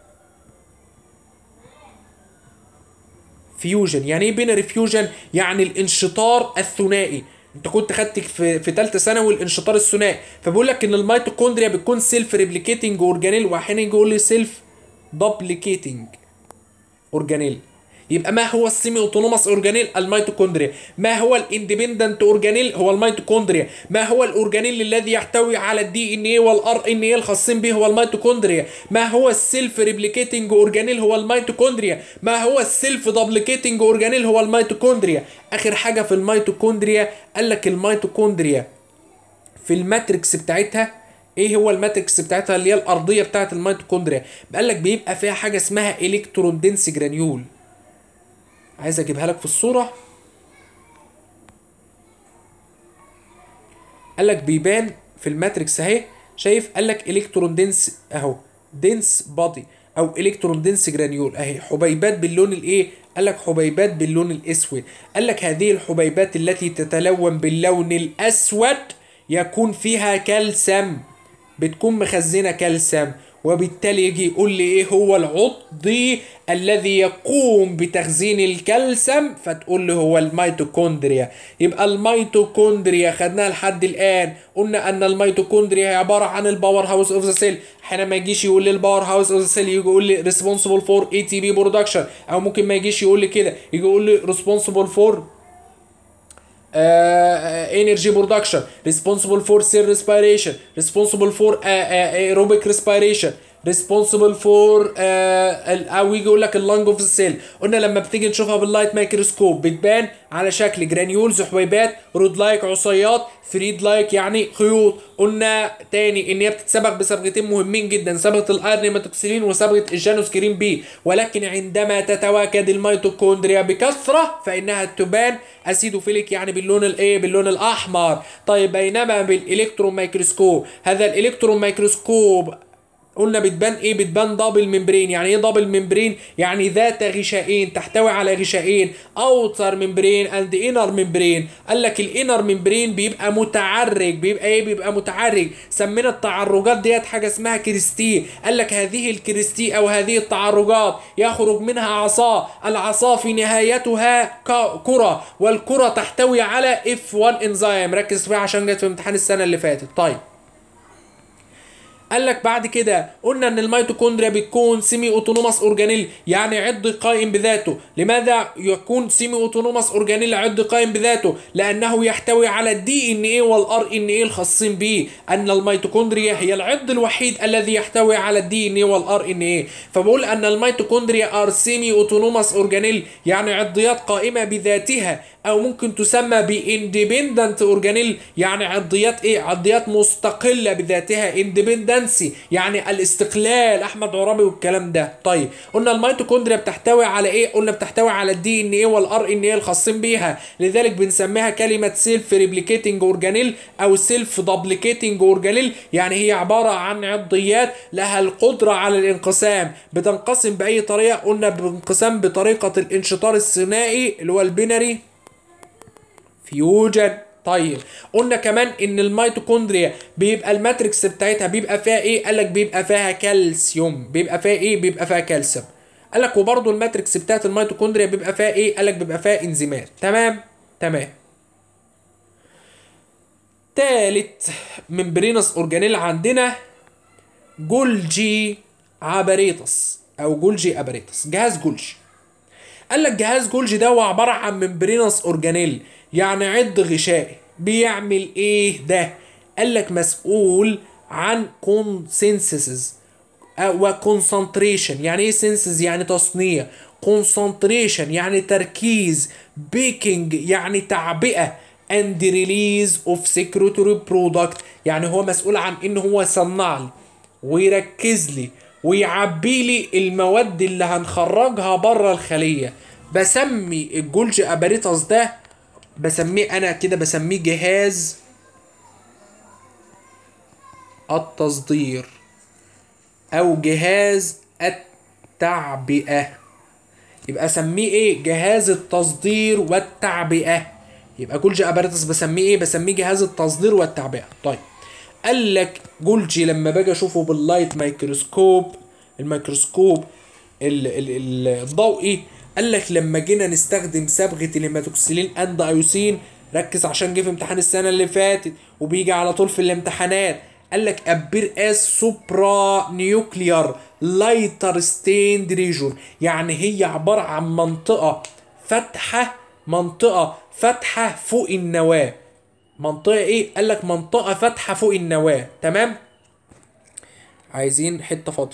فيوجن يعني ايه بيناري فيوجن يعني الانشطار الثنائي انت كنت خدت في في ثالثه ثانوي الانشطار الثنائي فبيقول لك ان الميتوكوندريا بتكون سيلف ريبليكيتنج اورجانيل واحيانا يجي يقول لي سيلف دوبليكيتنج اورجانيل يبقى ما هو السيمي اوتونوماس اورجانيل الميتوكوندريا ما هو الاندبندنت اورجانيل هو الميتوكوندريا ما هو الاورجانيل الذي يحتوي على الدي ان اي والار ان اي الخاصين به هو الميتوكوندريا ما هو السيلف ريبليكيتنج اورجانيل هو الميتوكوندريا ما هو السيلف دوبليكيتنج اورجانيل هو الميتوكوندريا اخر حاجه في الميتوكوندريا قال لك الميتوكوندريا في الماتريكس بتاعتها ايه هو الماتريكس بتاعتها اللي هي الارضيه بتاعت الميتوكوندريا قال لك بيبقى فيها حاجه اسمها الكترون دنس جرانيول عايز اجيبها لك في الصورة قال لك بيبان في الماتريكس اهي شايف قال لك الكترون دنس اهو دنس بادي او الكترون دنس جرانيول اهي حبيبات باللون الايه قال لك حبيبات باللون الاسود قال لك هذه الحبيبات التي تتلون باللون الاسود يكون فيها كالسيوم بتكون مخزنه كالسيوم وبالتالي يجي يقول لي ايه هو العضي الذي يقوم بتخزين الكالسيوم فتقول لي هو الميتوكوندريا يبقى الميتوكوندريا خدناها لحد الان قلنا ان الميتوكوندريا هي عباره عن الباور هاوس اوف ذا سيل احيانا ما يجيش يقول لي الباور هاوس اوف ذا سيل يجي يقول لي ريسبونسبل فور اي تي بي برودكشن او ممكن ما يجيش يقول لي كده يجي يقول لي ريسبونسبل فور energy production responsible for cell respiration responsible for uh, uh, aerobic respiration responsible for او يجي يقول لك اللنج اوف سيل قلنا لما بتيجي نشوفها باللايت مايكروسكوب بتبان على شكل جرانيولز حبيبات رود لايك عصيات فريد لايك يعني خيوط قلنا تاني ان هي بتتسبق بصبغتين مهمين جدا صبغه الارنيماتوكسيلين وصبغه الجانوسكرين بي ولكن عندما تتواجد الميتوكوندريا بكثره فانها تبان اسيدوفيليك يعني باللون الايه باللون الاحمر طيب بينما بالالكترون مايكروسكوب هذا الالكترون مايكروسكوب قلنا بتبان ايه بتبان دبل ممبرين يعني ايه دبل ممبرين يعني ذات غشائين تحتوي على غشائين اوتر ممبرين اند انر ممبرين قال لك الانر ممبرين بيبقى متعرج بيبقى ايه بيبقى متعرج سمينا التعرجات ديت حاجه اسمها كريستي قال لك هذه الكريستي او هذه التعرجات يخرج منها عصا العصا في نهايتها ك- كره والكره تحتوي على اف 1 انزيم ركز فيها عشان جت في امتحان السنه اللي فاتت طيب قال لك بعد كده قلنا ان الميتوكوندريا بتكون سيمي اوتونوماس اورجانيل يعني عض قائم بذاته لماذا يكون سيمي اوتونوماس اورجانيل عض قائم بذاته لانه يحتوي على الدي ان ايه والار ان ايه الخاصين به ان الميتوكوندريا هي العض الوحيد الذي يحتوي على الدي ان ايه والار ان ايه فبقول ان الميتوكوندريا ار سيمي اوتونوماس اورجانيل يعني عضيات قائمه بذاتها او ممكن تسمى باندبندنت اورجانيل يعني عضيات ايه عضيات مستقله بذاتها اندبندنسي يعني الاستقلال احمد عرابي والكلام ده طيب قلنا الميتوكوندريا بتحتوي على ايه قلنا بتحتوي على الدي ان ايه والار ان ايه الخاصين بيها لذلك بنسميها كلمه سيلف ريبليكيتنج اورجانيل او سيلف دبليكيتنج اورجانيل يعني هي عباره عن عضيات لها القدره على الانقسام بتنقسم باي طريقه قلنا بانقسام بطريقه الانشطار الثنائي اللي هو البينري فيوجن طيب قلنا كمان ان الميتوكوندريا بيبقى الماتريكس بتاعتها بيبقى فيها ايه قال لك بيبقى فيها كالسيوم بيبقى فيها ايه بيبقى فيها كالسيوم قال لك وبرده الماتريكس بتاعت الميتوكوندريا بيبقى فيها ايه قال لك بيبقى فيها انزيمات تمام تمام تالت ممبرينس اورجانيل عندنا جولجي عبريتس او جولجي ابريتس جهاز جولجي قال لك جهاز جولجي ده هو عباره عن ممبرينس اورجانيل يعني عض غشائي بيعمل ايه ده قال لك مسؤول عن كونسنسز وكونسنتريشن يعني ايه سنسز يعني تصنيع كونسنتريشن يعني تركيز بيكينج يعني تعبئه and release of secretory product يعني هو مسؤول عن ان هو يصنع لي ويركز لي ويعبي لي المواد اللي هنخرجها بره الخليه بسمي الجولج اباريتاس ده بسميه انا كده بسميه جهاز التصدير او جهاز التعبئه يبقى اسميه ايه جهاز التصدير والتعبئه يبقى جولجي اباريتس بسميه ايه بسميه جهاز التصدير والتعبئه طيب قال لك جولجي لما باجي اشوفه باللايت مايكروسكوب الميكروسكوب ال ال ال الضوئي قال لك لما جينا نستخدم صبغه الهيماتوكسيلين اند ايوسين ركز عشان جه في امتحان السنه اللي فاتت وبيجي على طول في الامتحانات قال لك ابير اس سوبرا نيوكليار لايتر ستيند ريجون يعني هي عباره عن منطقه فاتحه منطقه فاتحه فوق النواه منطقه ايه قال لك منطقه فاتحه فوق النواه تمام عايزين حته فاضيه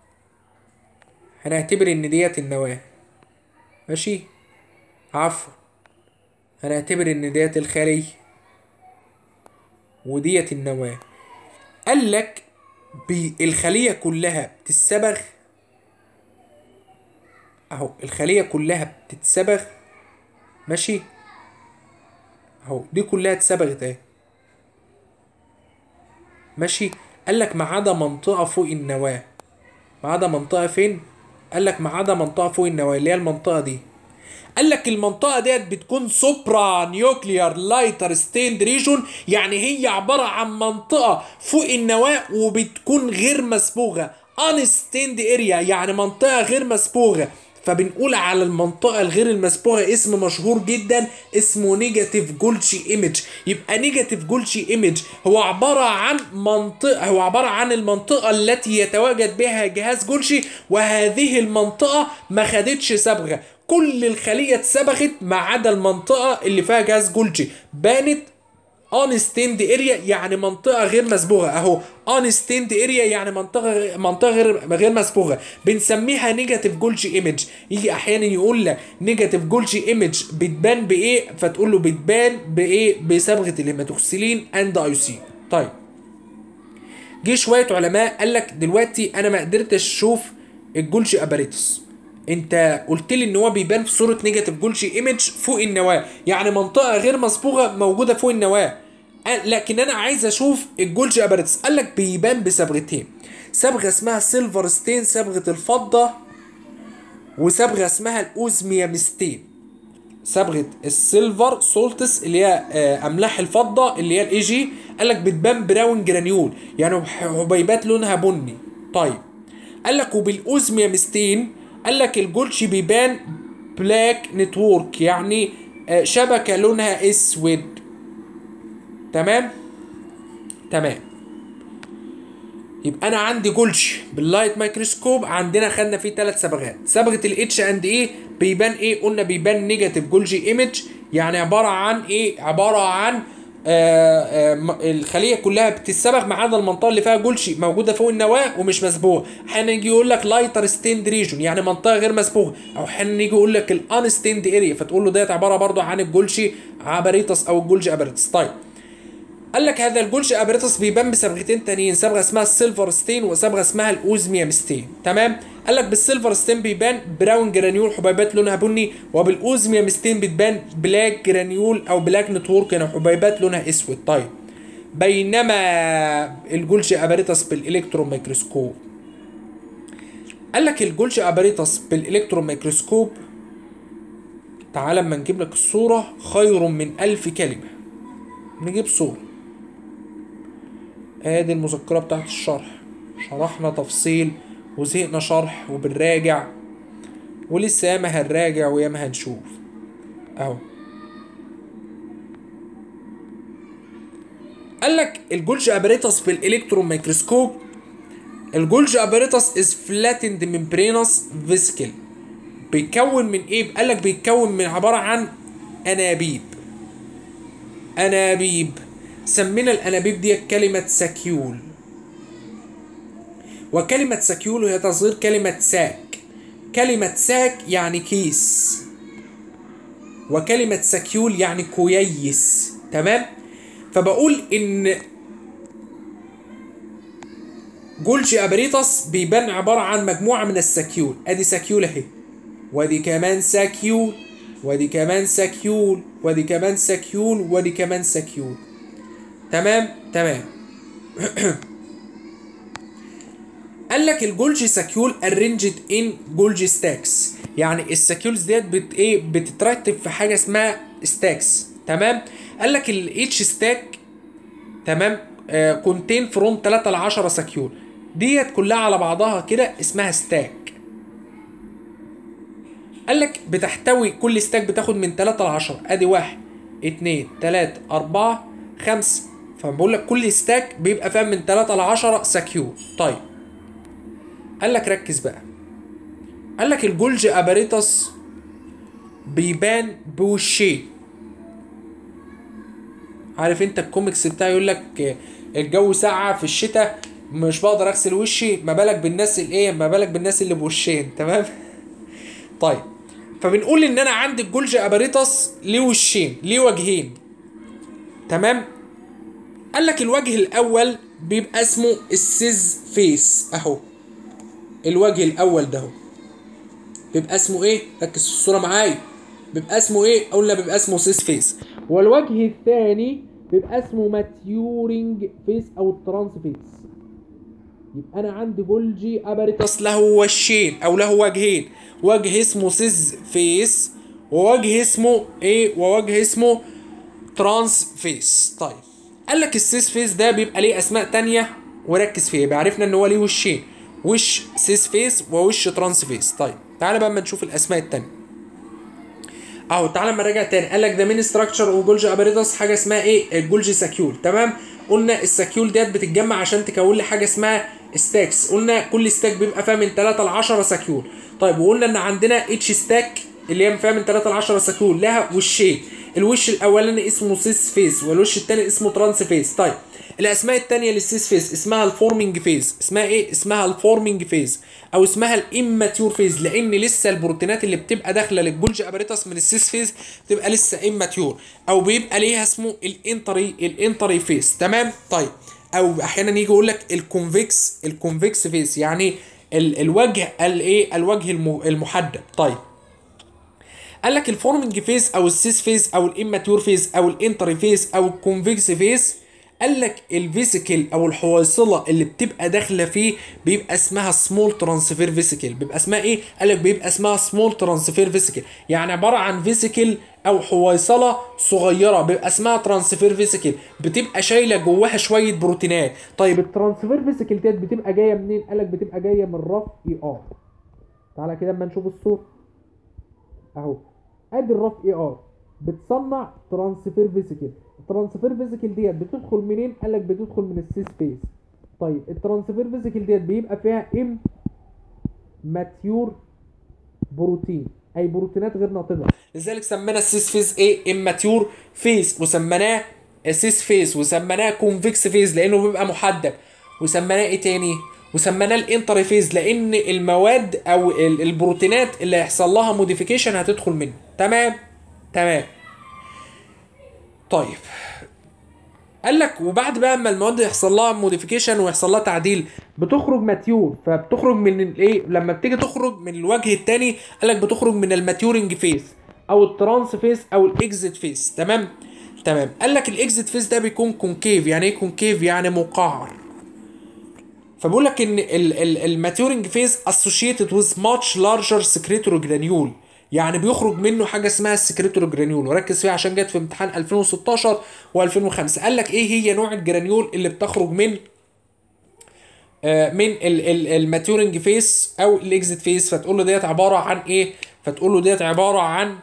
هنعتبر ان ديت النواه ماشي عفوا هنعتبر ان ديت الخليه وديت النواه قال لك الخليه كلها بتتصبغ اهو الخليه كلها بتتصبغ ماشي اهو دي كلها اتصبغت اهي ماشي قال لك ما عدا منطقه فوق النواه ما عدا منطقه فين قال لك ما عدا منطقه فوق النواه اللي هي المنطقه دي قال لك المنطقه ديت بتكون سوبرا نيوكليار لايتر ستيند ريجون يعني هي عباره عن منطقه فوق النواه وبتكون غير مسبوغه انستيند اريا يعني منطقه غير مسبوغه فبنقول على المنطقه الغير المسبوغه اسم مشهور جدا اسمه نيجاتيف جولشي ايمج يبقى نيجاتيف جولشي ايمج هو عباره عن منطقه هو عباره عن المنطقه التي يتواجد بها جهاز جولشي وهذه المنطقه ما خدتش صبغه كل الخليه اتصبغت ما عدا المنطقه اللي فيها جهاز جولجي بانت انستيند اريا يعني منطقه غير مسبوغه اهو انستيند اريا يعني منطقه منطقه غير غير مسبوغه بنسميها نيجاتيف جولجي ايمج يجي احيانا يقول لك نيجاتيف جولجي ايمج بتبان بايه فتقول له بتبان بايه بصبغه الهيماتوكسيلين اند ايوسين طيب جه شويه علماء قال لك دلوقتي انا ما قدرتش اشوف الجولجي اباريتوس انت قلت لي ان هو بيبان في صوره نيجاتيف جولجي ايمج فوق النواه يعني منطقه غير مصبوغه موجوده فوق النواه قال- لكن انا عايز اشوف الجولجي اباريتس قال لك بيبان بصبغتين صبغه اسمها سيلفر ستين صبغه الفضه وصبغه اسمها الاوزميامستين صبغه السيلفر سولتس اللي هي آه، املاح الفضه اللي هي الاي جي قال لك بتبان براون جرانيول يعني حبيبات لونها بني طيب قال لك وبالاوزميامستين قال لك الجولشي بيبان بلاك نتورك يعني آه، شبكه لونها اسود تمام تمام يبقى انا عندي جولش باللايت مايكروسكوب عندنا خدنا فيه ثلاث صبغات صبغه الاتش اند ايه بيبان ايه قلنا بيبان نيجاتيف جولجي ايمج يعني عباره عن ايه عباره عن آه آه م- الخليه كلها بتتصبغ ما عدا المنطقه اللي فيها جولشي موجوده فوق النواه ومش مسبوغه احيانا يجي يقول لك لايتر ستيند ريجون يعني منطقه غير مسبوغه او احيانا يجي يقول لك الان ستيند اريا فتقول له ديت عباره برضو عن الجولشي اباريتس او الجولجي اباريتس طيب قال لك هذا الجولش ابريتس بيبان بصبغتين تانيين صبغه اسمها السيلفر ستين وصبغه اسمها الاوزميام ستين تمام قال لك بالسيلفر ستين بيبان براون جرانيول حبيبات لونها بني وبالاوزميام ستين بتبان بلاك جرانيول او بلاك نتورك يعني حبيبات لونها اسود طيب بينما الجولش ابريتس بالالكترون ميكروسكوب قال لك الجولش ابريتس بالالكترون ميكروسكوب تعال اما نجيب لك الصوره خير من ألف كلمه نجيب صوره ادي المذكرة بتاعت الشرح شرحنا تفصيل وزهقنا شرح وبنراجع ولسه ياما هنراجع وياما هنشوف اهو قال لك الجولج ابريتس بالالكترون ميكروسكوب الجولج ابريتس از فلاتند ممبرينس فيسكل بيتكون من ايه قال لك بيتكون من عباره عن انابيب انابيب سمينا الانابيب دي كلمه سكيول وكلمه سكيول هي تصغير كلمه ساك كلمه ساك يعني كيس وكلمه سكيول يعني كويس تمام فبقول ان جولجي ابريتس بيبان عباره عن مجموعه من السكيول ادي سكيول اهي وادي كمان سكيول وادي كمان سكيول وادي كمان سكيول وادي كمان سكيول تمام تمام قال لك الجولجي سكيول ارينجد ان جولجي ستاكس يعني السكيولز ديت بت ايه بتترتب في حاجه اسمها ستاكس تمام قال لك الاتش ستاك تمام كونتين فروم 3 ل 10 سكيول ديت كلها على بعضها كده اسمها ستاك قال لك بتحتوي كل ستاك بتاخد من 3 ل 10 ادي 1 2 3 4 5 فبقول لك كل ستاك بيبقى فيها من 3 ل 10 سكيول طيب قال لك ركز بقى قال لك الجولج اباريتس بيبان بوشين عارف انت الكوميكس بتاعي يقول لك الجو ساقعه في الشتاء مش بقدر اغسل وشي ما بالك بالناس الايه ما بالك بالناس اللي بوشين تمام طيب فبنقول ان انا عندي الجولج اباريتس ليه وشين ليه وجهين تمام قال لك الوجه الاول بيبقى اسمه السيز فيس اهو الوجه الاول ده اهو بيبقى اسمه ايه ركز في الصوره معايا بيبقى اسمه ايه قلنا بيبقى اسمه سيس فيس والوجه الثاني بيبقى اسمه ماتيورنج فيس او الترانس فيس يبقى انا عندي جولجي اباريتس له وشين او له وجهين وجه اسمه سيز فيس ووجه اسمه ايه ووجه اسمه ترانس فيس طيب قال لك السيس فيس ده بيبقى ليه اسماء تانية وركز فيها يبقى عرفنا ان هو ليه وشين وش سيس فيس ووش ترانس فيس طيب تعالى بقى اما نشوف الاسماء التانية اهو تعالى اما نراجع تاني قال لك ده مين ستراكشر وجولجي اباريتس حاجه اسمها ايه الجولجي ساكيول تمام قلنا الساكيول ديت بتتجمع عشان تكون لي حاجه اسمها ستاكس قلنا كل ستاك بيبقى فيها من 3 ل 10 ساكيول طيب وقلنا ان عندنا اتش ستاك اللي هي فيها من 3 ل 10 ساكيول لها وشين الوش الاولاني اسمه سيس فيس والوش الثاني اسمه ترانس فيس طيب الاسماء الثانيه للسيس فيس اسمها الفورمينج فيز اسمها ايه اسمها الفورمينج فيز او اسمها الاماتيور فيز لان لسه البروتينات اللي بتبقى داخله للجولج اباريتس من السيس فيز بتبقى لسه اماتيور او بيبقى ليها اسمه الانتري الانتري فيز تمام طيب او احيانا يجي يقول لك الكونفكس الكونفكس فيز يعني ال الوجه الايه الوجه المحدب طيب قال لك الفورمنج فيز او السيس فيز او الاماتيور فيز او الانتري فيز او الكونفكس فيز قال لك الفيسيكل او الحويصله اللي بتبقى داخله فيه بيبقى اسمها سمول ترانسفير فيسيكل بيبقى اسمها ايه قال لك بيبقى اسمها سمول ترانسفير فيسيكل يعني عباره عن فيسيكل او حويصله صغيره بيبقى اسمها ترانسفير فيسيكل بتبقى شايله جواها شويه بروتينات طيب الترانسفير فيسيكل ديت بتبقى جايه منين قال لك بتبقى جايه من رف اي ار تعالى كده اما نشوف الصوره اهو ادي الرف اي ار بتصنع ترانسفير فيسيكل الترانسفير فيزيكال ديت بتدخل منين؟ قال لك بتدخل من السيس فيز. طيب الترانسفير فيزيكال ديت بيبقى فيها ام ماتيور بروتين اي بروتينات غير ناضجه لذلك سمينا السيس فيز ايه اماتيور فيز وسميناه سيس فيز وسميناه كونفكس فيز لانه بيبقى محدب وسميناه ايه تاني وسميناه الانتر فيز لان المواد او البروتينات اللي هيحصل لها موديفيكيشن هتدخل منه تمام تمام طيب قال لك وبعد بقى اما المواد يحصل لها موديفيكيشن ويحصل لها تعديل بتخرج ماتيور فبتخرج من الايه لما بتيجي تخرج من الوجه الثاني قال لك بتخرج من الماتيورنج فيز او الترانس فيز او الاكزيت فيز تمام تمام قال لك الاكزيت فيز ده بيكون كونكيف يعني ايه كونكيف يعني مقعر فبقول لك ان الماتيورنج فيز اسوشيتد وذ ماتش لارجر سكريتوري جرانيول يعني بيخرج منه حاجه اسمها السكريتور جرانيول وركز فيها عشان جت في امتحان 2016 و2005 قال لك ايه هي نوع الجرانيول اللي بتخرج من آه من الماتيورنج فيس او الاكزيت فيس فتقول له ديت عباره عن ايه فتقول له ديت عباره عن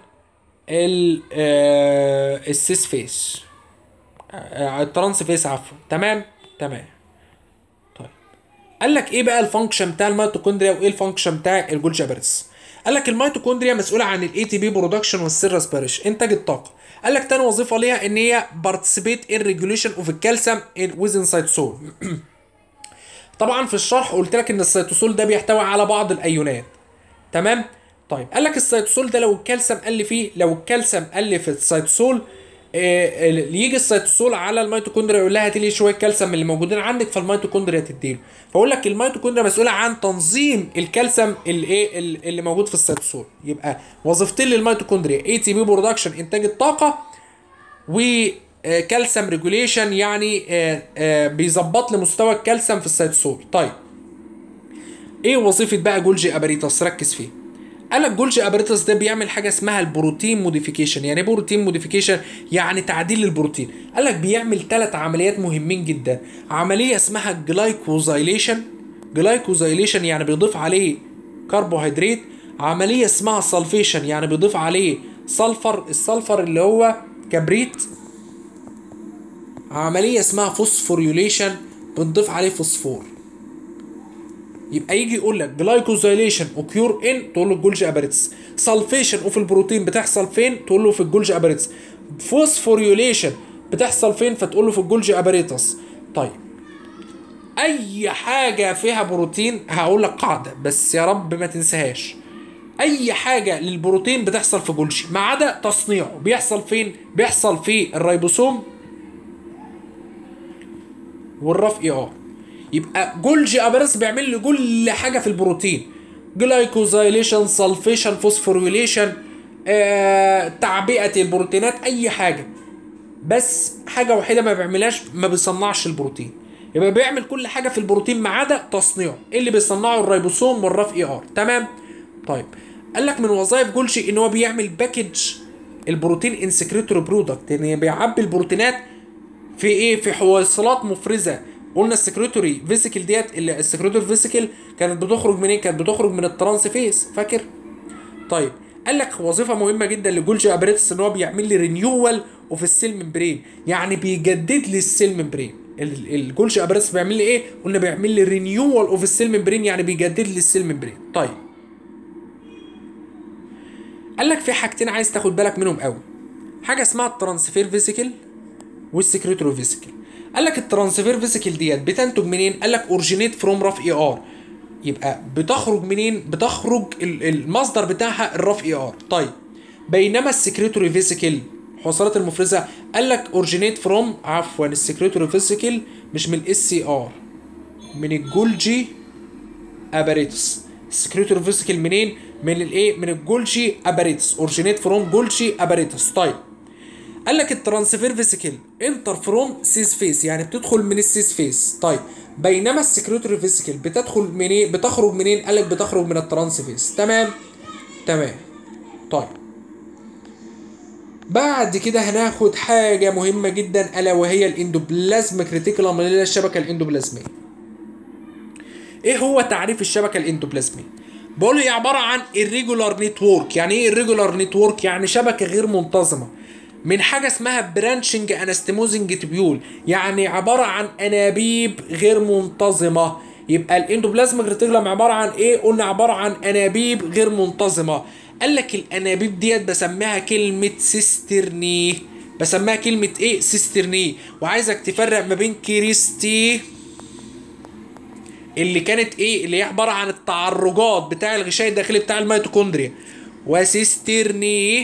السيس فيس الترانس فيس عفوا تمام تمام طيب قال لك ايه بقى الفانكشن بتاع الميتوكوندريا وايه الفانكشن بتاع الجولجي ابريس قال لك الميتوكوندريا مسؤوله عن الاي تي بي برودكشن والسيل ريسبيريشن انتاج الطاقه قال لك تاني وظيفه ليها ان هي بارتيسيبيت ان ريجوليشن اوف الكالسيوم ويزن سيتوسول طبعا في الشرح قلت لك ان السيتوسول ده بيحتوي على بعض الايونات تمام طيب قال لك السيتوسول ده لو الكالسيوم قل فيه لو الكالسيوم قل في السيتوسول آه يجي السيتوسول على الميتوكوندريا يقول لها هات لي شويه كالسيوم اللي موجودين عندك فالميتوكوندريا تديله فاقول لك الميتوكوندريا مسؤوله عن تنظيم الكالسيوم الايه اللي موجود في السيتوسول يبقى وظيفتين للميتوكوندريا اي تي بي برودكشن انتاج الطاقه وكالسيوم ريجوليشن يعني آه آه بيظبط لي مستوى الكالسيوم في السيتوسول طيب ايه وظيفه بقى جولجي اباريتاس ركز فيه قال لك جولجي اباريتس ده بيعمل حاجه اسمها البروتين موديفيكيشن يعني ايه بروتين موديفيكيشن يعني تعديل للبروتين قال لك بيعمل ثلاث عمليات مهمين جدا عمليه اسمها الجلايكوزايليشن جلايكوزايليشن يعني بيضيف عليه كربوهيدرات عمليه اسمها سلفيشن يعني بيضيف عليه سلفر السلفر اللي هو كبريت عمليه اسمها فوسفوريوليشن بنضيف عليه فوسفور يبقى يجي يقول لك جلايكوزايليشن اوكيور ان تقول له الجولجي اباريتس سلفيشن اوف البروتين بتحصل فين تقول له في الجولجي اباريتس فوسفوريوليشن بتحصل فين فتقول له في الجولجي اباريتس طيب اي حاجه فيها بروتين هقول لك قاعده بس يا رب ما تنساهاش اي حاجه للبروتين بتحصل في جولجي ما عدا تصنيعه بيحصل فين بيحصل في الريبوسوم والرف اي ار يبقى جولجي اباريس بيعمل لي كل حاجه في البروتين جلايكوزايليشن سلفيشن فوسفوريوليشن آه، تعبئه البروتينات اي حاجه بس حاجه وحيده ما بيعملهاش ما بيصنعش البروتين يبقى بيعمل كل حاجه في البروتين ما عدا تصنيعه اللي بيصنعه الريبوسوم والرف اي ار تمام طيب قال لك من وظائف جولجي ان هو بيعمل باكج البروتين ان سكريتوري برودكت يعني بيعبي البروتينات في ايه في حويصلات مفرزه قلنا السكريتوري فيسيكل ديت اللي السكريتوري فيسيكل كانت بتخرج منين كانت بتخرج من الترانس فيس فاكر طيب قال لك وظيفه مهمه جدا لجولجي ابريتس ان هو بيعمل لي رينيوال اوف السيل ممبرين يعني بيجدد لي السيل ممبرين الجولجي ابريتس بيعمل لي ايه قلنا بيعمل لي رينيوال اوف السيل ممبرين يعني بيجدد لي السيل ممبرين طيب قال لك في حاجتين عايز تاخد بالك منهم قوي حاجه اسمها الترانسفير فيسيكل والسكريتوري فيسيكل قال لك الترانسفير فيسيكل ديت بتنتج منين قال لك اوريجينيت فروم رف اي ار يبقى بتخرج منين بتخرج المصدر بتاعها الرف اي ار طيب بينما السكريتوري فيسيكل حصلات المفرزه قال لك اوريجينيت فروم عفوا السكريتوري فيسيكل مش من الاس سي ار من الجولجي اباريتس السكريتوري فيسيكل منين من الايه من الجولجي اباريتس اورجينيت فروم جولجي اباريتس طيب قال لك الترانسفير فيسيكل انتر فروم سيس فيس يعني بتدخل من السيس فيس طيب بينما السكريتوري فيسيكل بتدخل منين بتخرج منين قال لك بتخرج من الترانس فيس تمام تمام طيب بعد كده هناخد حاجه مهمه جدا الا وهي الاندوبلازم كريتيكولم اللي هي الشبكه الاندوبلازميه ايه هو تعريف الشبكه الاندوبلازميه بقول هي عباره عن irregular network يعني ايه irregular network يعني شبكه غير منتظمه من حاجه اسمها برانشنج انستموزنج تبيول يعني عباره عن انابيب غير منتظمه يبقى الاندوبلازم ريتيكولم عباره عن ايه قلنا عباره عن انابيب غير منتظمه قال لك الانابيب ديت بسميها كلمه سيسترني بسميها كلمه ايه سيسترني وعايزك تفرق ما بين كريستي اللي كانت ايه اللي هي عباره عن التعرجات بتاع الغشاء الداخلي بتاع الميتوكوندريا وسيسترني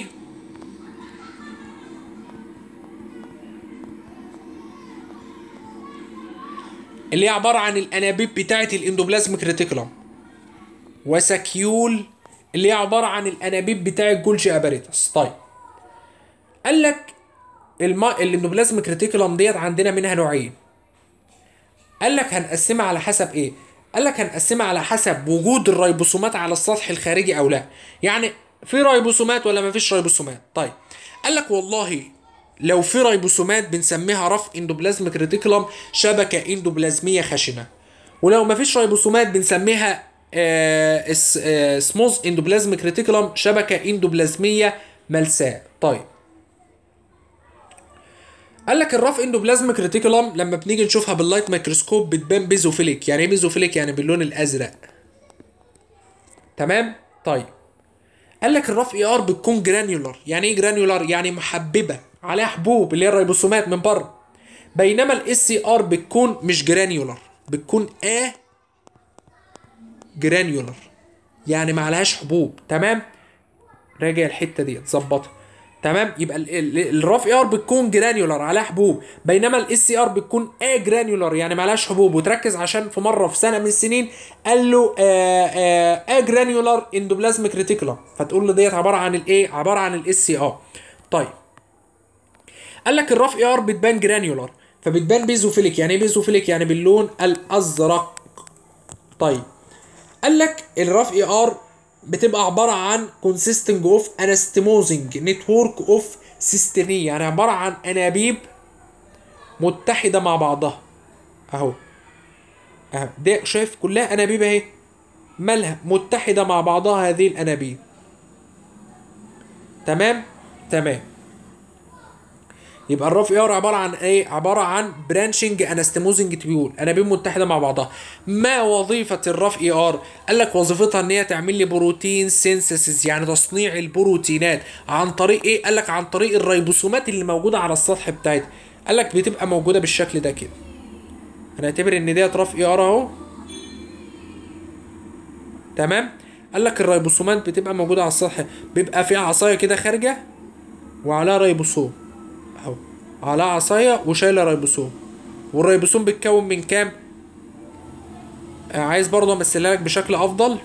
اللي هي عباره عن الانابيب بتاعه الاندوبلازميك ريتيكولم وسكيول اللي هي عباره عن الانابيب بتاع الجولجي اباريتس طيب قال لك الما... الاندوبلازميك ريتيكولم ديت عندنا منها نوعين قال لك هنقسمها على حسب ايه قال لك هنقسمها على حسب وجود الريبوسومات على السطح الخارجي او لا يعني في ريبوسومات ولا ما فيش ريبوسومات طيب قال لك والله لو في ريبوسومات بنسميها رف اندوبلازميك ريتيكولم شبكه اندوبلازميه خشنه ولو ما فيش ريبوسومات بنسميها آه آه سموز اندوبلازميك ريتيكولم شبكه اندوبلازميه ملساء طيب قال لك الرف اندوبلازميك ريتيكولم لما بنيجي نشوفها باللايت ميكروسكوب بتبان بيزوفيليك يعني ايه بيزوفيليك يعني باللون الازرق تمام طيب قال لك الرف اي ار بتكون جرانيولار يعني ايه جرانيولار يعني محببه عليها حبوب اللي هي الريبوسومات من بره بينما الاس سي ار بتكون مش جرانيولار بتكون ا جرانيولار يعني ما عليهاش حبوب تمام راجع الحته دي ظبطها تمام يبقى الراف اي ار بتكون جرانيولار عليها حبوب بينما الاس سي ار بتكون ا جرانيولار يعني ما عليهاش حبوب وتركز عشان في مره في سنه من السنين قال له ا جرانيولار اندوبلازميك ريتيكولم فتقول له ديت عباره عن الايه عباره عن الاس سي ار طيب قال لك الراف اي ار بتبان جرانيولار فبتبان بيزوفيليك يعني ايه بيزوفيليك يعني باللون الازرق طيب قال لك الراف اي ار بتبقى عباره عن consisting of anastomosing network of سيسترنية يعني عباره عن انابيب متحده مع بعضها اهو اهو ده شايف كلها انابيب اهي مالها متحده مع بعضها هذه الانابيب تمام تمام يبقى الراف اي ار عباره عن ايه عباره عن برانشنج انستموزنج تبيول انابيب متحده مع بعضها ما وظيفه الراف اي ار قال لك وظيفتها ان هي تعمل لي بروتين سينثيسيس يعني تصنيع البروتينات عن طريق ايه قال لك عن طريق الريبوسومات اللي موجوده على السطح بتاعتها قال لك بتبقى موجوده بالشكل ده كده هنعتبر ان ديت راف اي ار اهو تمام قال لك الريبوسومات بتبقى موجوده على السطح بيبقى فيها عصايه كده خارجه وعليها ريبوسوم اهو على عصايه وشايله ريبوسوم والريبوسوم بيتكون من كام آه عايز برضه امثلها لك بشكل افضل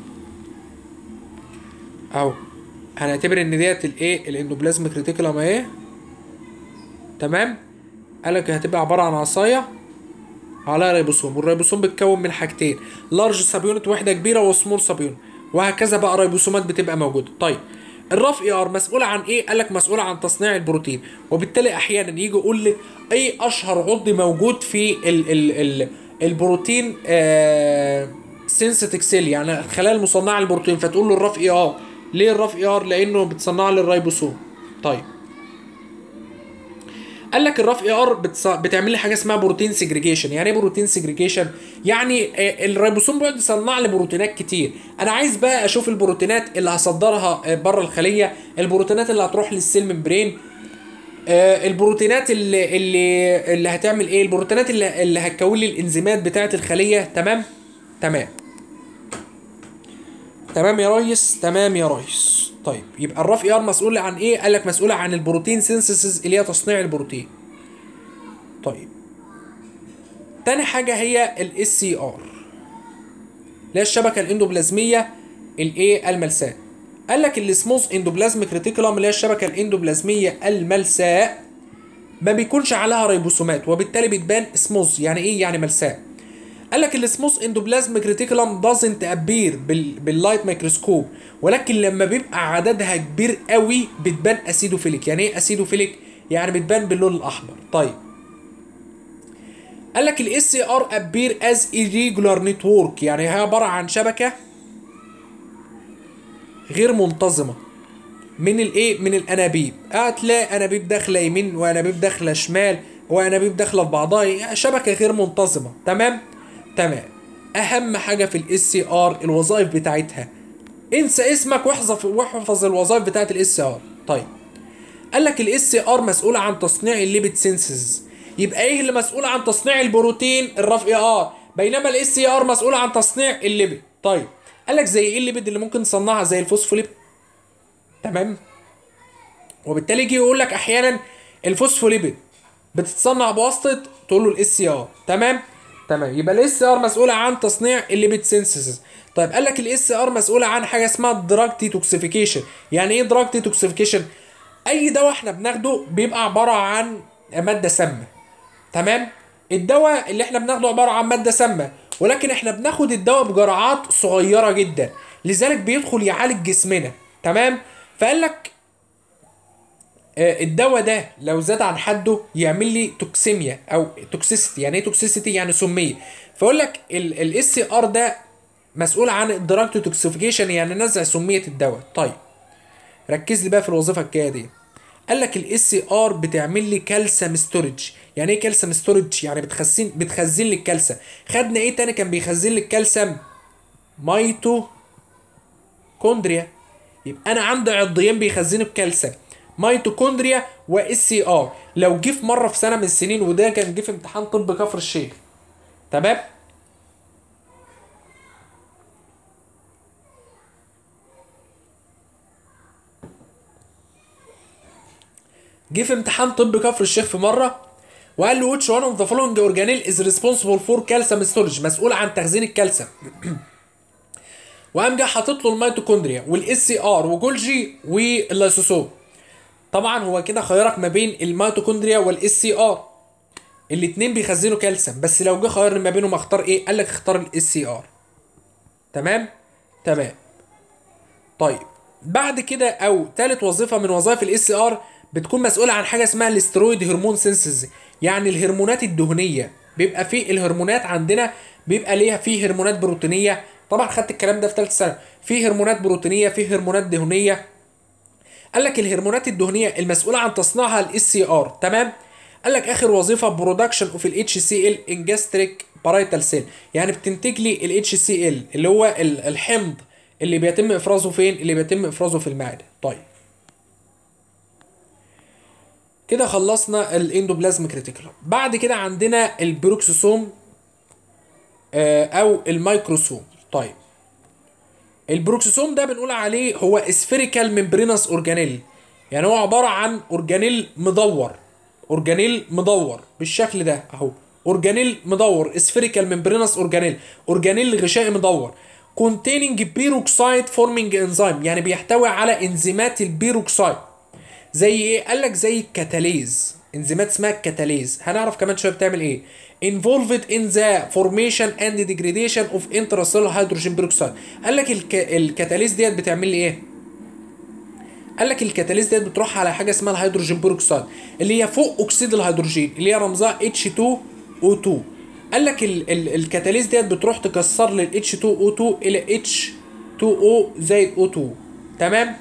اهو هنعتبر ان ديت الايه الاندوبلازميك ريتيكولم اهي تمام قالك هتبقى عباره عن عصايه على ريبوسوم والريبوسوم بيتكون من حاجتين لارج سابيونت وحده كبيره وسمول سابيونت وهكذا بقى ريبوسومات بتبقى موجوده طيب الراف اي ار مسؤول عن ايه؟ قال لك مسؤول عن تصنيع البروتين وبالتالي احيانا يجي يقول لي ايه اشهر عضو موجود في ال ال ال البروتين آه سينثيتك سيل يعني الخلايا المصنعه للبروتين فتقول له الراف اي ار ليه الراف اي ار؟ لانه بتصنع لي الريبوسوم طيب قال لك الراف اي ار بتص... بتعمل لي حاجه اسمها بروتين سيجريجيشن يعني ايه بروتين سيجريجيشن يعني الريبوسوم بيقعد يصنع لي بروتينات كتير انا عايز بقى اشوف البروتينات اللي هصدرها بره الخليه البروتينات اللي هتروح للسيل ممبرين البروتينات اللي اللي اللي هتعمل ايه البروتينات اللي, اللي هتكون لي الانزيمات بتاعه الخليه تمام تمام تمام يا ريس تمام يا ريس طيب يبقى الراف اي ار مسؤول عن ايه قال لك مسؤول عن البروتين سينثيسيس اللي هي تصنيع البروتين طيب تاني حاجه هي الاس سي ار اللي هي الشبكه الاندوبلازميه الايه الملساء قال لك السموث اندوبلازميك ريتيكولم اللي هي الشبكه الاندوبلازميه الملساء ما بيكونش عليها ريبوسومات وبالتالي بتبان سموث يعني ايه يعني ملساء قال لك السموث اندوبلازميك ريتيكولم دازنت ابير باللايت مايكروسكوب ولكن لما بيبقى عددها كبير قوي بتبان اسيدوفيليك يعني ايه اسيدوفيليك يعني بتبان باللون الاحمر طيب قال لك الاس سي ار ابير از irregular نتورك يعني هي عباره عن شبكه غير منتظمه من الايه من الانابيب هتلاقي انابيب داخله يمين وانابيب داخله شمال وانابيب داخله في بعضها شبكه غير منتظمه تمام تمام اهم حاجه في الاس سي ار الوظائف بتاعتها انسى اسمك واحفظ واحفظ الوظائف بتاعت الاس سي ار طيب قال لك الاس سي ار مسؤوله عن تصنيع الليبيد سينسز يبقى ايه اللي مسؤول عن تصنيع البروتين الرف اي ار بينما الاس سي ار مسؤول عن تصنيع الليبيد طيب قال لك زي ايه الليبيد اللي ممكن تصنعها زي الفوسفوليبيد تمام وبالتالي يجي يقول لك احيانا الفوسفوليبيد بتتصنع بواسطه تقول له الاس سي ار تمام تمام يبقى الاس ار مسؤوله عن تصنيع الليبيد سينسز طيب قال لك الاس ار مسؤوله عن حاجه اسمها دراج ديتوكسيفيكيشن يعني ايه دراج ديتوكسيفيكيشن اي دواء احنا بناخده بيبقى عباره عن ماده سامه تمام الدواء اللي احنا بناخده عباره عن ماده سامه ولكن احنا بناخد الدواء بجرعات صغيره جدا لذلك بيدخل يعالج جسمنا تمام فقال لك آه، الدواء ده لو زاد عن حده يعمل لي توكسيميا او توكسيستي يعني ايه توكسيستي يعني سميه فاقول لك الاس سي ار ده مسؤول عن الدراج توكسيفيكيشن يعني نزع سميه الدواء طيب ركز لي بقى في الوظيفه الجايه دي قال لك الاس سي ار بتعمل لي كالسيوم ستورج يعني ايه كالسيوم ستورج يعني بتخزن بتخزن لي الكالسيوم خدنا ايه تاني كان بيخزن لي الكالسيوم مايتو كوندريا يبقى انا عندي عضيين بيخزنوا الكالسيوم ميتوكوندريا واس سي ار لو جه في مره في سنه من السنين وده كان جه في امتحان طب كفر الشيخ تمام جه في امتحان طب كفر الشيخ في مره وقال له which one of the following organelle is responsible for calcium storage مسؤول عن تخزين الكالسيوم وقام جه حاطط له الميتوكوندريا والاس سي ار وجولجي واللايسوسوم طبعا هو كده خيرك ما بين الميتوكوندريا والاس سي ار الاثنين بيخزنوا كالسيوم بس لو جه خيرني ما بينهم اختار ايه قال لك اختار الاس سي ار تمام تمام طيب بعد كده او ثالث وظيفه من وظائف الاس سي ار بتكون مسؤوله عن حاجه اسمها الاسترويد هرمون سينسز يعني الهرمونات الدهنيه بيبقى في الهرمونات عندنا بيبقى ليها في هرمونات بروتينيه طبعا خدت الكلام ده في ثالث سنه في هرمونات بروتينيه في هرمونات دهنيه قال لك الهرمونات الدهنيه المسؤوله عن تصنيعها الاس سي ار تمام قال لك اخر وظيفه برودكشن اوف الاتش سي ال ان جاستريك بارايتال سيل يعني بتنتج لي الاتش سي ال اللي هو ال- الحمض اللي بيتم افرازه فين اللي بيتم افرازه في المعده طيب كده خلصنا الاندوبلازميك ريتيكولوم بعد كده عندنا البروكسوسوم آه، او الميكروسوم طيب البروكسوسوم ده بنقول عليه هو اسفيريكال ممبرينس اورجانيل يعني هو عباره عن اورجانيل مدور اورجانيل مدور بالشكل ده اهو اورجانيل مدور اسفيريكال ممبرينس اورجانيل اورجانيل غشائي مدور containing بيروكسايد فورمينج انزيم يعني بيحتوي على انزيمات البيروكسايد زي ايه قال لك زي الكتاليز انزيمات اسمها الكتاليز هنعرف كمان شويه بتعمل ايه involved in the formation and degradation of intracellular hydrogen peroxide قال لك الك... الكتاليز ديت بتعمل لي ايه قال لك الكتاليز ديت بتروح على حاجه اسمها الهيدروجين بيروكسيد اللي هي فوق اكسيد الهيدروجين اللي هي رمزها H2O2 قال لك ال ال الكتاليز ديت بتروح تكسر لي ال H2O2 الى H2O زائد O2 تمام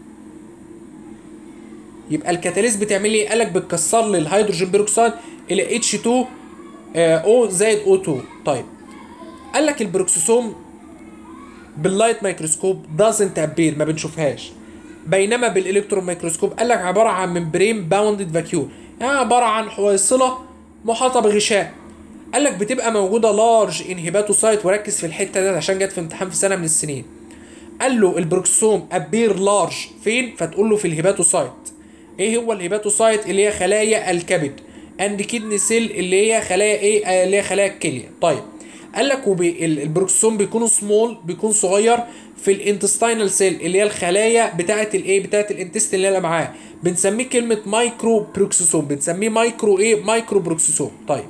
يبقى الكتاليز بتعمل ايه قال لك بتكسر لي الهيدروجين بيروكسيد الى H2 O زائد O2 طيب قال لك البروكسوسوم باللايت مايكروسكوب doesn't appear ما بنشوفهاش بينما بالالكترون ميكروسكوب قال لك عباره عن ممبرين باوندد فاكيوم يعني عباره عن حويصله محاطه بغشاء قال لك بتبقى موجوده لارج ان هيباتوسايت وركز في الحته دي عشان جت في امتحان في سنه من السنين قال له البروكسوم ابير لارج فين فتقول له في الهيباتوسايت ايه هو الهيباتوسايت اللي هي خلايا الكبد اند كيدني سيل اللي هي خلايا ايه آه، اللي هي خلايا الكليه طيب قال لك وبي ال- البروكسوم بيكونوا سمول بيكون صغير في الانتستينال سيل اللي هي الخلايا بتاعه الايه بتاعه الانتستين اللي معاه بنسميه كلمه مايكرو بروكسوسوم بنسميه مايكرو ايه مايكرو بروكسوسوم طيب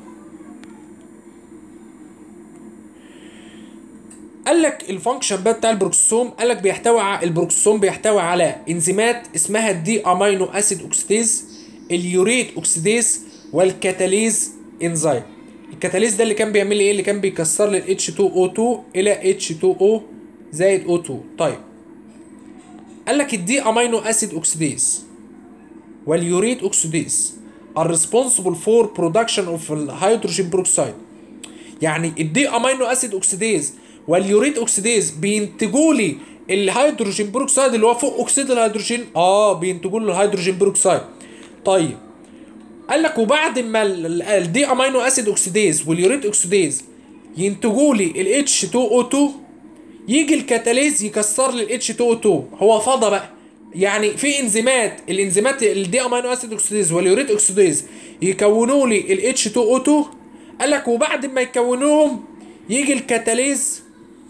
قال لك الفانكشن بقى بتاع البروكسوم قال لك بيحتوي ع- البروكسوم بيحتوي على انزيمات اسمها الدي امينو اسيد اوكسيديز اليوريت اوكسيديز والكاتاليز انزيم الكاتاليز ده اللي كان بيعمل لي ايه اللي كان بيكسر لي ال H2O2 الى H2O زائد O2 طيب قال لك الدي امينو اسيد اوكسيديز واليوريت اوكسيديز are responsible for production of الهيدروجين بروكسيد يعني الدي امينو اسيد اوكسيديز واليوريت اوكسيديز بينتجوا لي الهيدروجين بروكسيد اللي هو فوق اكسيد الهيدروجين اه بينتجوا له الهيدروجين بروكسيد طيب قال لك وبعد ما الدي امينو اسيد اوكسيديز واليوريت اوكسيديز ينتجوا لي ال H2O2 يجي الكاتاليز يكسر لي ال H2O2 هو فضى بقى يعني في انزيمات الانزيمات الدي امينو اسيد اوكسيديز واليوريت اوكسيديز يكونوا لي ال H2O2 قال لك وبعد ما يكونوهم يجي الكاتاليز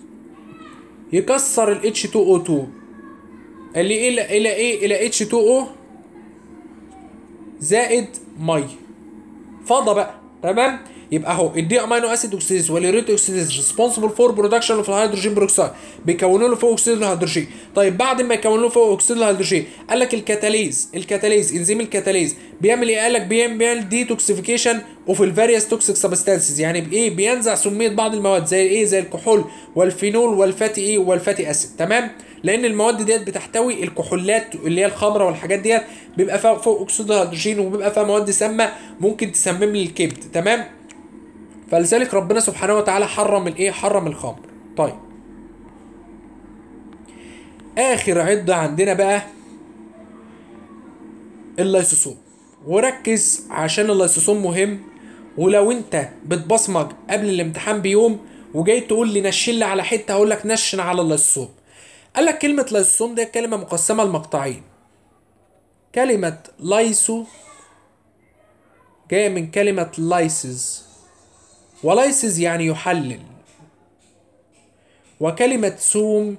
يكسر ال H2O2 اللي الى الى ايه الى H2O زائد ميه فضى بقى تمام يبقى اهو الدي امينو اسيد اوكسيديز واليوريت اوكسيديز ريسبونسبل فور برودكشن اوف الهيدروجين بروكسيد بيكونوا له فوق اكسيد الهيدروجين طيب بعد ما يكونوا له فوق اكسيد الهيدروجين قال لك الكاتاليز الكاتاليز انزيم الكاتاليز بيعمل ايه قال لك بيعمل ديتوكسيفيكيشن اوف الفاريوس توكسيك سبستانسز يعني بايه بينزع سميه بعض المواد زي ايه زي الكحول والفينول والفاتي ايه والفاتي اسيد تمام لان المواد ديت بتحتوي الكحولات اللي هي الخمره والحاجات ديت بيبقى فيها فوق اكسيد الهيدروجين وبيبقى فيها مواد سامه ممكن تسمم لي الكبد تمام فلذلك ربنا سبحانه وتعالى حرم الايه حرم الخمر طيب اخر عده عندنا بقى اللايسوسوم وركز عشان اللايسوسوم مهم ولو انت بتبصمج قبل الامتحان بيوم وجاي تقول لي نشن لي على حته هقول لك نشن على اللايسوسوم قال لك كلمه لايسوسوم دي كلمه مقسمه لمقطعين كلمه لايسو جايه من كلمه لايسز ولايسز يعني يحلل وكلمة سوم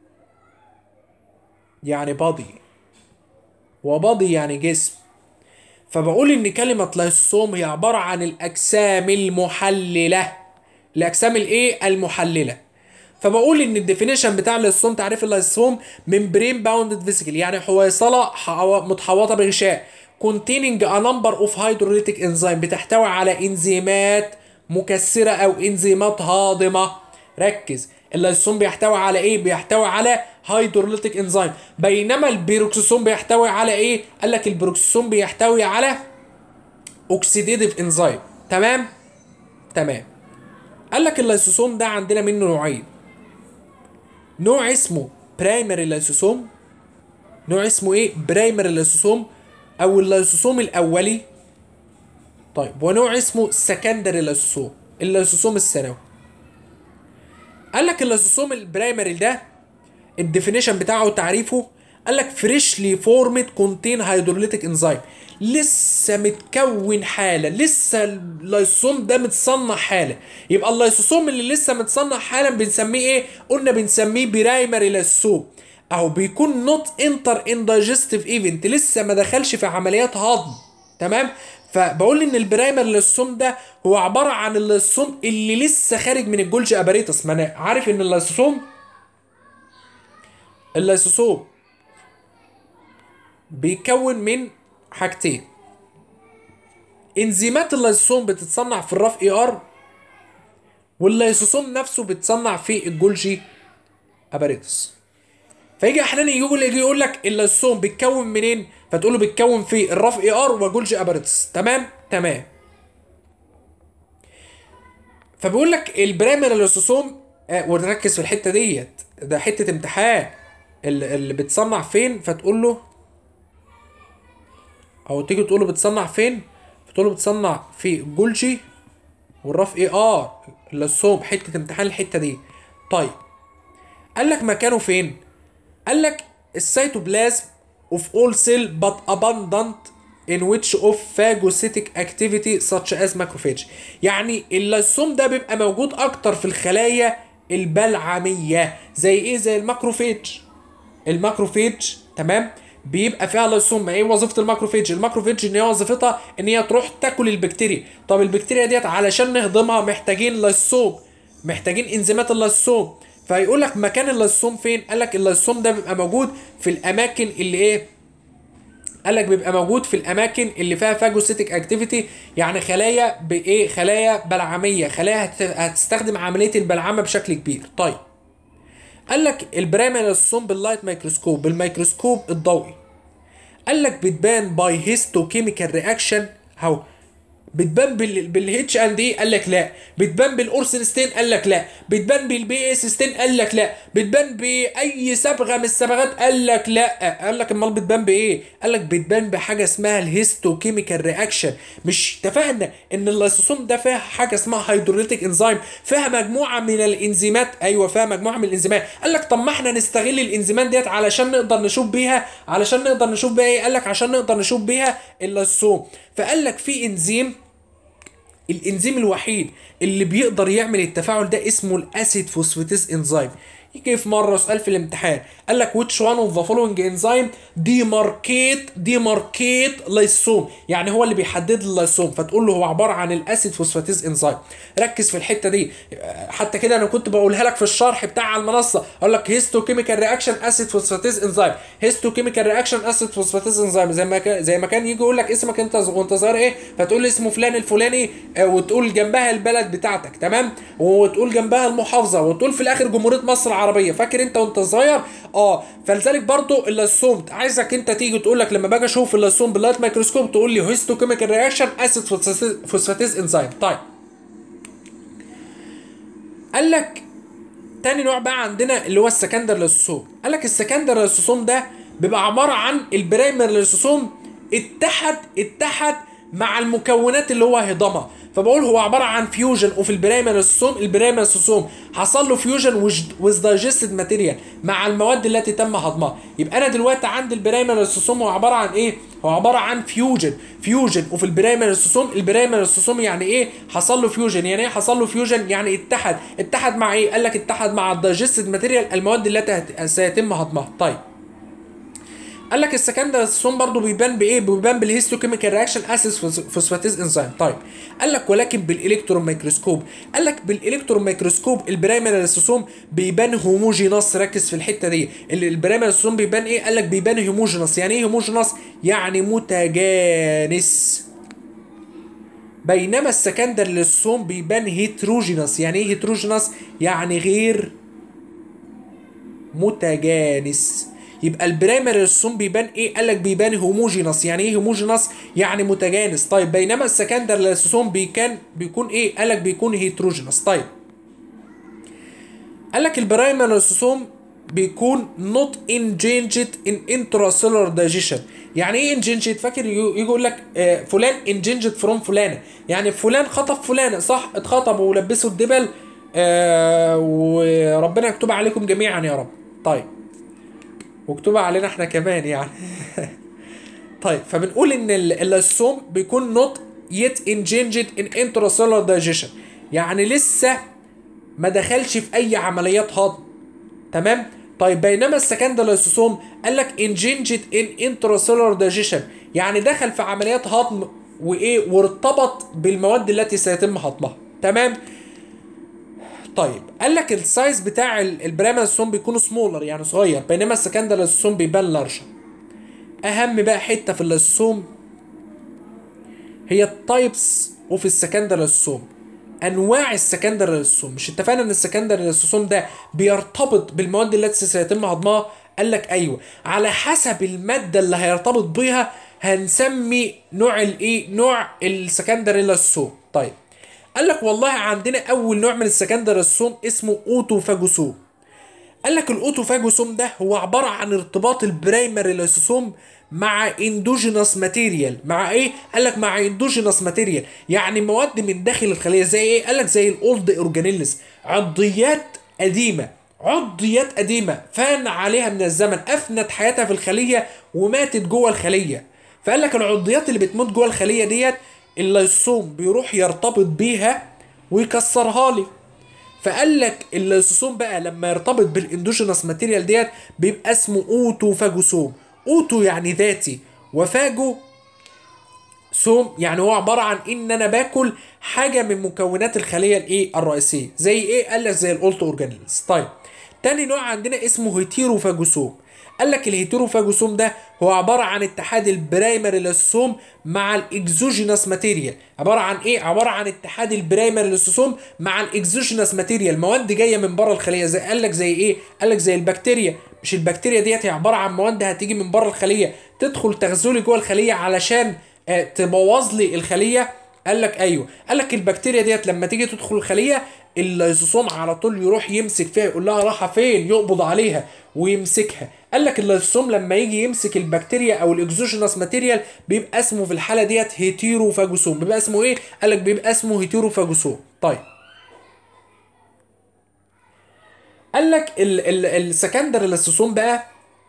يعني بادي وبادي يعني جسم فبقول ان كلمة لايسوسوم هي عبارة عن الاجسام المحللة الاجسام الايه المحللة فبقول ان الديفينيشن بتاع اللايسوسوم تعريف اللايسوسوم ممبرين باوندد فيسيكل يعني حويصلة حو- متحوطة بغشاء containing a number of hydrolytic enzyme بتحتوي على انزيمات مكسرة او انزيمات هاضمة ركز اللايسوسوم بيحتوي على ايه بيحتوي على هيدروليتيك انزيم بينما البيروكسوسوم بيحتوي على ايه قال لك البيروكسوسوم بيحتوي على اوكسيديتيف انزيم تمام تمام قال لك اللايسوسوم ده عندنا منه نوعين نوع اسمه برايمري لايسوسوم نوع اسمه ايه برايمري لايسوسوم او اللايسوسوم الاولي طيب ونوع اسمه سكندري لايسوسوم اللايسوسوم الثانوي قال لك اللايسوسوم البرايمري ده الديفينيشن بتاعه وتعريفه قال لك فريشلي فورمد كونتين هيدروليتيك انزيم لسه متكون حاله لسه اللايسوسوم ده متصنع حاله يبقى اللايسوسوم اللي لسه متصنع حالا بنسميه ايه قلنا بنسميه برايمري لايسوسوم اهو بيكون نوت انتر ان دايجستيف ايفنت لسه ما دخلش في عمليات هضم تمام فبقول ان البرايمر للصوم ده هو عباره عن اللصوم اللي لسه خارج من الجولج اباريتس ما انا عارف ان الليسوسوم الليسوسوم بيكون من حاجتين انزيمات الليسوسوم بتتصنع في الرف اي ار والليسوسوم نفسه بيتصنع في الجولجي اباريتس فيجي احيانا يقول يجي يقول لك الليسوم بيتكون منين فتقول له بيتكون في الرف اي ار وجولجي اباريتس تمام تمام فبيقول لك البرايمري ليسوسوم آه ونركز في الحته ديت ده حته امتحان اللي, اللي بتصنع فين فتقول له او تيجي تقول له بتصنع فين فتقول له بتصنع في جولجي والرف اي ار الليسوم حته امتحان الحته دي طيب قال لك مكانه فين قال لك السيتوبلازم of all cell but abundant in which of phagocytic activity such as macrophage يعني الليسوم ده بيبقى موجود اكتر في الخلايا البلعميه زي ايه زي الماكروفيج الماكروفيج تمام بيبقى فيها لايسوم ايه وظيفه الماكروفيج الماكروفيج ان هي وظيفتها ان هي تروح تاكل البكتيريا طب البكتيريا ديت علشان نهضمها محتاجين لايسوم محتاجين انزيمات اللايسوم فيقول لك مكان اللايسوم فين قال لك اللايسوم ده بيبقى موجود في الاماكن اللي ايه قال لك بيبقى موجود في الاماكن اللي فيها فاجوسيتك اكتيفيتي يعني خلايا بايه خلايا بلعميه خلايا هت- هتستخدم عمليه البلعمه بشكل كبير طيب قال لك البرامل الصوم باللايت مايكروسكوب بالميكروسكوب الضوئي قال لك بتبان باي هيستو كيميكال رياكشن هاو بتبان بال بالهيتش اند اي قال لك لا بتبان بالاورسن ستين قال لك لا بتبان بالبي اس ستين قال لك لا بتبان باي صبغه من الصبغات قال لك لا قال لك امال بتبان بايه قال لك بتبان بحاجه اسمها الهيستو كيميكال رياكشن مش اتفقنا ان اللايسوسوم ده فيها حاجه اسمها هيدروليتيك انزيم فيها مجموعه من الانزيمات ايوه فيها مجموعه من الانزيمات قال لك طب ما احنا نستغل الانزيمات ديت علشان نقدر نشوف بيها علشان نقدر نشوف بيها ايه قال لك عشان نقدر نشوف بيها اللايسوم فقال لك في انزيم الانزيم الوحيد اللي بيقدر يعمل التفاعل ده اسمه الاسيد فوسفاتيز انزيم يجي في مره سؤال في الامتحان قال لك which one of the following enzyme demarcate demarcate لايسوم يعني هو اللي بيحدد اللايسوم فتقول له هو عباره عن الاسيد فوسفاتيز انزيم ركز في الحته دي حتى كده انا كنت بقولها لك في الشرح بتاع على المنصه اقول لك هيستو كيميكال رياكشن اسيد فوسفاتيز انزيم هيستو كيميكال رياكشن اسيد فوسفاتيز انزيم زي ما كان زي ما كان يجي يقول لك اسمك انت وانت صغير ايه فتقول لي اسمه فلان الفلاني آه، وتقول جنبها البلد بتاعتك تمام وتقول جنبها المحافظه وتقول في الاخر جمهوريه مصر العربيه فاكر انت وانت صغير اه فلذلك برضو اللاسوم عايزك انت تيجي تقول لك لما باجي اشوف اللاسوم باللايت مايكروسكوب تقول لي هيستو كيميكال رياكشن اسيد فوسفاتيز انزيم طيب قال لك تاني نوع بقى عندنا اللي هو السكندر للسوسوم قال لك السكندر للسوسوم ده بيبقى عباره عن البرايمر للسوسوم اتحد اتحد مع المكونات اللي هو هضمها فبقول هو عباره عن فيوجن وفي البرايمر للسوسوم البرايمر للسوسوم حصل له فيوجن ويز دايجستد ماتيريال مع المواد التي تم هضمها يبقى انا دلوقتي عندي البرايمر للسوسوم هو عباره عن ايه هو عباره عن فيوجن فيوجن وفي البرايمر للسوسوم البرايمر للسوسوم يعني ايه حصل له فيوجن يعني ايه حصل له فيوجن يعني اتحد اتحد مع ايه قال لك اتحد مع الدايجستد ماتيريال المواد التي هت- سيتم هضمها طيب قال لك السكندر السوم برضو بيبان بايه بيبان بالهيستوكيميكال رياكشن اسيد فوسفاتيز انزيم طيب قال لك ولكن بالالكترون ميكروسكوب قال لك بالالكترون ميكروسكوب البرايمر للسوسوم بيبان هوموجينس ركز في الحته دي اللي البرايمر للسوسوم بيبان ايه قال لك بيبان هوموجينس يعني ايه هوموجينس يعني متجانس بينما السكندر للسوم بيبان هيتروجينس يعني ايه هيتروجينس يعني غير متجانس يبقى البرايمر للسوم بيبان ايه قال لك بيبان هوموجينس يعني ايه هوموجينس يعني متجانس طيب بينما السكندر للسوم بيكان بيكون ايه قال لك بيكون هيتروجينس طيب قال لك البرايمر للسوم بيكون not engaged in intracellular digestion يعني ايه engaged فاكر يجي يقول لك آه، فلان engaged from فلانه يعني فلان خطف فلانه صح اتخطب ولبسوا الدبل آه وربنا يكتب عليكم جميعا يا رب طيب واكتبها علينا احنا كمان يعني طيب فبنقول ان ال- السوم بيكون not yet engaged in intracellular digestion يعني لسه ما دخلش في اي عمليات هضم تمام طيب بينما السكندر للسوسوم قال لك engaged in intracellular digestion يعني دخل في عمليات هضم وايه وارتبط بالمواد التي سيتم هضمها تمام طيب قال لك السايز بتاع ال- البراما السوم بيكون سمولر يعني صغير بينما السكندر للسوم بيبان لارجر اهم بقى حته في الليسوم هي التايبس اوف السكندر للسوم انواع السكندر للسوم مش اتفقنا ان السكندر للسوم ده بيرتبط بالمواد التي سيتم هضمها قال لك ايوه على حسب الماده اللي هيرتبط بيها هنسمي نوع الايه نوع السكندر للسوم طيب قال لك والله عندنا اول نوع من السكندر السوم اسمه اوتوفاجوسوم قال لك الاوتوفاجوسوم ده هو عباره عن ارتباط البرايمري ليسوسوم مع اندوجينوس ماتيريال مع ايه قال لك مع اندوجينوس ماتيريال يعني مواد من داخل الخليه زي ايه قال لك زي الاولد اورجانيلز عضيات قديمه عضيات قديمه فان عليها من الزمن افنت حياتها في الخليه وماتت جوه الخليه فقال لك العضيات اللي بتموت جوه الخليه ديت الليسوم بيروح يرتبط بيها ويكسرها لي فقال لك الليسوسوم بقى لما يرتبط بالاندوجينوس ماتيريال ديت بيبقى اسمه اوتو فاجوسوم اوتو يعني ذاتي وفاجو سوم يعني هو عباره عن ان انا باكل حاجه من مكونات الخليه الايه الرئيسيه زي ايه قال لك زي الاولت اورجانيلز طيب تاني نوع عندنا اسمه هيتيروفاجوسوم قال لك الهيتيروفاجوسوم ده هو عباره عن اتحاد البرايمري للسوم مع الاكزوجينوس ماتيريال عباره عن ايه عباره عن اتحاد البرايمري للسوم مع الاكزوجينوس ماتيريال مواد جايه من بره الخليه زي قال لك زي ايه قال لك زي البكتيريا مش البكتيريا ديت هي عباره عن مواد هتيجي من بره الخليه تدخل تغزلي جوه الخليه علشان آه، تبوظ لي الخليه قال لك ايوه قال لك البكتيريا ديت لما تيجي تدخل الخليه الليزوسوم على طول يروح يمسك فيها يقول لها راحه فين يقبض عليها ويمسكها قال لك الليزوسوم لما يجي يمسك البكتيريا او الاكزوجينوس ماتيريال بيبقى اسمه في الحاله ديت هيتيروفاجوسوم بيبقى اسمه ايه قال لك بيبقى اسمه هيتيروفاجوسوم طيب قال لك السكندري ليسوسوم بقى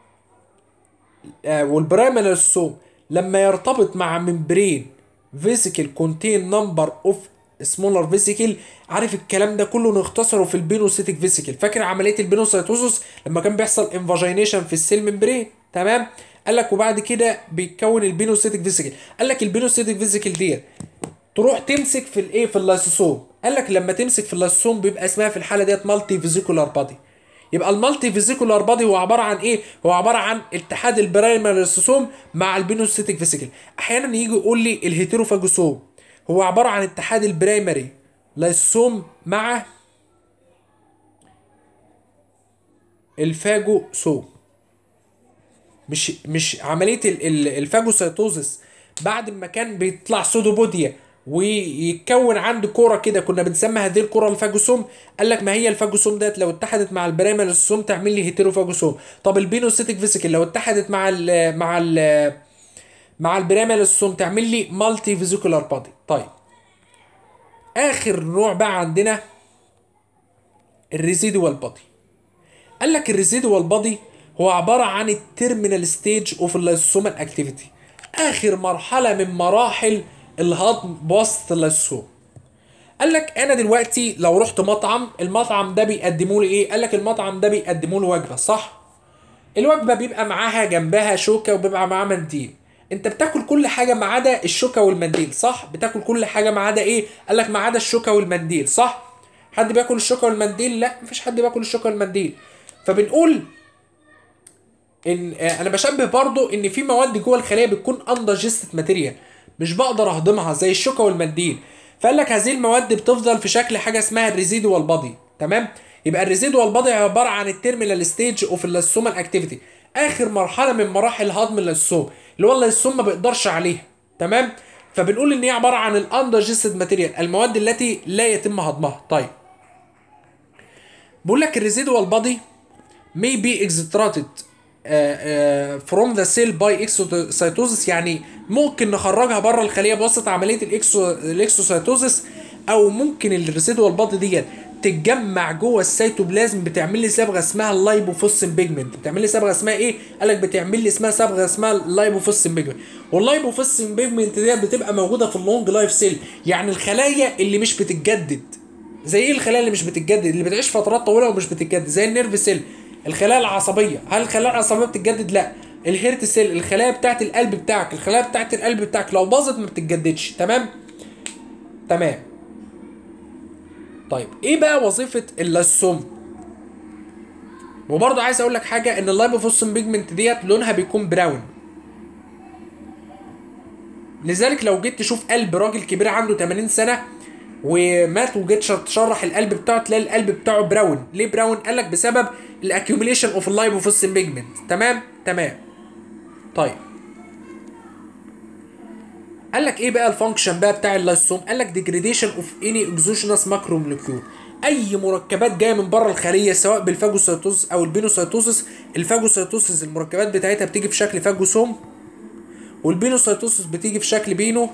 آه، والبرايمري ليسوسوم لما يرتبط مع ممبرين فيسيكل كونتين نمبر اوف سمولر فيسيكل عارف الكلام ده كله نختصره في البينوسيتك فيسيكل فاكر عمليه البينوسيتوزس لما كان بيحصل انفاجينيشن في السيل ممبرين تمام قال لك وبعد كده بيتكون البينوسيتك فيسيكل قال لك البينوسيتك فيسيكل ديت تروح تمسك في الايه في اللايسوسوم قال لك لما تمسك في اللايسوسوم بيبقى اسمها في الحاله ديت مالتي فيزيكولار بادي يبقى المالتي فيزيكولار بادي هو عباره عن ايه هو عباره عن اتحاد البرايمري للسوسوم مع البينوسيتك فيسيكل احيانا يجي يقول لي الهيتيروفاجوسوم هو عباره عن اتحاد البرايمري للسوم مع الفاجوسوم مش مش عمليه ال- ال- الفاجوسيتوزس بعد ما كان بيطلع سودوبوديا ويتكون عنده كوره كده كنا بنسمي هذه الكوره الفاجوسوم قال لك ما هي الفاجوسوم ديت لو اتحدت مع البراميلوسوم تعمل لي هيتيروفاجوسوم طب البينوسيتك فيسيكل لو اتحدت مع ال مع ال مع البراميلوسوم تعمل لي مالتي فيزيكولار بادي طيب اخر نوع بقى عندنا الريزيدوال بادي قال لك الريزيدوال بادي هو عباره عن التيرمينال ستيج اوف اللايسوسومال اكتيفيتي اخر مرحله من مراحل الهضم بواسطه اللايسوسوم قال لك انا دلوقتي لو رحت مطعم المطعم ده بيقدموا لي ايه قال لك المطعم ده بيقدموا له وجبه صح الوجبه بيبقى معاها جنبها شوكه وبيبقى معاها منديل انت بتاكل كل حاجه ما عدا الشوكه والمنديل صح بتاكل كل حاجه ما عدا ايه قال لك ما عدا الشوكه والمنديل صح حد بياكل الشوكه والمنديل لا مفيش حد بياكل الشوكه والمنديل فبنقول ان آه، انا بشبه برضو ان في مواد جوه الخليه بتكون اندجستد ماتيريال مش بقدر اهضمها زي الشوكه والمنديل فقال لك هذه المواد بتفضل في شكل حاجه اسمها الريزيدوال بادي تمام يبقى الريزيدوال بادي عباره عن التيرمينال ستيج اوف الليسومال اكتيفيتي اخر مرحله من مراحل هضم الليسوم اللي هو الليسوم ما بيقدرش عليها تمام فبنقول ان هي عباره عن الاندجستد ماتيريال المواد التي لا يتم هضمها طيب بقول لك الريزيدوال بادي may be extracted uh, uh, from the cell by exocytosis يعني ممكن نخرجها بره الخليه بواسطه عمليه الاكسو الاكسوسيتوزس او ممكن الريسيدوال بادي ديت تتجمع جوه السيتوبلازم بتعمل لي صبغه اسمها اللايبوفوسين بيجمنت بتعمل لي صبغه اسمها ايه قال لك بتعمل لي اسمها صبغه اسمها اللايبوفوسين بيجمنت واللايبوفوسين بيجمنت ديت بتبقى موجوده في اللونج لايف سيل يعني الخلايا اللي مش بتتجدد زي ايه الخلايا اللي مش بتتجدد اللي بتعيش فترات طويله ومش بتتجدد زي النيرف سيل الخلايا العصبيه هل الخلايا العصبيه بتتجدد لا الهيرت سيل الخلايا بتاعت القلب بتاعك الخلايا بتاعت القلب بتاعك لو باظت ما بتتجددش تمام تمام طيب ايه بقى وظيفه اللاسوم وبرضه عايز اقول لك حاجه ان اللايبوفوسين بيجمنت ديت لونها بيكون براون لذلك لو جيت تشوف قلب راجل كبير عنده 80 سنه ومات وجيت شر- تشرح القلب بتاعه تلاقي القلب بتاعه براون ليه براون قال لك بسبب الاكيوميليشن اوف اللايبوفوسين بيجمنت تمام تمام طيب قال لك ايه بقى الفانكشن بقى بتاع اللايسوم قال لك ديجريديشن اوف اني اكزوجينوس ماكرو مولكيول اي مركبات جايه من بره الخليه سواء بالفاجوسيتوزس او البينوسيتوزس الفاجوسيتوزس المركبات بتاعتها بتيجي في شكل فاجوسوم والبينوسيتوزس بتيجي في شكل بينو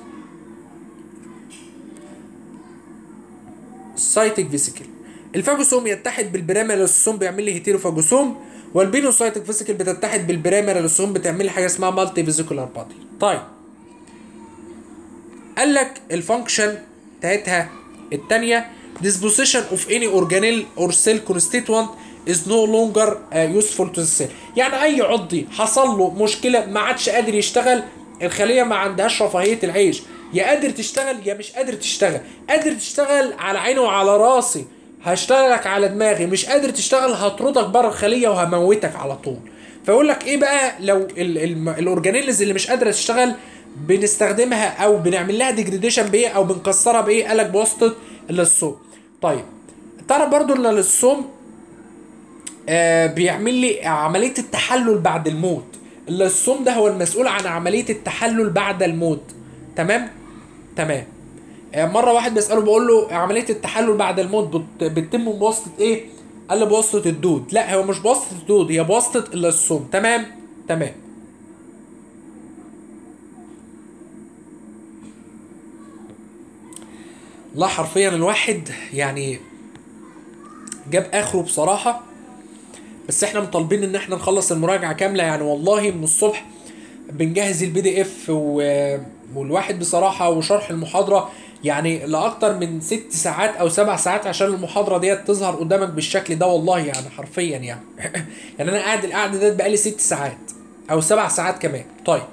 سايتك فيسيكل الفاجوسوم يتحد بالبراميلوسوم بيعمل لي هيتيروفاجوسوم والبينوسايتك فيسيكل بتتحد بالبراميلوسوم بتعمل لي حاجه اسمها مالتي فيزيكولار بادي طيب قال لك الفانكشن بتاعتها التانية disposition of any organelle or cell constituent is no longer uh, useful to the cell يعني اي عضي حصل له مشكله ما عادش قادر يشتغل الخليه ما عندهاش رفاهيه العيش يا قادر تشتغل يا مش قادر تشتغل قادر تشتغل على عيني وعلى راسي هشتغلك على دماغي مش قادر تشتغل هطردك بره الخليه وهموتك على طول فيقول لك ايه بقى لو ال- ال- الاورجانيلز اللي مش قادره تشتغل بنستخدمها او بنعمل لها ديجريديشن بايه او بنكسرها بايه قالك بواسطه اللصوم طيب تعرف برضو ان اللصوم آه بيعمل لي عمليه التحلل بعد الموت اللصوم ده هو المسؤول عن عمليه التحلل بعد الموت تمام تمام آه، مره واحد بيساله بقول له عمليه التحلل بعد الموت بت- بتتم بواسطه ايه قال لي بواسطه الدود لا هو مش بواسطه الدود هي بواسطه اللصوم تمام تمام لا حرفيا الواحد يعني جاب اخره بصراحه بس احنا مطالبين ان احنا نخلص المراجعه كامله يعني والله من الصبح بنجهز البي دي اف و... والواحد بصراحه وشرح المحاضره يعني لاكتر من ست ساعات او سبع ساعات عشان المحاضره ديت تظهر قدامك بالشكل ده والله يعني حرفيا يعني يعني انا قاعد القعده ديت بقالي ست ساعات او سبع ساعات كمان طيب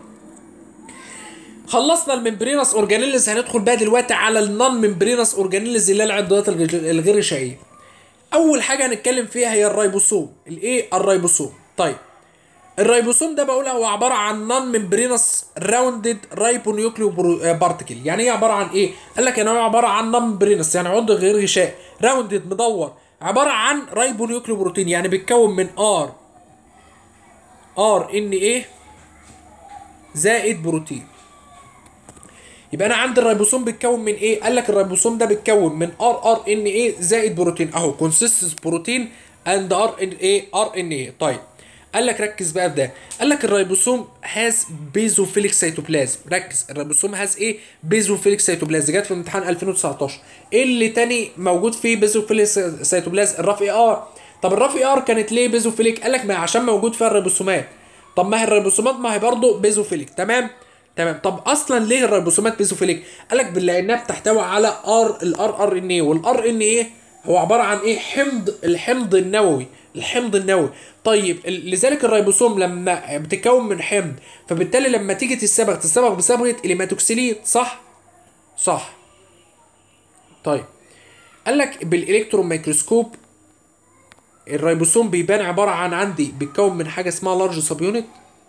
خلصنا الممبرينس اورجانيلز هندخل بقى دلوقتي على النون ممبرينس اورجانيلز اللي هي العضويات الغ- الغير غشائيه اول حاجه هنتكلم فيها هي الريبوسوم الايه الريبوسوم طيب الريبوسوم ده بقول هو عباره عن نون ممبرينس راوندد رايبونيوكليو بارتكل يعني ايه عباره عن ايه قال لك يعني هو عباره عن نون ممبرينس يعني عضو غير غشائي راوندد مدور عباره عن رايبونيوكليو بروتين يعني بيتكون من ار ار ان ايه زائد بروتين يبقى انا عندي الريبوسوم بيتكون من ايه قال لك الريبوسوم ده بيتكون من ار ار ان ايه زائد بروتين اهو كونسيستنس بروتين اند ار ان ايه ار ان ايه طيب قال لك ركز بقى في ده قال لك الريبوسوم هاز بيزوفيليك سيتوبلازم ركز الريبوسوم هاز ايه بيزوفيليك سيتوبلازم جت في امتحان 2019 ايه اللي تاني موجود فيه بيزوفيليك سيتوبلازم الراف اي ار طب الراف اي ار كانت ليه بيزوفيليك قال لك ما عشان موجود فيها الريبوسومات طب ما هي الريبوسومات ما هي برضه بيزوفيليك تمام تمام طب اصلا ليه الريبوسومات بيزوفيليك قال لك لانها بتحتوي على ار الار ار ان ايه والار ان ايه هو عباره عن ايه حمض الحمض النووي الحمض النووي طيب ال- لذلك الريبوسوم لما بتتكون من حمض فبالتالي لما تيجي تتصبغ تتصبغ بصبغه الهيماتوكسيلين صح صح طيب قال لك بالالكترون ميكروسكوب الريبوسوم بيبان عباره عن عندي بيتكون من حاجه اسمها لارج سب يونت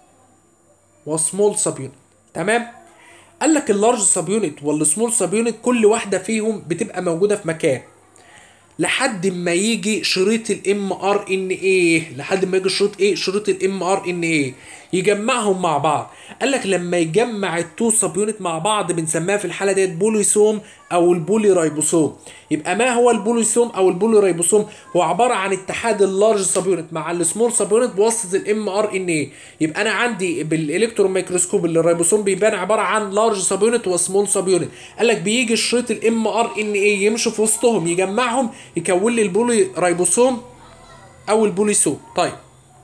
وسمول سب يونت تمام قال لك اللارج سب يونت والسمول سب يونت كل واحده فيهم بتبقى موجوده في مكان لحد ما يجي شريط الام ار ان ايه لحد ما يجي شريط ايه شريط الام ار ان ايه يجمعهم مع بعض قال لك لما يجمع التو سب يونت مع بعض بنسميها في الحاله ديت بوليسوم او البولي رايبوسوم يبقى ما هو البوليسوم او البولي رايبوسوم هو عباره عن اتحاد اللارج سب يونت مع السمول سب يونت بواسطه الام ار ان ايه يبقى انا عندي بالالكترون ميكروسكوب اللي الريبوسوم بيبان عباره عن لارج سب يونت وسمول سب يونت قال لك بيجي الشريط الام ار ان ايه يمشي في وسطهم يجمعهم يكون لي البولي رايبوسوم او البوليسوم طيب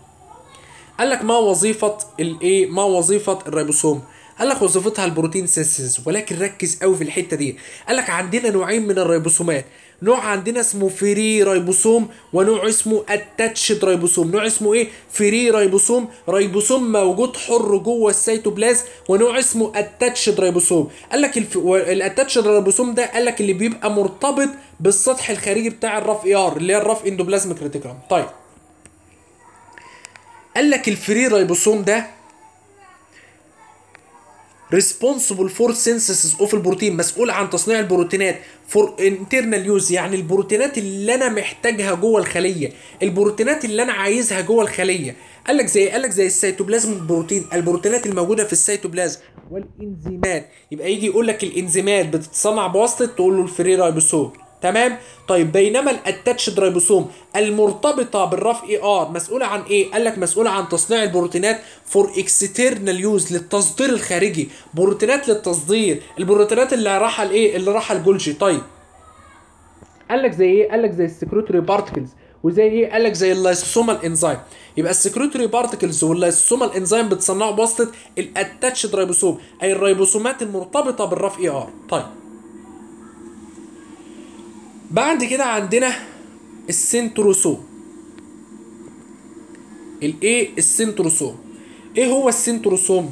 قال لك ما وظيفة الايه ما وظيفة الريبوسوم قال لك وظيفتها البروتين سينسز ولكن ركز قوي في الحته دي قال لك عندنا نوعين من الريبوسومات نوع عندنا اسمه فري ريبوسوم ونوع اسمه اتاتشد ريبوسوم نوع اسمه ايه فري ريبوسوم ريبوسوم موجود حر جوه السيتوبلازم ونوع اسمه اتاتشد ريبوسوم قال لك الف... الاتاتشد ريبوسوم ده قال لك اللي بيبقى مرتبط بالسطح الخارجي بتاع الراف اي ار اللي هي الراف اندوبلازميك ريتيكولم طيب قال لك الفري ريبوسوم ده responsible for synthesis of البروتين مسؤول عن تصنيع البروتينات for internal use يعني البروتينات اللي انا محتاجها جوه الخليه البروتينات اللي انا عايزها جوه الخليه قال لك زي قال لك زي السيتوبلازم البروتين البروتينات الموجوده في السيتوبلازم والانزيمات يبقى يجي يقول لك الانزيمات بتتصنع بواسطه تقول له الفري رايبوسوم تمام طيب بينما الاتاتشد رايبوسوم المرتبطه بالراف اي ار مسؤوله عن ايه قال لك مسؤوله عن تصنيع البروتينات فور اكسترنال يوز للتصدير الخارجي بروتينات للتصدير البروتينات اللي راحه لايه اللي راحه الجولجي طيب قال لك زي ايه قال لك زي السكروتري بارتكلز وزي ايه قال لك زي اللايسوسومال انزيم يبقى السكروتري بارتكلز واللايسوسومال انزيم بتصنعوا بواسطه الاتاتشد رايبوسوم اي الريبوسومات المرتبطه بالراف اي ار طيب بعد كده عندنا السنتروسوم الايه السنتروسوم ايه هو السنتروسوم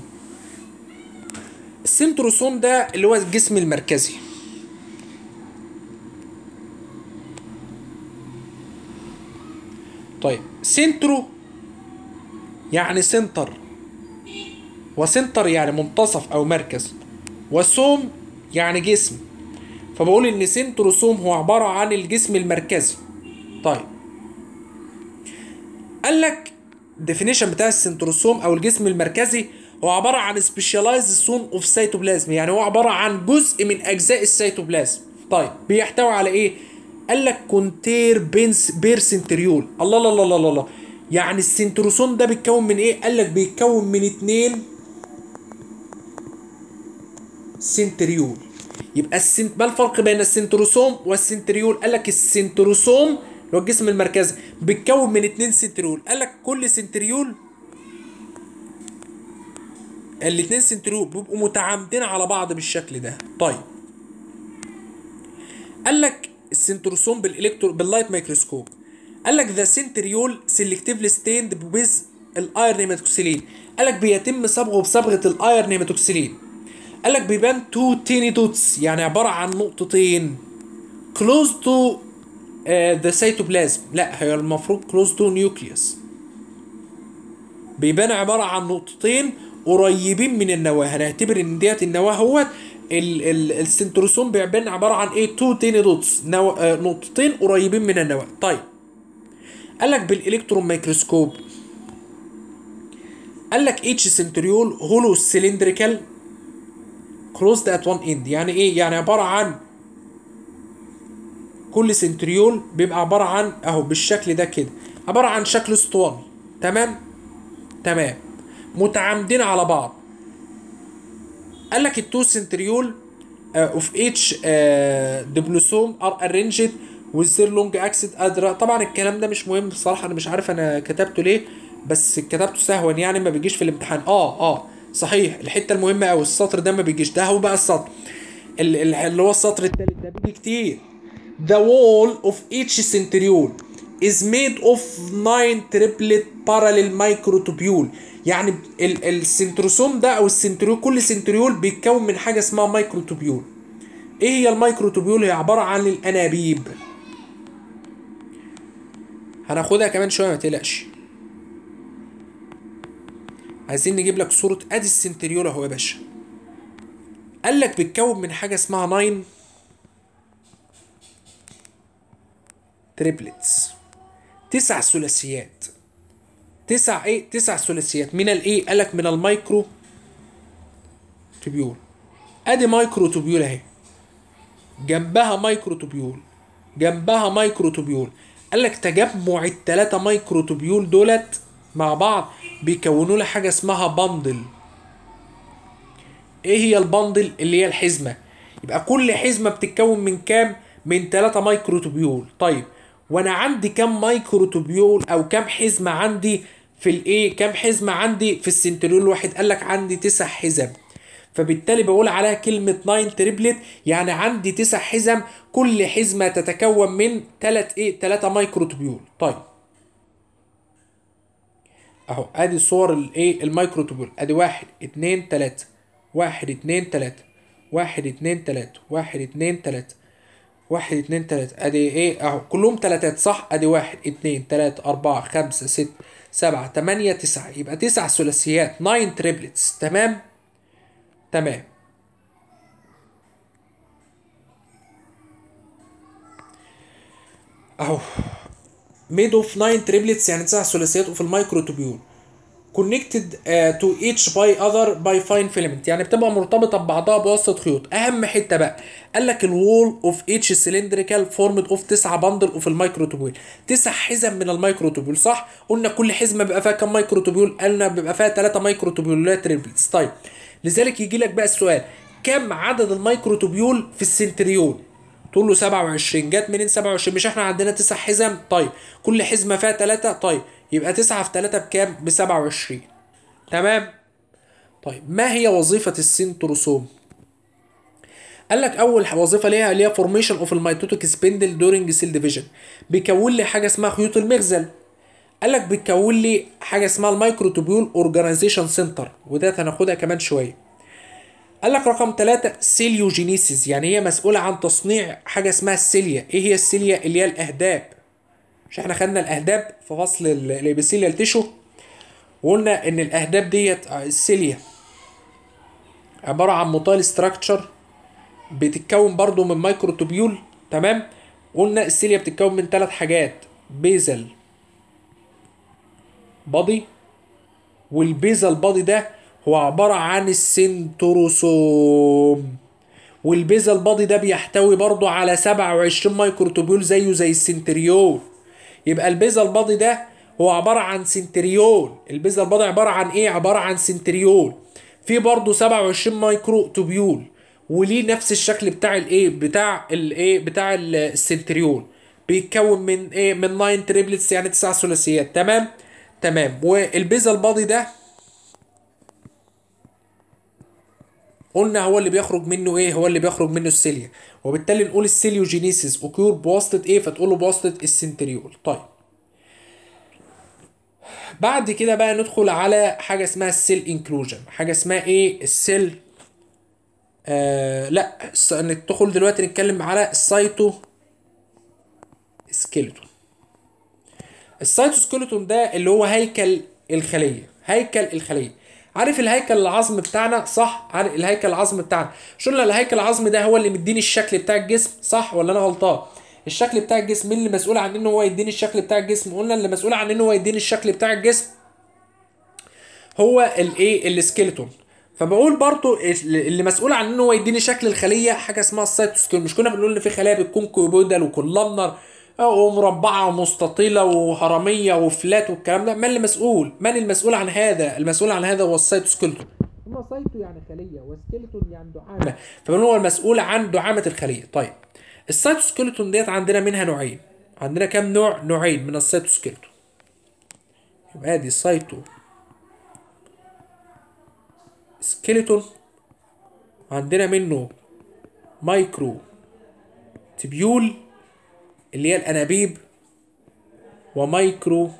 السنتروسوم ده اللي هو الجسم المركزي طيب سنترو يعني سنتر وسنتر يعني منتصف او مركز وسوم يعني جسم فبقول ان سنتروسوم هو عبارة عن الجسم المركزي طيب قال لك الديفينيشن بتاع السنتروسوم او الجسم المركزي هو عبارة عن سبيشالايز زون اوف سيتوبلازم يعني هو عبارة عن جزء من اجزاء السيتوبلازم طيب بيحتوي على ايه قال لك كونتير بينس بير سنتريول الله الله الله الله الله يعني السنتروسوم ده بيتكون من ايه قال لك بيتكون من اتنين سنتريول يبقى السنت ما الفرق بين السنتروسوم والسنتريول قال لك السنتروسوم اللي هو الجسم المركزي بيتكون من اتنين سنتريول قال لك كل سنتريول الاتنين سنتريول بيبقوا متعامدين على بعض بالشكل ده طيب قال لك السنتروسوم بالالكترو باللايت مايكروسكوب قال لك ذا سنتريول سيلكتيفلي ستيند بويز الايرن هيماتوكسيلين قال لك بيتم صبغه بصبغه الايرن هيماتوكسيلين قال لك بيبان تو تيني دوتس يعني عباره عن نقطتين كلوز تو ذا سيتوبلازم لا هي المفروض كلوز تو نيوكليوس بيبان عباره عن نقطتين قريبين من النواه هنعتبر ان ديت النواه هو السنتروسوم بيبان عباره عن ايه تو تيني دوتس نو... آه نقطتين قريبين من النواه طيب قال لك بالالكترون ميكروسكوب قال لك اتش سنتريول هولو سيلندريكال كلوزد ات وان اند يعني ايه يعني عباره عن كل سنتريول بيبقى عباره عن اهو بالشكل ده كده عباره عن شكل اسطواني تمام تمام متعامدين على بعض قال لك التو سنتريول اوف اتش دبلوسوم ار ارينجد وذ لونج اكسد ادرا طبعا الكلام ده مش مهم بصراحه انا مش عارف انا كتبته ليه بس كتبته سهوا يعني ما بيجيش في الامتحان اه اه صحيح الحته المهمه قوي السطر ده ما بيجيش ده هو بقى السطر اللي هو السطر الثالث ده بيجي كتير The wall of each centriole is made of nine triplet parallel microtubule يعني السنتروسوم ده او السنتريول كل سنتريول بيتكون من حاجه اسمها مايكروتوبيول ايه هي المايكروتوبيول هي عباره عن الانابيب هناخدها كمان شويه ما تقلقش عايزين نجيب لك صوره ادي السنتريول اهو يا باشا قال لك بيتكون من حاجه اسمها 9 تريبلتس تسع ثلاثيات تسع ايه تسع ثلاثيات من الايه قال لك من المايكرو توبيول ادي مايكرو توبيول اهي جنبها مايكرو توبيول جنبها مايكرو توبيول قال لك تجمع الثلاثه مايكرو توبيول دولت مع بعض بيكونوا لي حاجه اسمها بندل ايه هي البندل اللي هي الحزمه يبقى كل حزمه بتتكون من كام من 3 مايكرو توبيول طيب وانا عندي كام مايكرو توبيول او كام حزمه عندي في الايه كام حزمه عندي في السنتريول الواحد قال لك عندي تسع حزم فبالتالي بقول عليها كلمة 9 تريبلت يعني عندي تسع حزم كل حزمة تتكون من تلات ايه تلاتة مايكرو توبيول طيب اهو ادي صور الايه المايكرو توبيول ادي واحد اتنين تلاتة واحد اتنين تلاتة واحد اتنين تلاتة واحد اتنين تلاتة واحد اتنين تلاتة ادي ايه اهو كلهم تلاتات صح ادي واحد اتنين تلاتة اربعة خمسة ستة سبعة تمانية تسعة يبقى تسع ثلاثيات ناين تريبلتس تمام تمام اهو ميد اوف 9 تريبلتس يعني تسع ثلاثيات وفي المايكرو توبيول كونكتد تو ايتش باي اذر باي فاين فيلمنت يعني بتبقى مرتبطه ببعضها بواسطه خيوط اهم حته بقى قال لك الوول اوف ايتش سلندريكال فورمد اوف تسعه بندل اوف المايكرو توبيول تسع حزم من المايكرو توبيول صح قلنا كل حزمه بيبقى فيها كام مايكرو توبيول قلنا بيبقى فيها 3 مايكرو توبيولات تريبلتس طيب لذلك يجي لك بقى السؤال كم عدد المايكرو توبيول في السنتريول تقول له 27 جت منين 27 مش احنا عندنا تسع حزم طيب كل حزمه فيها 3 طيب يبقى 9 في 3 بكام ب 27 تمام طيب ما هي وظيفه السنتروسوم قال لك اول وظيفه ليها اللي هي فورميشن اوف الميتوتيك سبندل دورنج سيل ديفيجن بيكون لي حاجه اسمها خيوط المغزل قال لك بتكون لي حاجه اسمها المايكروتوبيول اورجانيزيشن سنتر وده هناخدها كمان شويه قال لك رقم ثلاثة سيليوجينيسيس يعني هي مسؤولة عن تصنيع حاجة اسمها السيليا ايه هي السيليا اللي هي الاهداب مش احنا خدنا الاهداب في فصل الابيثيليال تيشو وقلنا ان الاهداب ديت السيليا عبارة عن موتايل ستراكشر بتتكون برضو من مايكروتوبيول تمام قلنا السيليا بتتكون من ثلاث حاجات بيزل بادي والبيزل بادي ده هو عبارة عن السنتروسوم والبيزل بادي ده بيحتوي برضو على 27 مايكروتوبيول زيه زي السنتريول يبقى البيزل بادي ده هو عبارة عن سنتريول البيزل بادي عبارة عن ايه عبارة عن سنتريول في برضو 27 مايكرو توبيول وليه نفس الشكل بتاع الايه بتاع الايه بتاع السنتريول بيتكون من ايه من 9 تريبلتس يعني 9 ثلاثيات تمام تمام والبيزل بادي ده قلنا هو اللي بيخرج منه ايه هو اللي بيخرج منه السيليا وبالتالي نقول السيليوجينيسيس اوكيور بواسطه ايه فتقول له بواسطه السنتريول طيب بعد كده بقى ندخل على حاجه اسمها السيل انكلوجن حاجه اسمها ايه السيل آه لا ندخل دلوقتي نتكلم على السايتو سكيلتون السايتوسكيلتون ده اللي هو هيكل الخليه هيكل الخليه عارف الهيكل العظم بتاعنا صح عارف الهيكل العظم بتاعنا مش قلنا الهيكل العظمي ده هو اللي مديني الشكل بتاع الجسم صح ولا انا غلطان الشكل بتاع الجسم مين اللي مسؤول عن انه هو يديني الشكل بتاع الجسم قلنا اللي مسؤول عن انه هو يديني الشكل بتاع الجسم هو الايه السكيلتون فبقول برضو اللي مسؤول عن انه هو يديني شكل الخليه حاجه اسمها السيتوسكيل مش كنا بنقول ان في خلايا بتكون كوبودال وكولامنر ومربعه ومستطيله وهرميه وفلات والكلام ده من اللي مسؤول من المسؤول عن هذا المسؤول عن هذا هو السيتوسكيلتون اما سايتو يعني خليه وسكيلتون يعني دعامه فبنقول هو المسؤول عن دعامه الخليه طيب السيتوسكيلتون ديت عندنا منها نوعين عندنا كام نوع نوعين من السيتوسكيلتون يبقى ادي سايتو سكيلتون عندنا منه مايكرو تبيول اللي هي الانابيب ومايكرو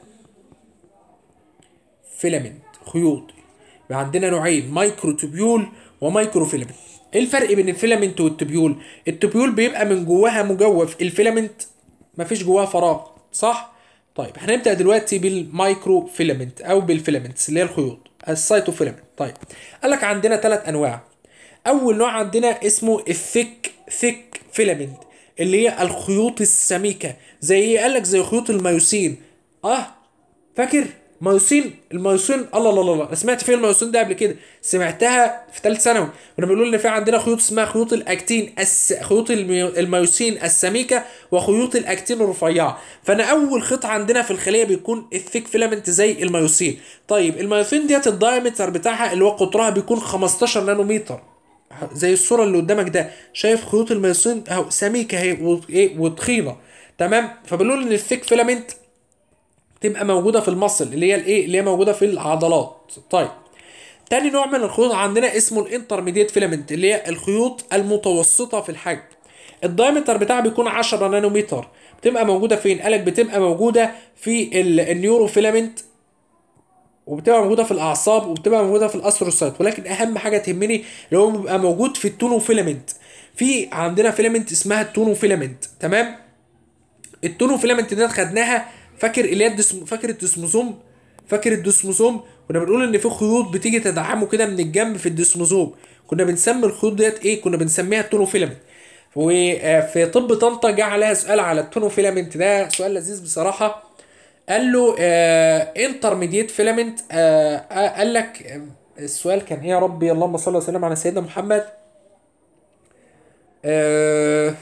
فيلامنت خيوط يبقى عندنا نوعين مايكرو تبيول ومايكرو فيلامنت ايه الفرق بين الفيلامنت والتبيول التبيول بيبقى من جواها مجوف الفيلامنت مفيش جواها فراغ صح طيب هنبدا دلوقتي بالمايكرو فيلامنت او بالفيلامنتس اللي هي الخيوط السايتوفيلامنت طيب قال لك عندنا ثلاث انواع اول نوع عندنا اسمه الثيك ثيك فيلامنت اللي هي الخيوط السميكه زي ايه قال لك زي خيوط الميوسين اه فاكر مايوسين المايوسين الله الله الله انا سمعت فين المايوسين ده قبل كده سمعتها في ثالث ثانوي كنا بنقول ان في عندنا خيوط اسمها خيوط الاكتين الس... خيوط المايوسين السميكه وخيوط الاكتين الرفيعه فانا اول خيط عندنا في الخليه بيكون الثيك فيلامنت زي المايوسين طيب المايوسين ديت الدايمتر بتاعها اللي هو قطرها بيكون 15 نانومتر زي الصوره اللي قدامك ده شايف خيوط المايوسين اهو سميكه اهي وايه وتخينه تمام فبنقول ان الثيك فيلامنت تبقى موجوده في المصل اللي هي الايه اللي هي موجوده في العضلات طيب تاني نوع من الخيوط عندنا اسمه الانترميديت فيلامنت اللي هي الخيوط المتوسطه في الحجم الدايمتر بتاعها بيكون 10 نانومتر بتبقى موجوده فين قالك بتبقى موجوده في النيورو فيلامنت وبتبقى موجوده في الاعصاب وبتبقى موجوده في الاستروسايت ولكن اهم حاجه تهمني اللي هو بيبقى موجود في التونو فيلامنت في عندنا فيلامنت اسمها التونو فيلامنت تمام التونو فيلامنت ديت خدناها فاكر اللي هي الدسم... فاكر الدسموزوم فاكر الدسموزوم كنا بنقول ان في خيوط بتيجي تدعمه كده من الجنب في الدسموزوم كنا بنسمي الخيوط ديت ايه كنا بنسميها التونو فيلامنت وفي طب طنطا جه عليها سؤال على التونو فيلامنت ده سؤال لذيذ بصراحه قال له آه انترميديت فيلامنت آه آه قال لك آه السؤال كان ايه يا ربي اللهم صل وسلم على سيدنا محمد آه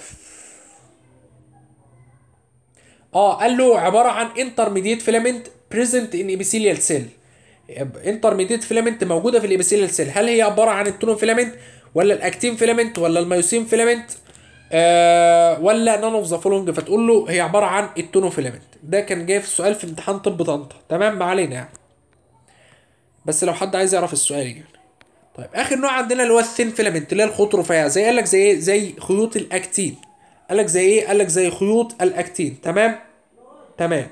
اه قال له عباره عن انترميديت فيلامنت بريزنت ان ابيثيليال سيل انترميديت فيلامنت موجوده في الابيثيليال سيل هل هي عباره عن التونو فيلامنت ولا الاكتين فيلامنت ولا الميوسين فيلامنت آه ولا نون اوف ذا فولونج فتقول له هي عباره عن التونو فيلامنت ده كان جاي في السؤال في امتحان طب طنطا تمام ما علينا يعني بس لو حد عايز يعرف السؤال يعني طيب اخر نوع عندنا اللي هو الثين فيلامنت اللي هي الخطوط رفيعه زي قال لك زي ايه زي خيوط الاكتين قال لك زي ايه قال لك زي خيوط الاكتين تمام تمام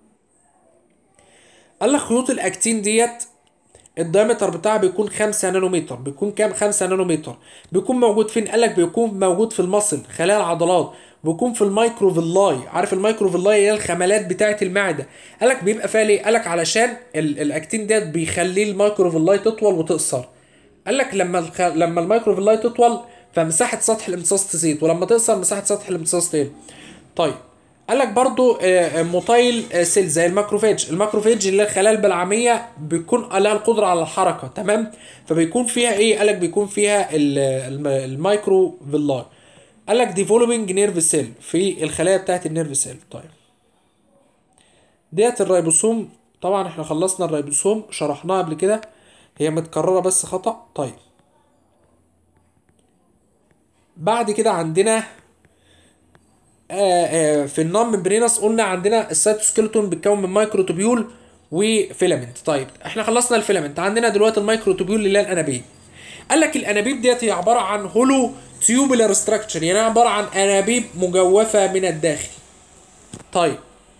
قال لك خيوط الاكتين ديت الدايمتر بتاعها بيكون 5 نانومتر بيكون كام 5 نانومتر بيكون موجود فين قال لك بيكون موجود في المصل خلايا العضلات بيكون في المايكروفيلاي عارف المايكروفيلاي هي الخملات بتاعه المعده قال لك بيبقى فيها ليه قال لك علشان ال- الاكتين ديت بيخليه المايكروفيلاي تطول وتقصر قال لك لما الخ... لما المايكروفيلاي تطول فمساحه سطح الامتصاص تزيد ولما تقصر مساحه سطح الامتصاص تقل طيب قال لك برضو آه، موتايل آه، سيل زي الماكروفاج الماكروفاج اللي هي الخلايا البلعميه بيكون لها القدره على الحركه تمام فبيكون فيها ايه قال لك بيكون فيها ال- الم- المايكروفيلاي قال لك ديفلوبينج نيرف سيل في الخلايا بتاعت النيرف سيل طيب ديت الريبوسوم طبعا احنا خلصنا الريبوسوم شرحناها قبل كده هي متكرره بس خطأ طيب بعد كده عندنا آه، آه، في النون ممبرينس قلنا عندنا السيتوسكيلتون بيتكون من مايكروتوبيول وفيلامنت طيب احنا خلصنا الفيلامنت عندنا دلوقتي المايكروتوبيول اللي هي الانابيب قال لك الانابيب ديت هي عباره عن هولو تيوبولار ستراكشر يعني عباره عن انابيب مجوفه من الداخل طيب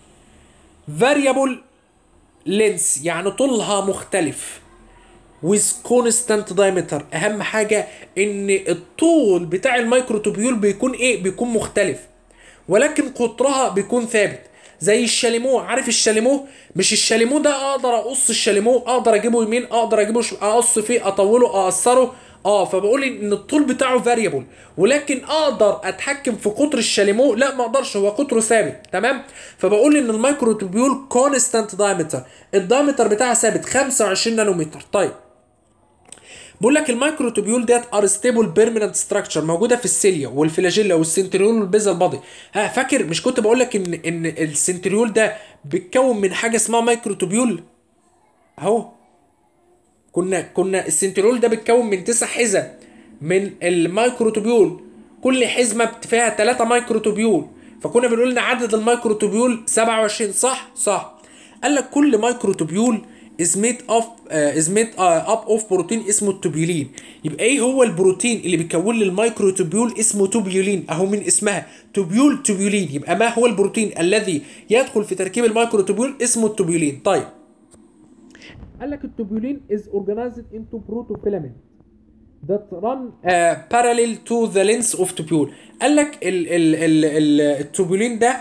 فاريبل لينس يعني طولها مختلف with constant diameter اهم حاجه ان الطول بتاع الميكروتوبيول بيكون ايه بيكون مختلف ولكن قطرها بيكون ثابت زي الشاليمو عارف الشاليمو مش الشاليمو ده اقدر اقص الشاليمو اقدر اجيبه يمين اقدر اجيبه ش... اقص فيه اطوله اقصره اه فبقول ان الطول بتاعه فاريبل ولكن اقدر اتحكم في قطر الشاليمو لا ما اقدرش هو قطره ثابت تمام فبقول ان الميكروتوبيول كونستانت دايمتر الدايمتر بتاعها ثابت 25 نانومتر طيب بقول لك الميكروتوبيول ديت ار ستيبل بيرمننت ستراكشر موجوده في السيليا والفلاجيلا والسنتريول والبيزل بادي ها فاكر مش كنت بقول لك ان ان السنتريول ده بيتكون من حاجه اسمها ميكروتوبيول اهو كنا كنا السنتريول ده بيتكون من تسع حزم من الميكروتوبيول كل حزمه فيها 3 ميكروتوبيول فكنا بنقول ان عدد الميكروتوبيول 27 صح صح قال لك كل ميكروتوبيول is made of uh, is made uh, up of بروتين اسمه التوبيولين يبقى ايه هو البروتين اللي بيكون لي الميكروتوبيول اسمه توبيولين اهو من اسمها توبيول توبيولين يبقى ما هو البروتين الذي يدخل في تركيب الميكروتوبيول اسمه التوبيولين طيب قال لك التوبيولين is organized into protofilament that run uh, parallel to the length of tubule قال لك ال ال ال ال التوبيولين ده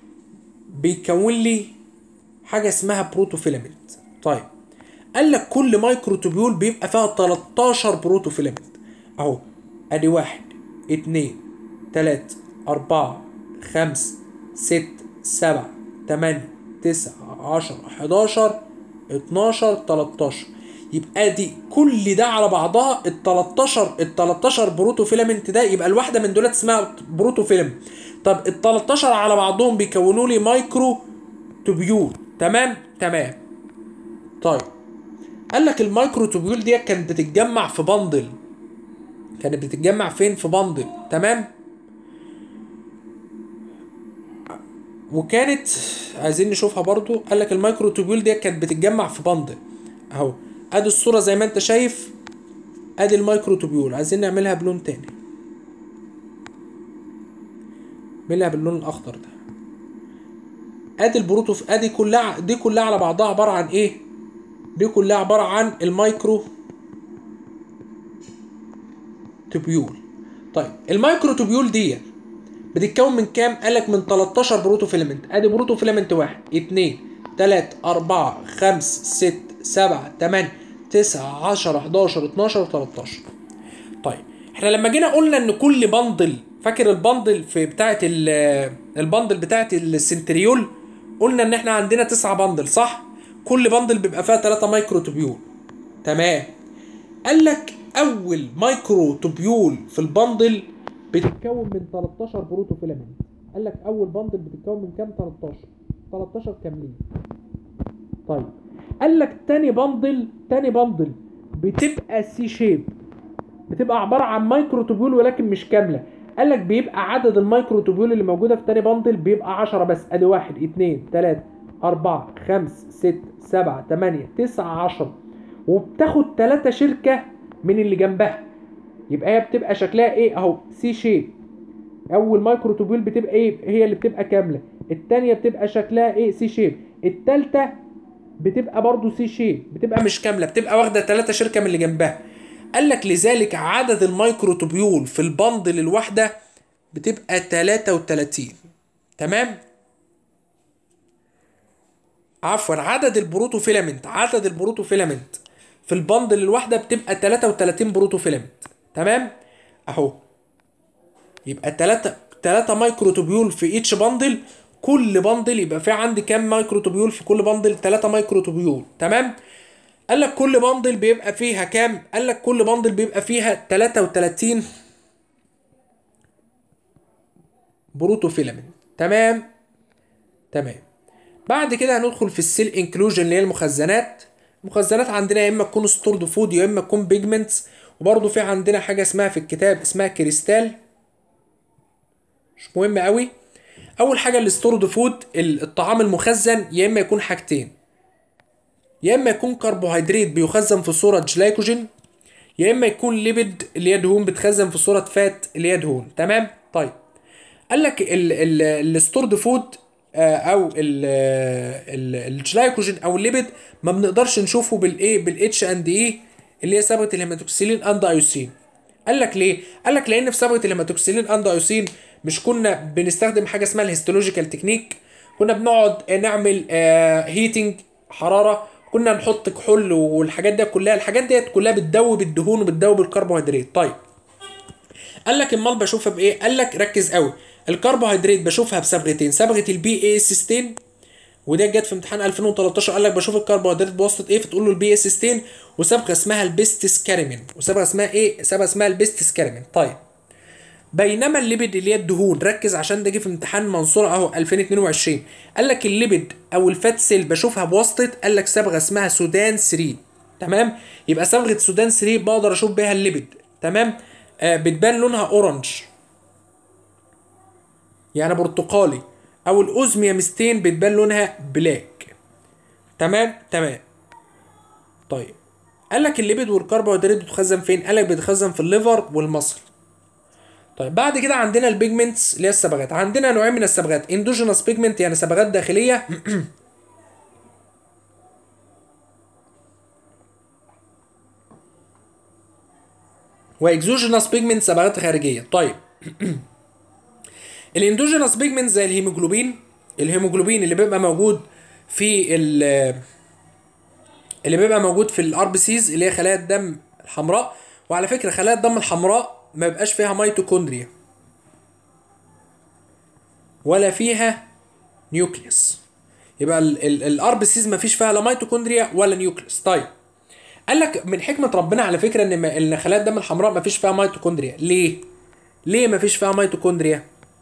بيكون لي حاجه اسمها بروتوفيلامنت طيب قال لك كل مايكروتوبيول بيبقى فيها 13 بروتوفيلامنت اهو ادي واحد اتنين تلاتة أربعة خمسة ست سبعة تمانية تسعة عشرة حداشر اتناشر تلاتاشر يبقى دي كل ده على بعضها ال 13 ال 13 بروتوفيلامنت ده يبقى الواحده من دولت اسمها بروتوفيلم طب ال 13 على بعضهم بيكونوا لي مايكرو توبيول تمام تمام طيب قال لك المايكرو توبيول دي كانت بتتجمع في بندل كانت بتتجمع فين في بندل تمام وكانت عايزين نشوفها برضو قال لك المايكرو توبيول دي كانت بتتجمع في بندل اهو ادي الصوره زي ما انت شايف ادي المايكرو توبيول عايزين نعملها بلون تاني نعملها باللون الاخضر ده ادي البروتوف ادي كلها دي كلها على بعضها عباره عن ايه دي كلها عباره عن المايكرو توبيول طيب المايكرو توبيول دي بتتكون من كام قالك من 13 بروتوفيلامنت ادي بروتوفيلامنت واحد اتنين تلاتة أربعة خمس ست سبعة تمانية تسعة عشرة حداشر اتناشر تلاتاشر طيب احنا لما جينا قلنا ان كل بندل فاكر البندل في بتاعة البندل بتاعة السنتريول قلنا ان احنا عندنا تسعة بندل صح كل بندل بيبقى فيها تلاتة مايكرو توبيول تمام قال لك اول مايكرو توبيول في البندل بتتكون من 13 بروتوفيلامنت قال لك اول بندل بتتكون من كام 13 13 كاملين طيب قال لك تاني بندل تاني بندل بتبقى سي شيب بتبقى عباره عن مايكرو توبيول ولكن مش كامله قال لك بيبقى عدد المايكرو توبيول اللي موجوده في تاني بندل بيبقى 10 بس ادي واحد اتنين تلاته أربعة خمس ست سبعة تمانية تسعة عشرة وبتاخد تلاتة شركة من اللي جنبها يبقى هي بتبقى شكلها ايه اهو سي شيب اول مايكروتوبيول بتبقى ايه هي اللي بتبقى كامله التانية بتبقى شكلها ايه سي شيب التالتة بتبقى برضو سي شيب بتبقى مش كامله بتبقى واخده ثلاثة شركه من اللي جنبها قال لك لذلك عدد الميكروتوبيول في البندل الواحده بتبقى 33 تمام عفوا عدد البروتوفيلامنت عدد البروتوفيلامنت في البندل الواحده بتبقى 33 بروتوفيلامنت تمام اهو يبقى 3 3 مايكروتوبيول في ايتش بندل كل بندل يبقى في عندي كام مايكروتوبيول في كل بندل 3 مايكروتوبيول تمام قال لك كل بندل بيبقى فيها كام قال لك كل بندل بيبقى فيها 33 بروتوفيلامنت تمام تمام بعد كده هندخل في السيل انكلوجن اللي هي المخزنات المخزنات عندنا يا اما تكون ستورد فود يا اما تكون بيجمنتس وبرضه في عندنا حاجه اسمها في الكتاب اسمها كريستال مش مهم قوي اول حاجه الستورد فود الطعام المخزن يا اما يكون حاجتين يا اما يكون كربوهيدرات بيخزن في صوره جلايكوجين يا اما يكون ليبيد اللي هي دهون بتخزن في صوره فات اللي هي دهون تمام طيب قال لك الستورد فود او الجلايكوجين او الليبيد ما بنقدرش نشوفه بالايه بالاتش اند اي اللي هي صبغه الهيماتوكسيلين اند ايوسين قال لك ليه قال لك لان في صبغه الهيماتوكسيلين اند ايوسين مش كنا بنستخدم حاجه اسمها الهيستولوجيكال تكنيك كنا بنقعد نعمل هيتنج حراره كنا نحط كحول والحاجات دي كلها الحاجات ديت كلها بتدوب الدهون وبتدوب الكربوهيدرات طيب قال لك امال بشوفها بايه قال لك ركز قوي الكربوهيدرات بشوفها بصبغتين صبغه البي اي سيستين وده جت في امتحان 2013 قال لك بشوف الكربوهيدرات بواسطه ايه فتقول له البي اس ستين وصبغه اسمها البيستس كاريمين وصبغه اسمها ايه صبغه اسمها البيستس كاريمين طيب بينما الليبيد اللي هي الدهون ركز عشان ده جه في امتحان منصور اهو 2022 قال لك الليبيد او الفات سيل بشوفها بواسطه قال لك صبغه اسمها سودان 3 تمام يبقى صبغه سودان 3 بقدر اشوف بيها الليبيد تمام آه بتبان لونها اورنج يعني برتقالي او الاوزميامستين بتبان لونها بلاك تمام تمام طيب قال لك الليبيد والكربوهيدرات بتخزن فين قال لك بتخزن في الليفر والمصل طيب بعد كده عندنا البيجمنتس اللي هي الصبغات عندنا نوعين من الصبغات اندوجينوس بيجمنت يعني صبغات داخليه واكزوجينوس بيجمنت صبغات خارجيه طيب الاندوجينوس بيجمنت زي الهيموجلوبين الهيموجلوبين اللي بيبقى موجود في اللي بيبقى موجود في الار بي سيز اللي هي خلايا الدم الحمراء وعلى فكره خلايا الدم الحمراء ما بيبقاش فيها ميتوكوندريا ولا فيها نيوكليوس يبقى الار بي سيز ما فيش فيها لا ميتوكوندريا ولا نيوكليوس طيب قال لك من حكمه ربنا على فكره ان ان خلايا الدم الحمراء ما فيش فيها ميتوكوندريا ليه ليه ما فيش فيها ميتوكوندريا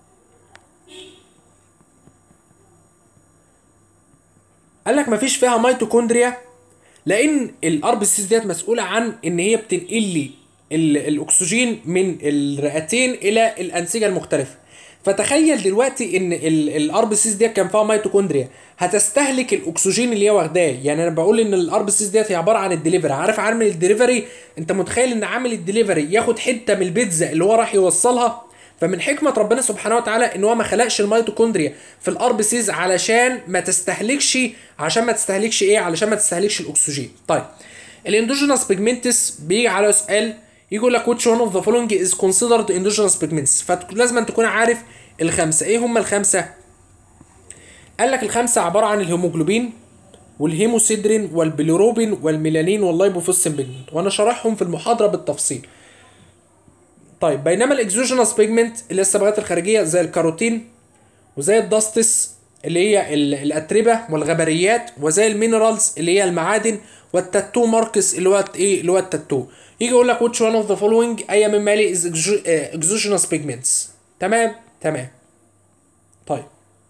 قال لك مفيش فيها ميتوكوندريا لان الار بي سيز ديت مسؤوله عن ان هي بتنقل لي الاكسجين من الرئتين الى الانسجه المختلفه فتخيل دلوقتي ان الار بي سيز ديت كان فيها ميتوكوندريا هتستهلك الاكسجين اللي هي واخداه يعني انا بقول ان الار بي سيز ديت هي عباره عن الدليفري عارف عامل الدليفري انت متخيل ان عامل الدليفري ياخد حته من البيتزا اللي هو راح يوصلها فمن حكمة ربنا سبحانه وتعالى ان هو ما خلقش الميتوكوندريا في الار بي سيز علشان ما تستهلكش عشان ما تستهلكش ايه علشان ما تستهلكش الاكسجين طيب الاندوجينوس بيجمنتس بيجي على سؤال يقول لك which one of the following is considered endogenous pigments فلازم أن تكون عارف الخمسة ايه هم الخمسة قال لك الخمسة عبارة عن الهيموجلوبين والهيموسيدرين والبيليروبين والميلانين واللايبوفوسين بيجمنت وانا شارحهم في المحاضرة بالتفصيل طيب بينما الاكزوجينوس بيجمنت اللي هي الصبغات الخارجيه زي الكاروتين وزي الداستس اللي هي الاتربه والغبريات وزي المينرالز اللي هي المعادن والتاتو ماركس اللي هو ايه اللي هو التاتو يجي يقول لك which one of the following اي من مالي is exogenous pigments تمام تمام طيب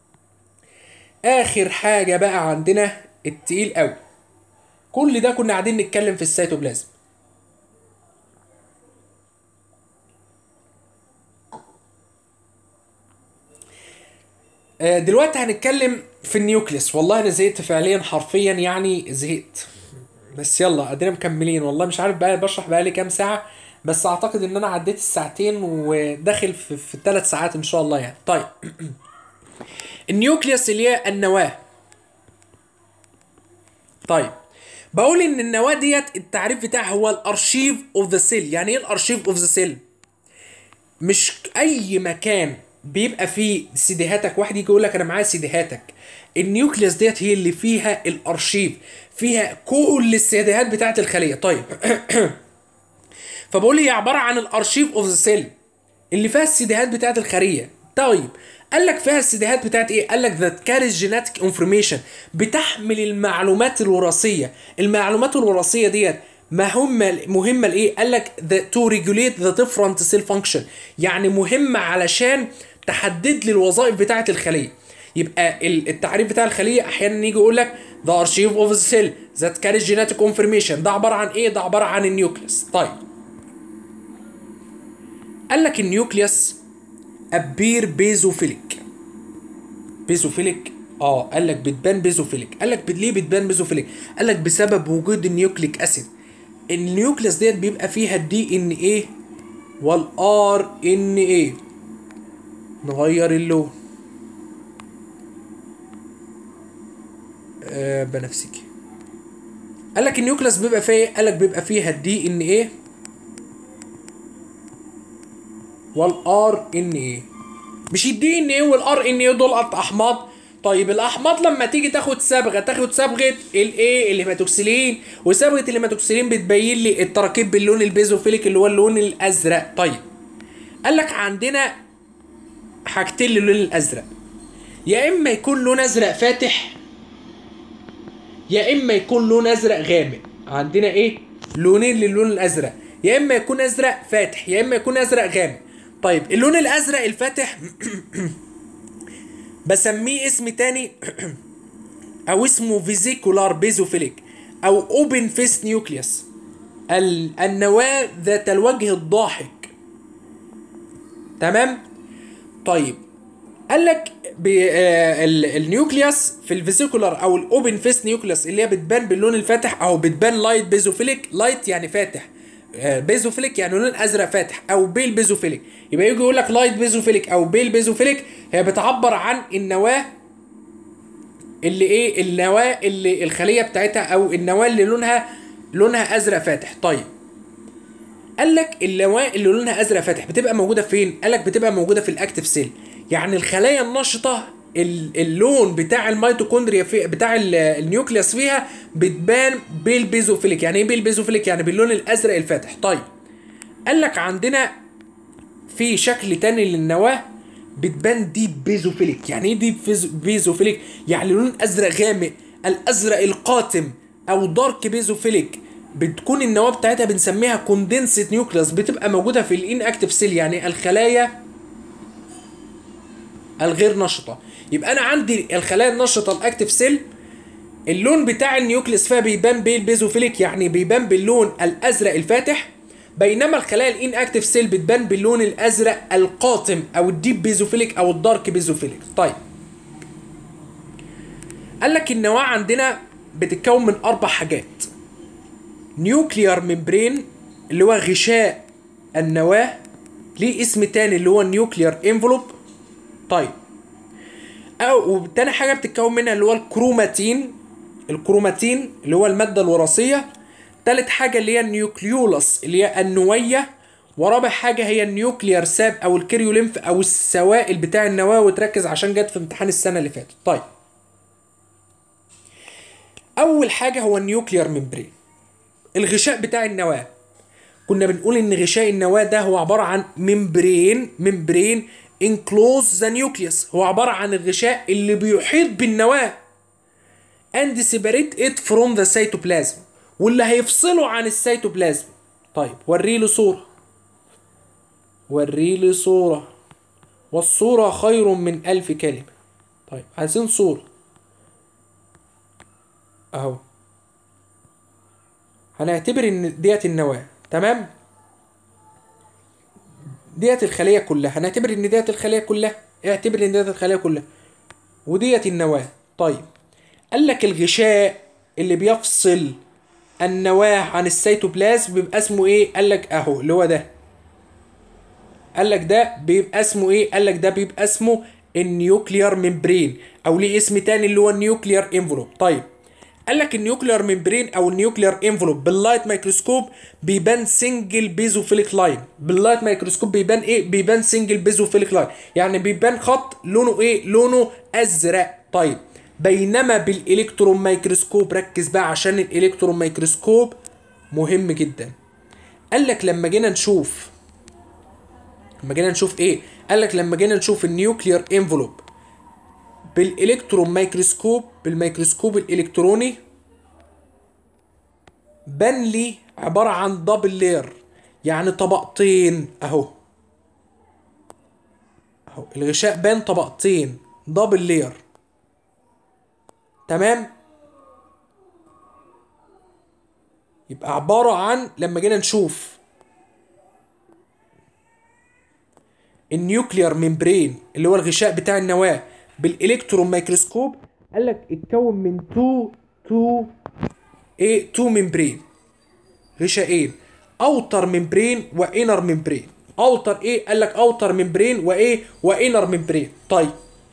اخر حاجه بقى عندنا التقيل قوي كل ده كنا قاعدين نتكلم في السيتوبلازم دلوقتي هنتكلم في النيوكليس والله انا زهقت فعليا حرفيا يعني زهقت بس يلا ادينا مكملين والله مش عارف بقى بشرح بقى لي كام ساعه بس اعتقد ان انا عديت الساعتين وداخل في, في الثلاث ساعات ان شاء الله يعني طيب النيوكليوس اللي هي النواه طيب بقول ان النواه ديت التعريف بتاعها هو الارشيف اوف ذا سيل يعني ايه الارشيف اوف ذا سيل مش اي مكان بيبقى فيه سيديهاتك واحد يجي يقول لك انا معايا سيديهاتك النيوكليوس ديت هي اللي فيها الارشيف فيها كل السيديهات بتاعت الخليه طيب فبقول هي عباره عن الارشيف اوف ذا سيل اللي فيها السيديهات بتاعت الخليه طيب قال لك فيها السيديهات بتاعت ايه قال لك ذات كاريز جيناتيك انفورميشن بتحمل المعلومات الوراثيه المعلومات الوراثيه ديت مهمة مهمة لإيه؟ قال لك the, to regulate the different cell function يعني مهمة علشان تحدد لي الوظائف بتاعة الخلية يبقى التعريف بتاع الخلية أحيانا يجي يقول لك the archive of the cell that carries genetic information ده عبارة عن إيه؟ ده عبارة عن النيوكليس طيب قال لك النيوكليوس ابير بيزوفيليك بيزوفيليك اه قال لك بتبان بيزوفيليك قال لك ليه بتبان بيزوفيليك قال لك بسبب وجود النيوكليك اسيد النيوكليوس ديت بيبقى فيها الدي ان ايه والار ان ايه نغير اللون آه بنفسجي قال لك النيوكليوس بيبقى فيها ايه قال لك بيبقى فيها الدي ان ايه والار ان ايه مش الدي ان ايه والار ان ايه دول احماض طيب الاحماض لما تيجي تاخد صبغه تاخد صبغه الايه الهيماتوكسيلين وصبغه الهيماتوكسيلين بتبين لي التراكيب باللون البيزوفيليك اللي هو اللون الازرق طيب قال لك عندنا حاجتين للون الازرق يا اما يكون لون ازرق فاتح يا اما يكون لون ازرق غامق عندنا ايه لونين للون الازرق يا اما يكون ازرق فاتح يا اما يكون ازرق غامق طيب اللون الازرق الفاتح بسميه اسم تاني او اسمه فيزيكولار بيزوفيليك او اوبن فيس نيوكليوس النواة ذات الوجه الضاحك تمام طيب قال لك النيوكليوس في الفيزيكولار او الاوبن فيس نيوكليوس اللي هي بتبان باللون الفاتح او بتبان لايت بيزوفيليك لايت يعني فاتح بيزوفيليك يعني لون ازرق فاتح او بيل بيزوفيليك يبقى يجي يقول لك لايت بيزوفيليك او بيل بيزوفيليك هي بتعبر عن النواه اللي ايه النواه اللي الخليه بتاعتها او النواه اللي لونها لونها ازرق فاتح طيب قال لك النواه اللي لونها ازرق فاتح بتبقى موجوده فين قال لك بتبقى موجوده في الاكتف سيل يعني الخلايا النشطه اللون بتاع الميتوكوندريا في بتاع النيوكليوس فيها بتبان بالبيزوفيليك يعني ايه بالبيزوفيليك يعني باللون الازرق الفاتح طيب قال لك عندنا في شكل تاني للنواه بتبان ديب بيزوفيليك يعني ايه ديب بيزوفيليك يعني لون ازرق غامق الازرق القاتم او دارك بيزوفيليك بتكون النواه بتاعتها بنسميها كوندنسد نيوكليوس بتبقى موجوده في الان اكتف سيل يعني الخلايا الغير نشطه يبقى انا عندي الخلايا النشطه الاكتف سيل اللون بتاع النيوكليس فيها بيبان بالبيزوفيليك يعني بيبان باللون الازرق الفاتح بينما الخلايا الان اكتف سيل بتبان باللون الازرق القاتم او الديب بيزوفيليك او الدارك بيزوفيليك طيب قال لك النواه عندنا بتتكون من اربع حاجات نيوكليار ممبرين اللي هو غشاء النواه ليه اسم تاني اللي هو النيوكليار انفلوب طيب او وتاني حاجه بتتكون منها اللي هو الكروماتين الكروماتين اللي هو الماده الوراثيه تالت حاجه اللي هي النيوكليولس اللي هي النويه ورابع حاجه هي النيوكليار ساب او الكريوليمف او السوائل بتاع النواه وتركز عشان جت في امتحان السنه اللي فاتت طيب اول حاجه هو النيوكليار ممبرين الغشاء بتاع النواه كنا بنقول ان غشاء النواه ده هو عباره عن ممبرين ممبرين انكلوز ذا نيوكليوس هو عبارة عن الغشاء اللي بيحيط بالنواة and separate it from the cytoplasm واللي هيفصله عن السيتوبلازم طيب وريله صورة وريلي صورة والصورة خير من ألف كلمة طيب عايزين صورة أهو هنعتبر إن ديت النواة تمام ديت الخلية كلها هنعتبر ان ديت الخلية كلها اعتبر ان ديت الخلية كلها وديت النواة طيب قال لك الغشاء اللي بيفصل النواه عن السيتوبلازم بيبقى اسمه ايه قال لك اهو اللي هو ده قال لك ده بيبقى اسمه ايه قال لك ده بيبقى اسمه النيوكليار ممبرين او ليه اسم تاني اللي هو النيوكليار انفلوب طيب قال لك النيوكليار ممبرين او النيوكليار انفلوب باللايت مايكروسكوب بيبان سنجل بيزوفيليك لاين باللايت مايكروسكوب بيبان ايه بيبان سنجل بيزوفيليك لاين يعني بيبان خط لونه ايه لونه ازرق طيب بينما بالالكترون مايكروسكوب ركز بقى عشان الالكترون مايكروسكوب مهم جدا قال لك لما جينا نشوف لما جينا نشوف ايه قال لك لما جينا نشوف النيوكليار انفلوب بالالكترون مايكروسكوب بالميكروسكوب الالكتروني بان لي عباره عن دبل لير يعني طبقتين اهو اهو الغشاء بان طبقتين دبل لير تمام يبقى عباره عن لما جينا نشوف النيوكليار ممبرين اللي هو الغشاء بتاع النواه بالالكترون مايكروسكوب قال لك اتكون من تو تو ايه تو ممبرين غشائين اوتر ممبرين وانر ممبرين اوتر ايه قال لك اوتر ممبرين وايه وانر ممبرين طيب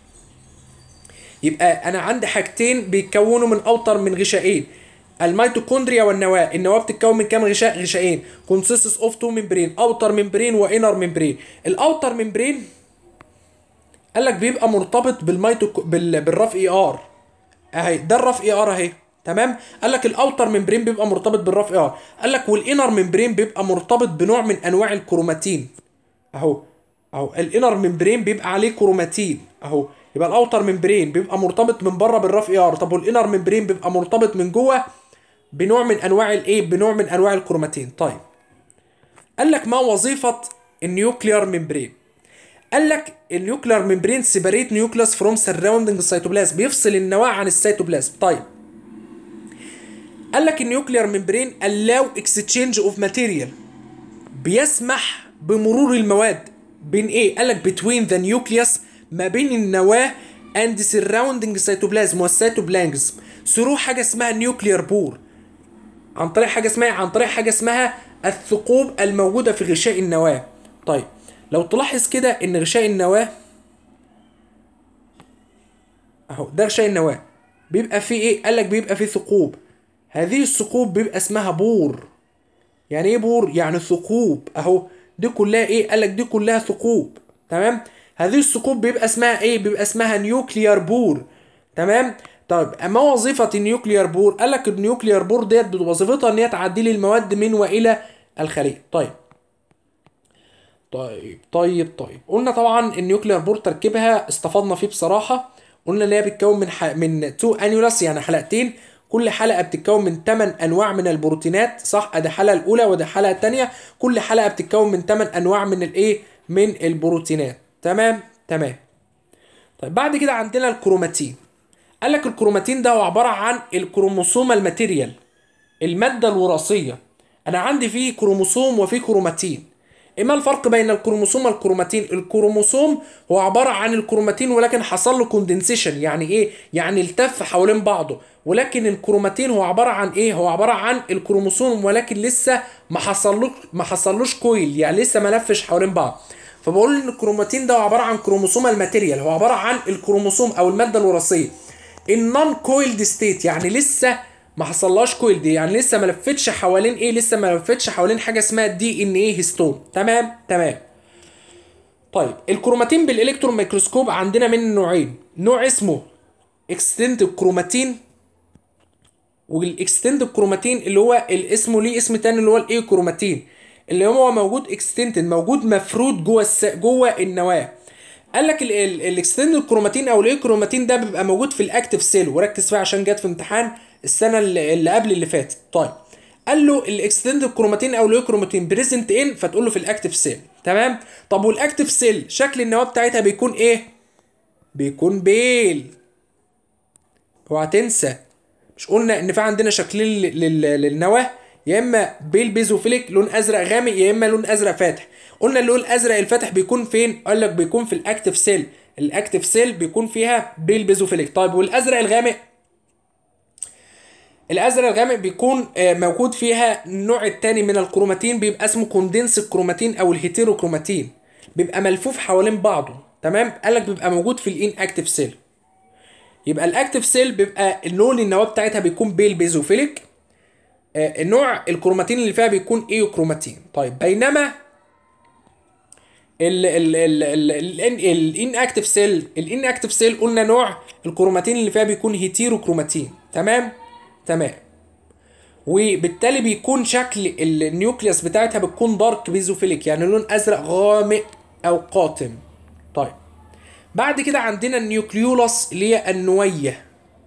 يبقى انا عندي حاجتين بيتكونوا من اوتر من غشائين الميتوكوندريا والنواه النواه بتتكون من كام غشاء غشائين كونسيستس اوف تو ممبرين اوتر ممبرين وانر ممبرين الاوتر ممبرين قال لك بيبقى مرتبط بالميتو بال... بالرف اي ار اهي ده الرف اي ار اهي تمام قال لك الاوتر ممبرين بيبقى مرتبط بالرف اي ار قال لك والانر ممبرين بيبقى مرتبط بنوع من انواع الكروماتين اهو اهو الانر ممبرين بيبقى عليه كروماتين اهو يبقى الاوتر ممبرين بيبقى مرتبط من بره بالرف اي ار طب والانر ممبرين بيبقى مرتبط من جوه بنوع من انواع الايه بنوع من انواع الكروماتين طيب قال لك ما وظيفه النيوكليار ممبرين قال لك النيوكليار ممبرين سيبريت نيوكليوس فروم سراوندنج السيتوبلازم بيفصل النواه عن السيتوبلازم طيب قال لك النيوكليار ممبرين allow exchange of material بيسمح بمرور المواد بين ايه قال لك between the nucleus ما بين النواه and surrounding cytoplasm والسيتوبلازم ثرو حاجه اسمها نيوكليار بور عن طريق حاجه اسمها عن طريق حاجه اسمها الثقوب الموجوده في غشاء النواه طيب لو تلاحظ كده ان غشاء النواه اهو ده غشاء النواه بيبقى فيه ايه قال لك بيبقى فيه ثقوب هذه الثقوب بيبقى اسمها بور يعني ايه بور يعني ثقوب اهو دي كلها ايه قال لك دي كلها ثقوب تمام هذه الثقوب بيبقى اسمها ايه بيبقى اسمها نيوكليار بور تمام طيب اما وظيفه النيوكليار بور قال لك النيوكليار بور ديت وظيفتها ان هي تعدي لي المواد من والى الخليه طيب طيب طيب طيب قلنا طبعا النيوكليار بور تركيبها استفدنا فيه بصراحه قلنا ان هي بتتكون من ح... من تو انيولاس يعني حلقتين كل حلقه بتتكون من 8 انواع من البروتينات صح ادي الحلقه الاولى وادي الحلقه الثانيه كل حلقه بتتكون من 8 انواع من الايه من البروتينات تمام تمام طيب بعد كده عندنا الكروماتين قال لك الكروماتين ده هو عباره عن الكروموسوم الماتيريال الماده الوراثيه انا عندي فيه كروموسوم وفيه كروماتين اما الفرق بين الكروموسوم والكروماتين الكروموسوم هو عباره عن الكروماتين ولكن حصل له كوندنسيشن يعني ايه يعني التف حوالين بعضه ولكن الكروماتين هو عباره عن ايه هو عباره عن الكروموسوم ولكن لسه ما حصلوش ما حصلوش كويل يعني لسه ما لفش حوالين بعض فبقول ان الكروماتين ده هو عباره عن كروموسوم الماتيريال هو عباره عن الكروموسوم او الماده الوراثيه النون كويلد ستيت يعني لسه ما حصلهاش كويل دي يعني لسه ما لفتش حوالين ايه لسه ما لفتش حوالين حاجه اسمها دي ان ايه هيستون تمام تمام طيب الكروماتين بالالكترون ميكروسكوب عندنا من نوعين نوع اسمه اكستنت كروماتين والاكستنت كروماتين اللي هو اسمه ليه اسم تاني اللي هو الايه كروماتين اللي هو موجود اكستنت موجود مفرود جوه الس... جوه النواه قال لك الاكستند الكروماتين او الايه كروماتين ده بيبقى موجود في الاكتف سيل وركز فيها عشان جت في امتحان السنه اللي, اللي قبل اللي فاتت طيب قال له الاكستند الكروماتين او الايه كروماتين بريزنت ان فتقول له في الاكتف سيل تمام طب والاكتف سيل شكل النواه بتاعتها بيكون ايه بيكون بيل اوعى تنسى مش قلنا ان في عندنا شكلين للنواه يا اما بيل بيزوفيليك لون ازرق غامق يا اما لون ازرق فاتح قلنا اللون الازرق الفاتح بيكون فين قال لك بيكون في الاكتف سيل الاكتف سيل بيكون فيها بيل بيزوفيليك طيب والازرق الغامق الازرق الغامق بيكون آه، موجود فيها النوع التاني من الكروماتين بيبقى اسمه كوندنس كروماتين او الهيتيروكروماتين بيبقى ملفوف حوالين بعضه تمام قال لك بيبقى موجود في الان اكتف سيل يبقى الاكتف سيل بيبقى اللون النواه بتاعتها بيكون بيل بيزوفيليك آه، النوع الكروماتين اللي فيها بيكون ايوكروماتين طيب بينما ال ال ال ال الان اكتف سيل الان اكتف سيل قلنا نوع الكروماتين اللي فيها بيكون هيتيروكروماتين تمام تمام وبالتالي بيكون شكل النيوكليوس بتاعتها بتكون دارك بيزوفيليك يعني لون ازرق غامق او قاتم طيب بعد كده عندنا النيوكليولس اللي هي النويه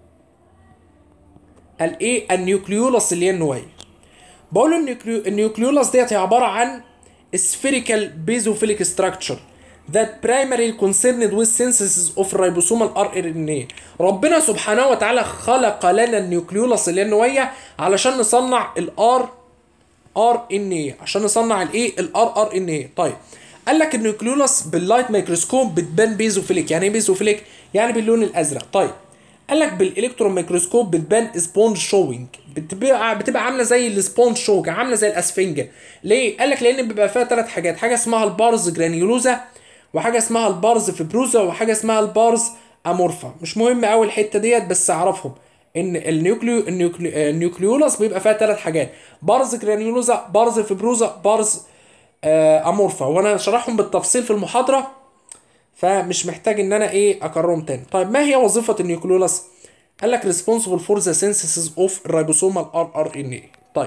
الايه النيوكليولس اللي هي النويه بقول النيوكليو... النيوكليولس ديت هي عباره عن spherical basophilic structure that primarily concerned with synthesis of ribosomal RNA ربنا سبحانه وتعالى خلق لنا النيوكليولس اللي هي النويه علشان نصنع الار ار ان اي عشان نصنع الايه الار ار ان اي طيب قال لك النيوكليولس باللايت ميكروسكوب بتبان بيزوفيليك يعني ايه بيزوفيليك يعني باللون الازرق طيب قال لك بالالكترون ميكروسكوب بتبان سبونج شوينج بتبقى بتبقى عامله زي السبونج شوج عامله زي الاسفنجه ليه قال لك لان بيبقى فيها ثلاث حاجات حاجه اسمها البارز جرانيولوزا وحاجه اسمها البارز فيبروزا وحاجه اسمها البارز امورفا مش مهم قوي الحته ديت بس اعرفهم ان النيوكليو النيوكليو النيوكليولس بيبقى فيها ثلاث حاجات بارز جرانيولوزا بارز فيبروزا بارز آه امورفا وانا شرحهم بالتفصيل في المحاضره فمش محتاج ان انا ايه اكررهم تاني طيب ما هي وظيفه النيوكليولس قال لك responsible for the synthesis of ribosomal RNA طيب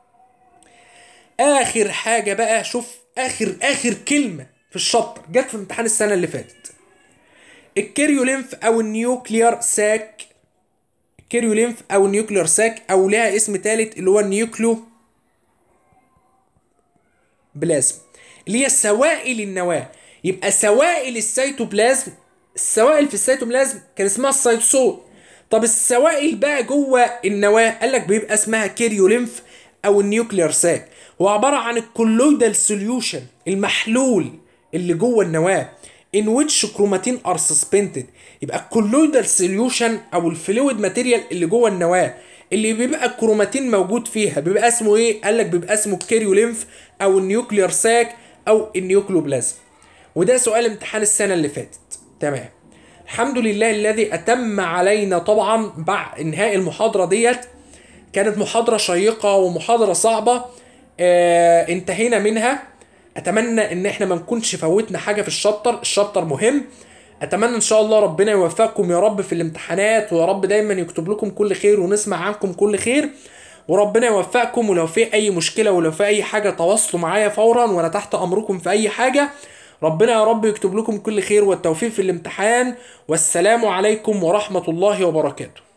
اخر حاجه بقى شوف اخر اخر كلمه في الشابتر جت في امتحان السنه اللي فاتت الكيريولينف او النيوكليار ساك الكيريولينف او النيوكليار ساك او لها اسم ثالث اللي هو النيوكليو بلازم اللي هي سوائل النواه يبقى سوائل السيتوبلازم السوائل في السيتوبلازم كان اسمها السيتوسول طب السوائل بقى جوه النواه قال لك بيبقى اسمها كيريولينف او النيوكليار ساك هو عباره عن الكولويدال سوليوشن المحلول اللي جوه النواه in which chromatin are suspended يبقى الكولويدال سوليوشن او الفلويد ماتيريال اللي جوه النواه اللي بيبقى الكروماتين موجود فيها بيبقى اسمه ايه قال لك بيبقى اسمه الكيريولينف او النيوكليار ساك او النيوكلوبلازم وده سؤال امتحان السنه اللي فاتت تمام الحمد لله الذي اتم علينا طبعا بعد انهاء المحاضره ديت كانت محاضره شيقه ومحاضره صعبه آه انتهينا منها اتمنى ان احنا ما نكونش فوتنا حاجه في الشابتر الشابتر مهم اتمنى ان شاء الله ربنا يوفقكم يا رب في الامتحانات ويا رب دايما يكتب لكم كل خير ونسمع عنكم كل خير وربنا يوفقكم ولو في اي مشكله ولو في اي حاجه تواصلوا معايا فورا وانا تحت امركم في اي حاجه ربنا يا رب يكتب لكم كل خير والتوفيق في الامتحان والسلام عليكم ورحمه الله وبركاته